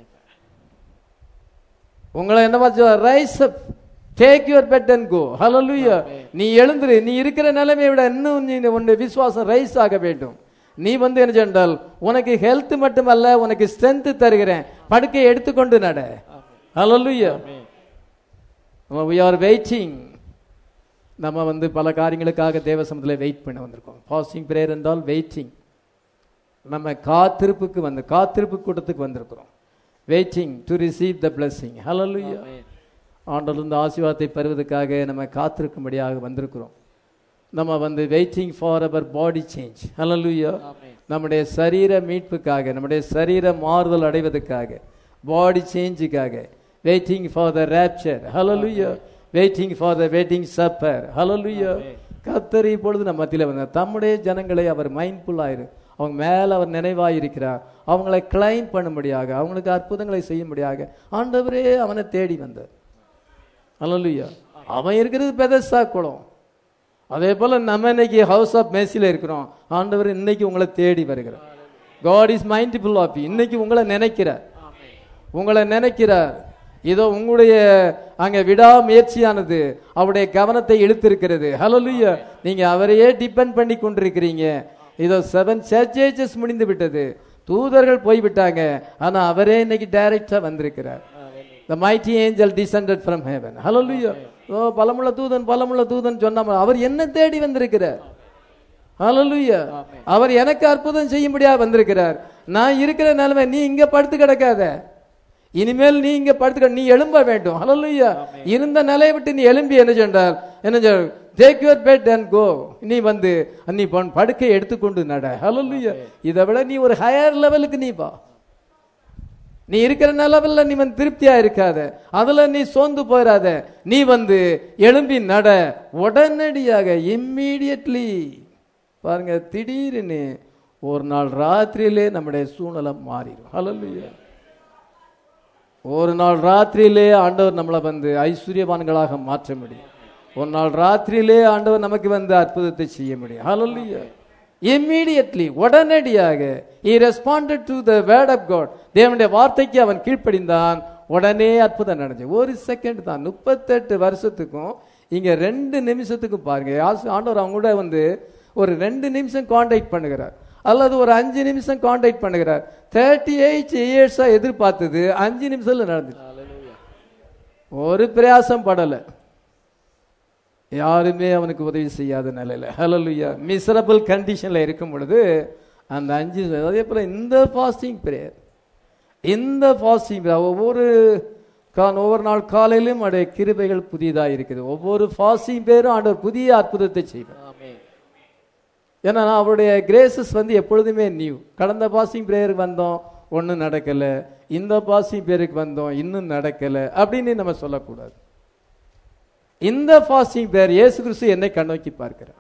உங்களை என்ன rise up take your bed and go hallelujah நீ எழுந்துரு நீ இருக்கிற நிலைமையை விட இன்னும் நீ உன்னுடைய விசுவாசம் ரைஸ் ஆக வேண்டும் நீ வந்து என்ன சென்றால் உனக்கு ஹெல்த் மட்டுமல்ல உனக்கு ஸ்ட்ரென்த் தருகிறேன் படுக்கையை எடுத்துக்கொண்டு நட ஹalleluya we are waiting நம்ம வந்து பல காரியங்களுக்காக தேவ சமூகத்தில் வெயிட் பண்ண வந்திருக்கோம் ஃபாஸ்டிங் பிரேயர் என்றால் வெயிட்டிங் நம்ம காத்திருப்புக்கு வந்து காத்திருப்பு கூட்டத்துக்கு வந்திருக்கிறோம் waiting to receive the blessing hallelujah ஆண்டலிருந்து ஆசீர்வாதத்தை பெறுவதற்காக நம்ம காத்திருக்கும்படியாக வந்திருக்கிறோம் நம்ம வந்து வெயிட்டிங் ஃபார் அவர் பாடி சேஞ்ச் hallelujah நம்முடைய சரீர மீட்புக்காக நம்முடைய சரீர மாறுதல் அடைவதற்காக பாடி சேஞ்சுக்காக waiting for the rapture hallelujah waiting for the waiting supper hallelujah கத்தர் இப்பொழுது நம்ம மத்தியில் வந்தார் தம்முடைய ஜனங்களை அவர் மைண்ட்ஃபுல் ஆயிரு அவங்க மேல அவர் நினைவாய் இருக்கிறார் அவங்களை கிளைம் பண்ணும்படியாக அவங்களுக்கு அற்புதங்களை செய்யும்படியாக ஆண்டவரே அவனை தேடி வந்தார் அல்லலுயா அவன் இருக்கிறது பெதஸ்தா குளம் அதே போல நம்ம இன்னைக்கு ஹவுஸ் ஆஃப் மேசில இருக்கிறோம் ஆண்டவர் இன்னைக்கு உங்களை தேடி வருகிறார் காட் இஸ் மைண்ட்ஃபுல் ஆஃப் இன்னைக்கு உங்களை நினைக்கிறார் உங்களை நினைக்கிறார் இதோ உங்களுடைய அங்க விடாமுயற்சியானது அவருடைய கவனத்தை இழுத்திருக்கிறது ஹalleluya நீங்க அவரையே டிபெண்ட் பண்ணி கொண்டிருக்கிறீங்க இதோ செவன் சர்ச்சேஜஸ் முடிந்து விட்டது தூதர்கள் போய்விட்டாங்க ஆனா அவரே இன்னைக்கு டைரக்டா வந்திருக்கிறார் the mighty angel descended from heaven hallelujah ஓ பலமுள்ள தூதன் பலமுள்ள தூதன் சொன்னாம அவர் என்ன தேடி வந்திருக்கிறார் ஹalleluya
ஆமென்.
அவர் எனக்கு அற்புதம் செய்யும்படியா வந்திருக்கிறார் நான் இருக்கிற நிலைமை நீ இங்க படுத்து கிடக்காத இனிமேல் நீ இங்க படுத்து கிட- நீ எழும்ப வேண்டும் ஹalleluya இருந்த நிலையை விட்டு நீ எழும்பி என்ன சென்றார் என்ன take your bed and go நீ வந்து நீ பொன் படுக்கை எடுத்துக்கொண்டு நட ஹalleluya இதை விட நீ ஒரு ஹையர் லெவலுக்கு நீ வா நீ இருக்கிற நிலவில் நீ வந்து திருப்தியா இருக்காத அதுல நீ சோர்ந்து போயிடாத நீ வந்து எழும்பி நட உடனடியாக இம்மீடியட்லி பாருங்க திடீர்னு ஒரு நாள் ராத்திரியிலே நம்முடைய சூழ்நிலை மாறிடும் ஹalleluya ஒரு நாள் ராத்திரியிலே ஆண்டவர் நம்மளை வந்து ஐஸ்வர்யவான்களாக மாற்ற முடியும் ஒரு நாள் ராத்திரியிலே ஆண்டவர் நமக்கு வந்து அற்புதத்தை செய்ய முடியும் ஹalleluya இம்மீடியட்லி உடனடியாக he responded to the word of god தேவனுடைய வார்த்தைக்கு அவன் கீழ்ப்படிந்தான் உடனே அற்புதம் நடந்துச்சு ஒரு செகண்ட் தான் முப்பத்தெட்டு வருஷத்துக்கும் இங்க ரெண்டு நிமிஷத்துக்கும் பாருங்க ஆசு- ஆண்டவர் அவங்க கூட வந்து ஒரு ரெண்டு நிமிஷம் காண்டாக்ட் பண்ணுகிறார் அல்லது ஒரு அஞ்சு நிமிஷம் காண்டாக்ட் பண்ணுகிறார் தேர்ட்டி எயிட் இயர்ஸா எதிர்பார்த்தது அஞ்சு நிமிஷத்துல நடந்துச்சு ஒரு பிரயாசம் படலை யாருமே அவனுக்கு உதவி செய்யாத நிலையில ஹalleluya மிசரபிள் கண்டிஷன்ல இருக்கும் பொழுது அந்த அஞ்சு அதே போல இந்த ஃபாஸ்டிங் பிரேயர் இந்த ஃபாஸ்டிங் ஒவ்வொரு கா- ஒவ்வொரு நாள் காலையிலும் அவருடைய கிருபைகள் புதியதாக இருக்குது ஒவ்வொரு ஃபாஸ்டிங் பேரும் ஆண்டவர் புதிய அற்புதத்தை செய்வார்
ஆமென்
ஏன்னா அவருடைய கிரேசஸ் வந்து எப்பொழுதுமே நியூ கடந்த பாசிங் பிரேயருக்கு வந்தோம் ஒன்றும் நடக்கலை இந்த பாசிங் பிரேயருக்கு வந்தோம் இன்னும் நடக்கலை அப்படின்னு நம்ம சொல்லக்கூடாது இந்த ஃபாஸ்டிங் பிரேயர் இயேசு கிறிஸ்து என்னை கண்ணோக்கி பார்க்கிறார்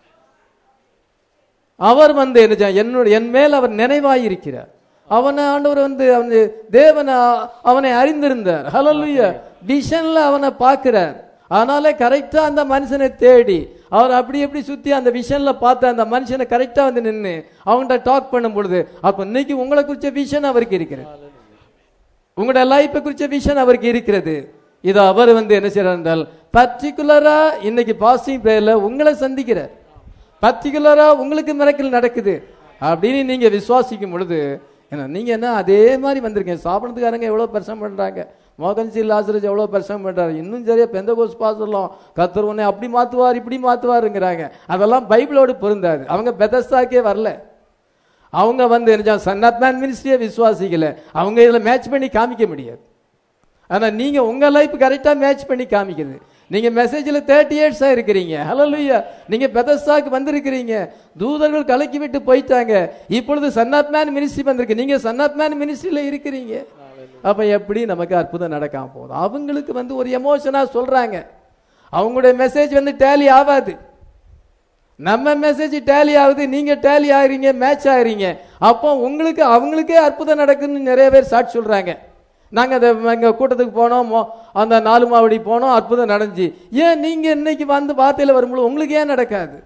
அவர் வந்து என்ன செய்ய- என்னோட என் மேல் அவர் நினைவாய் இருக்கிறார் அவனை ஆண்டவர் வந்து அவன் தேவன் அ- அவனை அறிந்திருந்தார் ஹalleluya விஷன்ல அவனை பார்க்கிறார் அதனால கரெக்டா அந்த மனுஷனை தேடி அவர் அப்படி எப்படி சுத்தி அந்த விஷன்ல பார்த்த அந்த மனுஷனை கரெக்டா வந்து நின்று அவன்கிட்ட டாக் பண்ணும் பொழுது அப்ப இன்னைக்கு உங்களை குறிச்ச விஷன் அவருக்கு இருக்கிறது உங்களோட லைஃப்பை குறிச்ச விஷன் அவருக்கு இருக்கிறது இது அவர் வந்து என்ன செய்யறார் என்றால் பர்டிகுலரா இன்னைக்கு பாசிங் பிரேயர்ல உங்களை சந்திக்கிறார் பர்டிகுலரா உங்களுக்கு மிரக்கல் நடக்குது அப்படின்னு நீங்க விசுவாசிக்கும் பொழுது என்ன நீங்க என்ன அதே மாதிரி வந்திருக்கீங்க சாப்பிடறதுக்காரங்க எவ்வளவு பிரசம் பண்றாங்க மோகன்சி லாசரஸ் எவ்வளவு பிரசம் பண்றாரு இன்னும் சரியா பெந்த கோஸ் பாசலாம் கத்தர் உன்னை அப்படி மாத்துவார் இப்படி மாத்துவாருங்கிறாங்க அதெல்லாம் பைபிளோடு பொருந்தாது அவங்க பெதஸ்தாக்கே வரல அவங்க வந்து என்ன சன் ஆஃப் மேன் மினிஸ்ட்ரியை விசுவாசிக்கல அவங்க இதுல மேட்ச் பண்ணி காமிக்க முடியாது ஆனா நீங்க உங்க லைஃப் கரெக்டா மேட்ச் பண்ணி காமிக்குது நீங்க மெசேஜ்ல தேர்ட்டி இயர்ஸா இருக்கிறீங்க ஹalleluya நீங்க பெதஸ்தாக்கு வந்திருக்கிறீங்க தூதர்கள் கலக்கி விட்டு போயிட்டாங்க இப்பொழுது சன் ஆஃப் மேன் மினிஸ்ட்ரி வந்திருக்கு நீங்க சன் ஆஃப் மேன் மினிஸ்ட்ரியில இருக்கிறீங்க அப்ப எப்படி நமக்கு அற்புதம் நடக்காம போகுது அவங்களுக்கு வந்து ஒரு எமோஷனா சொல்றாங்க அவங்களுடைய மெசேஜ் வந்து டேலி ஆகாது நம்ம மெசேஜ் டேலி ஆகுது நீங்க டேலி ஆகுறீங்க மேட்ச் ஆகுறீங்க அப்போ உங்களுக்கு அவங்களுக்கே அற்புதம் நடக்குதுன்னு நிறைய பேர் சாட்சி சொல்றாங்க நாங்க அந்த எங்க கூட்டத்துக்கு போனோம் மோ- அந்த நாலு மாவடி போனோம் அற்புதம் நடந்துச்சு ஏன் நீங்க இன்னைக்கு வந்து வார்த்தையில வரும்போது உங்களுக்கு ஏன் நடக்காது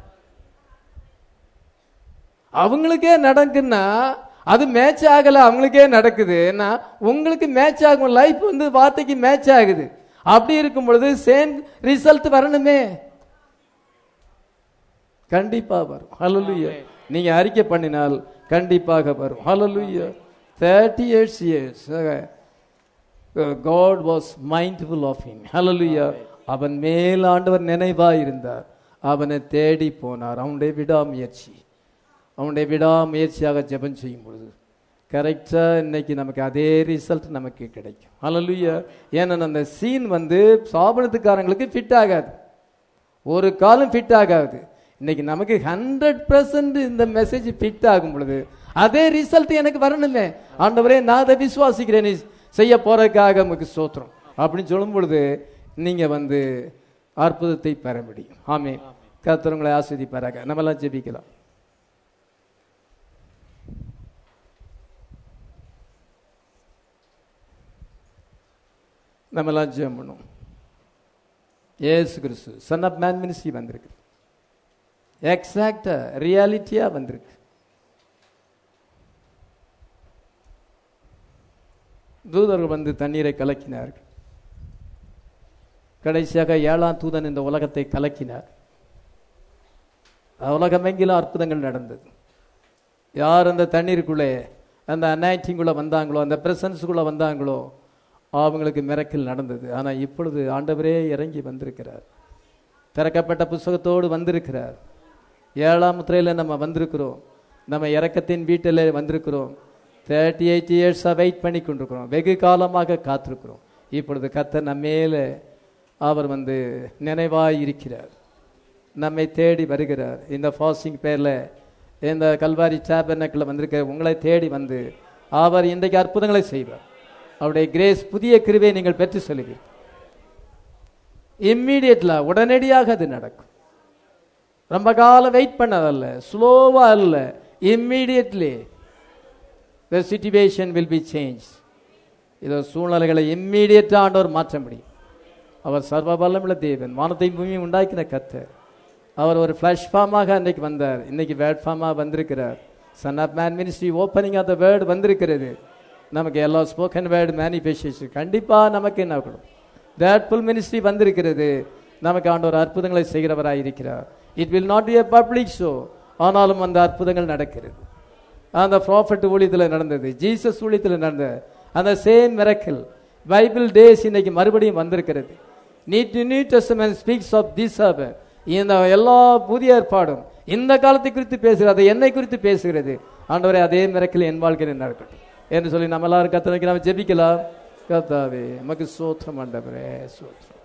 அவங்களுக்கே நடக்குன்னா அது மேட்ச் ஆகல அவங்களுக்கே நடக்குதுன்னா உங்களுக்கு மேட்ச் ஆகும் லைஃப் வந்து வார்த்தைக்கு மேட்ச் ஆகுது அப்படி இருக்கும் பொழுது சேம் ரிசல்ட் வரணுமே கண்டிப்பா வரும் ஹalleluya நீங்க அறிக்கை பண்ணினால் கண்டிப்பாக வரும் ஹalleluya 30 years years God was mindful of him ஹalleluya அவன் மேல் ஆண்டவர் நினைவா இருந்தார் அவனை தேடி போனார் அவனுடைய விடாமுயற்சி அவனுடைய விடாமுயற்சியாக ஜெபம் செய்யும் பொழுது கரெக்டா இன்னைக்கு நமக்கு அதே ரிசல்ட் நமக்கு கிடைக்கும் ஹalleluya ஏன்னா அந்த சீன் வந்து சாபனத்துக்காரங்களுக்கு ஃபிட் ஆகாது ஒரு காலம் ஃபிட் ஆகாது இன்னைக்கு நமக்கு ஹண்ட்ரட் பர்சன்ட் இந்த மெசேஜ் ஃபிட் ஆகும் பொழுது அதே ரிசல்ட் எனக்கு வரணுமே ஆண்டவரே நான் அதை விசுவாசிக்கிறேன் நீ செய்ய போறதுக்காக நமக்கு சோத்திரம் அப்படின்னு சொல்லும் பொழுது நீங்க வந்து அற்புதத்தை பெற முடியும் ஆமே கர்த்தர் ஆஸ்வதிப்பாராக நம்ம எல்லாம் ஜெபிக்கலாம் நம்ம எல்லாம் ஜெபம் பண்ணுவோம் Yesu Kristu son of man ministry வந்திருக்கு எக்ஸாக்டா ரியாலிட்டியா வந்திருக்கு தூதர்கள் வந்து தண்ணீரை கலக்கினார்கள் கடைசியாக ஏழாம் தூதன் இந்த உலகத்தை கலக்கினார் உலகமெங்கிலும் அற்புதங்கள் நடந்தது யார் அந்த தண்ணீருக்குள்ளே அந்த அனாய்டிங்குள்ளே வந்தாங்களோ அந்த பிரசன்ஸுக்குள்ளே வந்தாங்களோ அவங்களுக்கு மிரக்கல் நடந்தது ஆனால் இப்பொழுது ஆண்டவரே இறங்கி வந்திருக்கிறார் திறக்கப்பட்ட புஸ்தகத்தோடு வந்திருக்கிறார் ஏழாம் முத்திரையில் நம்ம வந்திருக்கிறோம் நம்ம இறக்கத்தின் வீட்டில் வந்திருக்கிறோம் தேர்ட்டி எயிட் இயர்ஸாக வெயிட் பண்ணி கொண்டிருக்கிறோம் வெகு காலமாக காத்திருக்கிறோம் இப்பொழுது கர்த்தர் நம்ம மேலே அவர் வந்து நினைவாய் இருக்கிறார் நம்மை தேடி வருகிறார் இந்த ஃபாஸ்டிங் பேரில் இந்த கல்வாரி சாபர்னக்கில் வந்திருக்க உங்களை தேடி வந்து அவர் இன்றைக்கு அற்புதங்களை செய்வார் அவருடைய கிரேஸ் புதிய கிருபையை நீங்கள் பெற்று செல்வீர்கள் இம்மீடியட்ல உடனடியாக அது நடக்கும் ரொம்ப காலம் வெயிட் பண்ணதல்ல ஸ்லோவா அல்ல immediately the situation will be change இதோ சூழ்நிலைகளை இம்மீடியட்டாக ஆண்டவர் மாற்ற முடியும் அவர் சர்வ வல்லமுள்ள தேவன் வானத்தையும் பூமியும் உண்டாக்கின கர்த்தர் அவர் ஒரு ஃப்ளாஷ் ஃபார்மாக அன்னைக்கு வந்தார் இன்னைக்கு வேர்ட் ஃபார்மாக வந்திருக்கிறார் son of man ministry opening of the word வந்திருக்கிறது நமக்கு எல்லா ஸ்போக்கன் வேர்டு மேனிஃபெஸ்டேஷன் கண்டிப்பாக நமக்கு என்ன கொடுக்கும் தேட்ஃபுல் மினிஸ்ட்ரி வந்திருக்கிறது நமக்கு ஆண்டவர் அற்புதங்களை செய்கிறவராய் இருக்கிறார் it will not be a public show ஆனாலும் அந்த அற்புதங்கள் நடக்கிறது அந்த ப்ராஃபட் ஊழியத்தில் நடந்தது ஜீசஸ் ஊழியத்தில் நடந்தது அந்த சேம் மிரக்கல் பைபிள் டேஸ் இன்னைக்கு மறுபடியும் வந்திருக்கிறது need new testament speaks of this இந்த எல்லா புதிய ஏற்பாடும் இந்த காலத்தை குறித்து பேசுகிறது அதை என்னை குறித்து பேசுகிறது ஆண்டவரே அதே மிரக்கல் என் வாழ்க்கையில் நடக்கட்டும் என்று சொல்லி நம்ம எல்லாரும் கத்தனைக்கு நம்ம ஜெபிக்கலாம் கத்தாவே நமக்கு சோத்திரம் ஆண்டவரே சோத்திரம்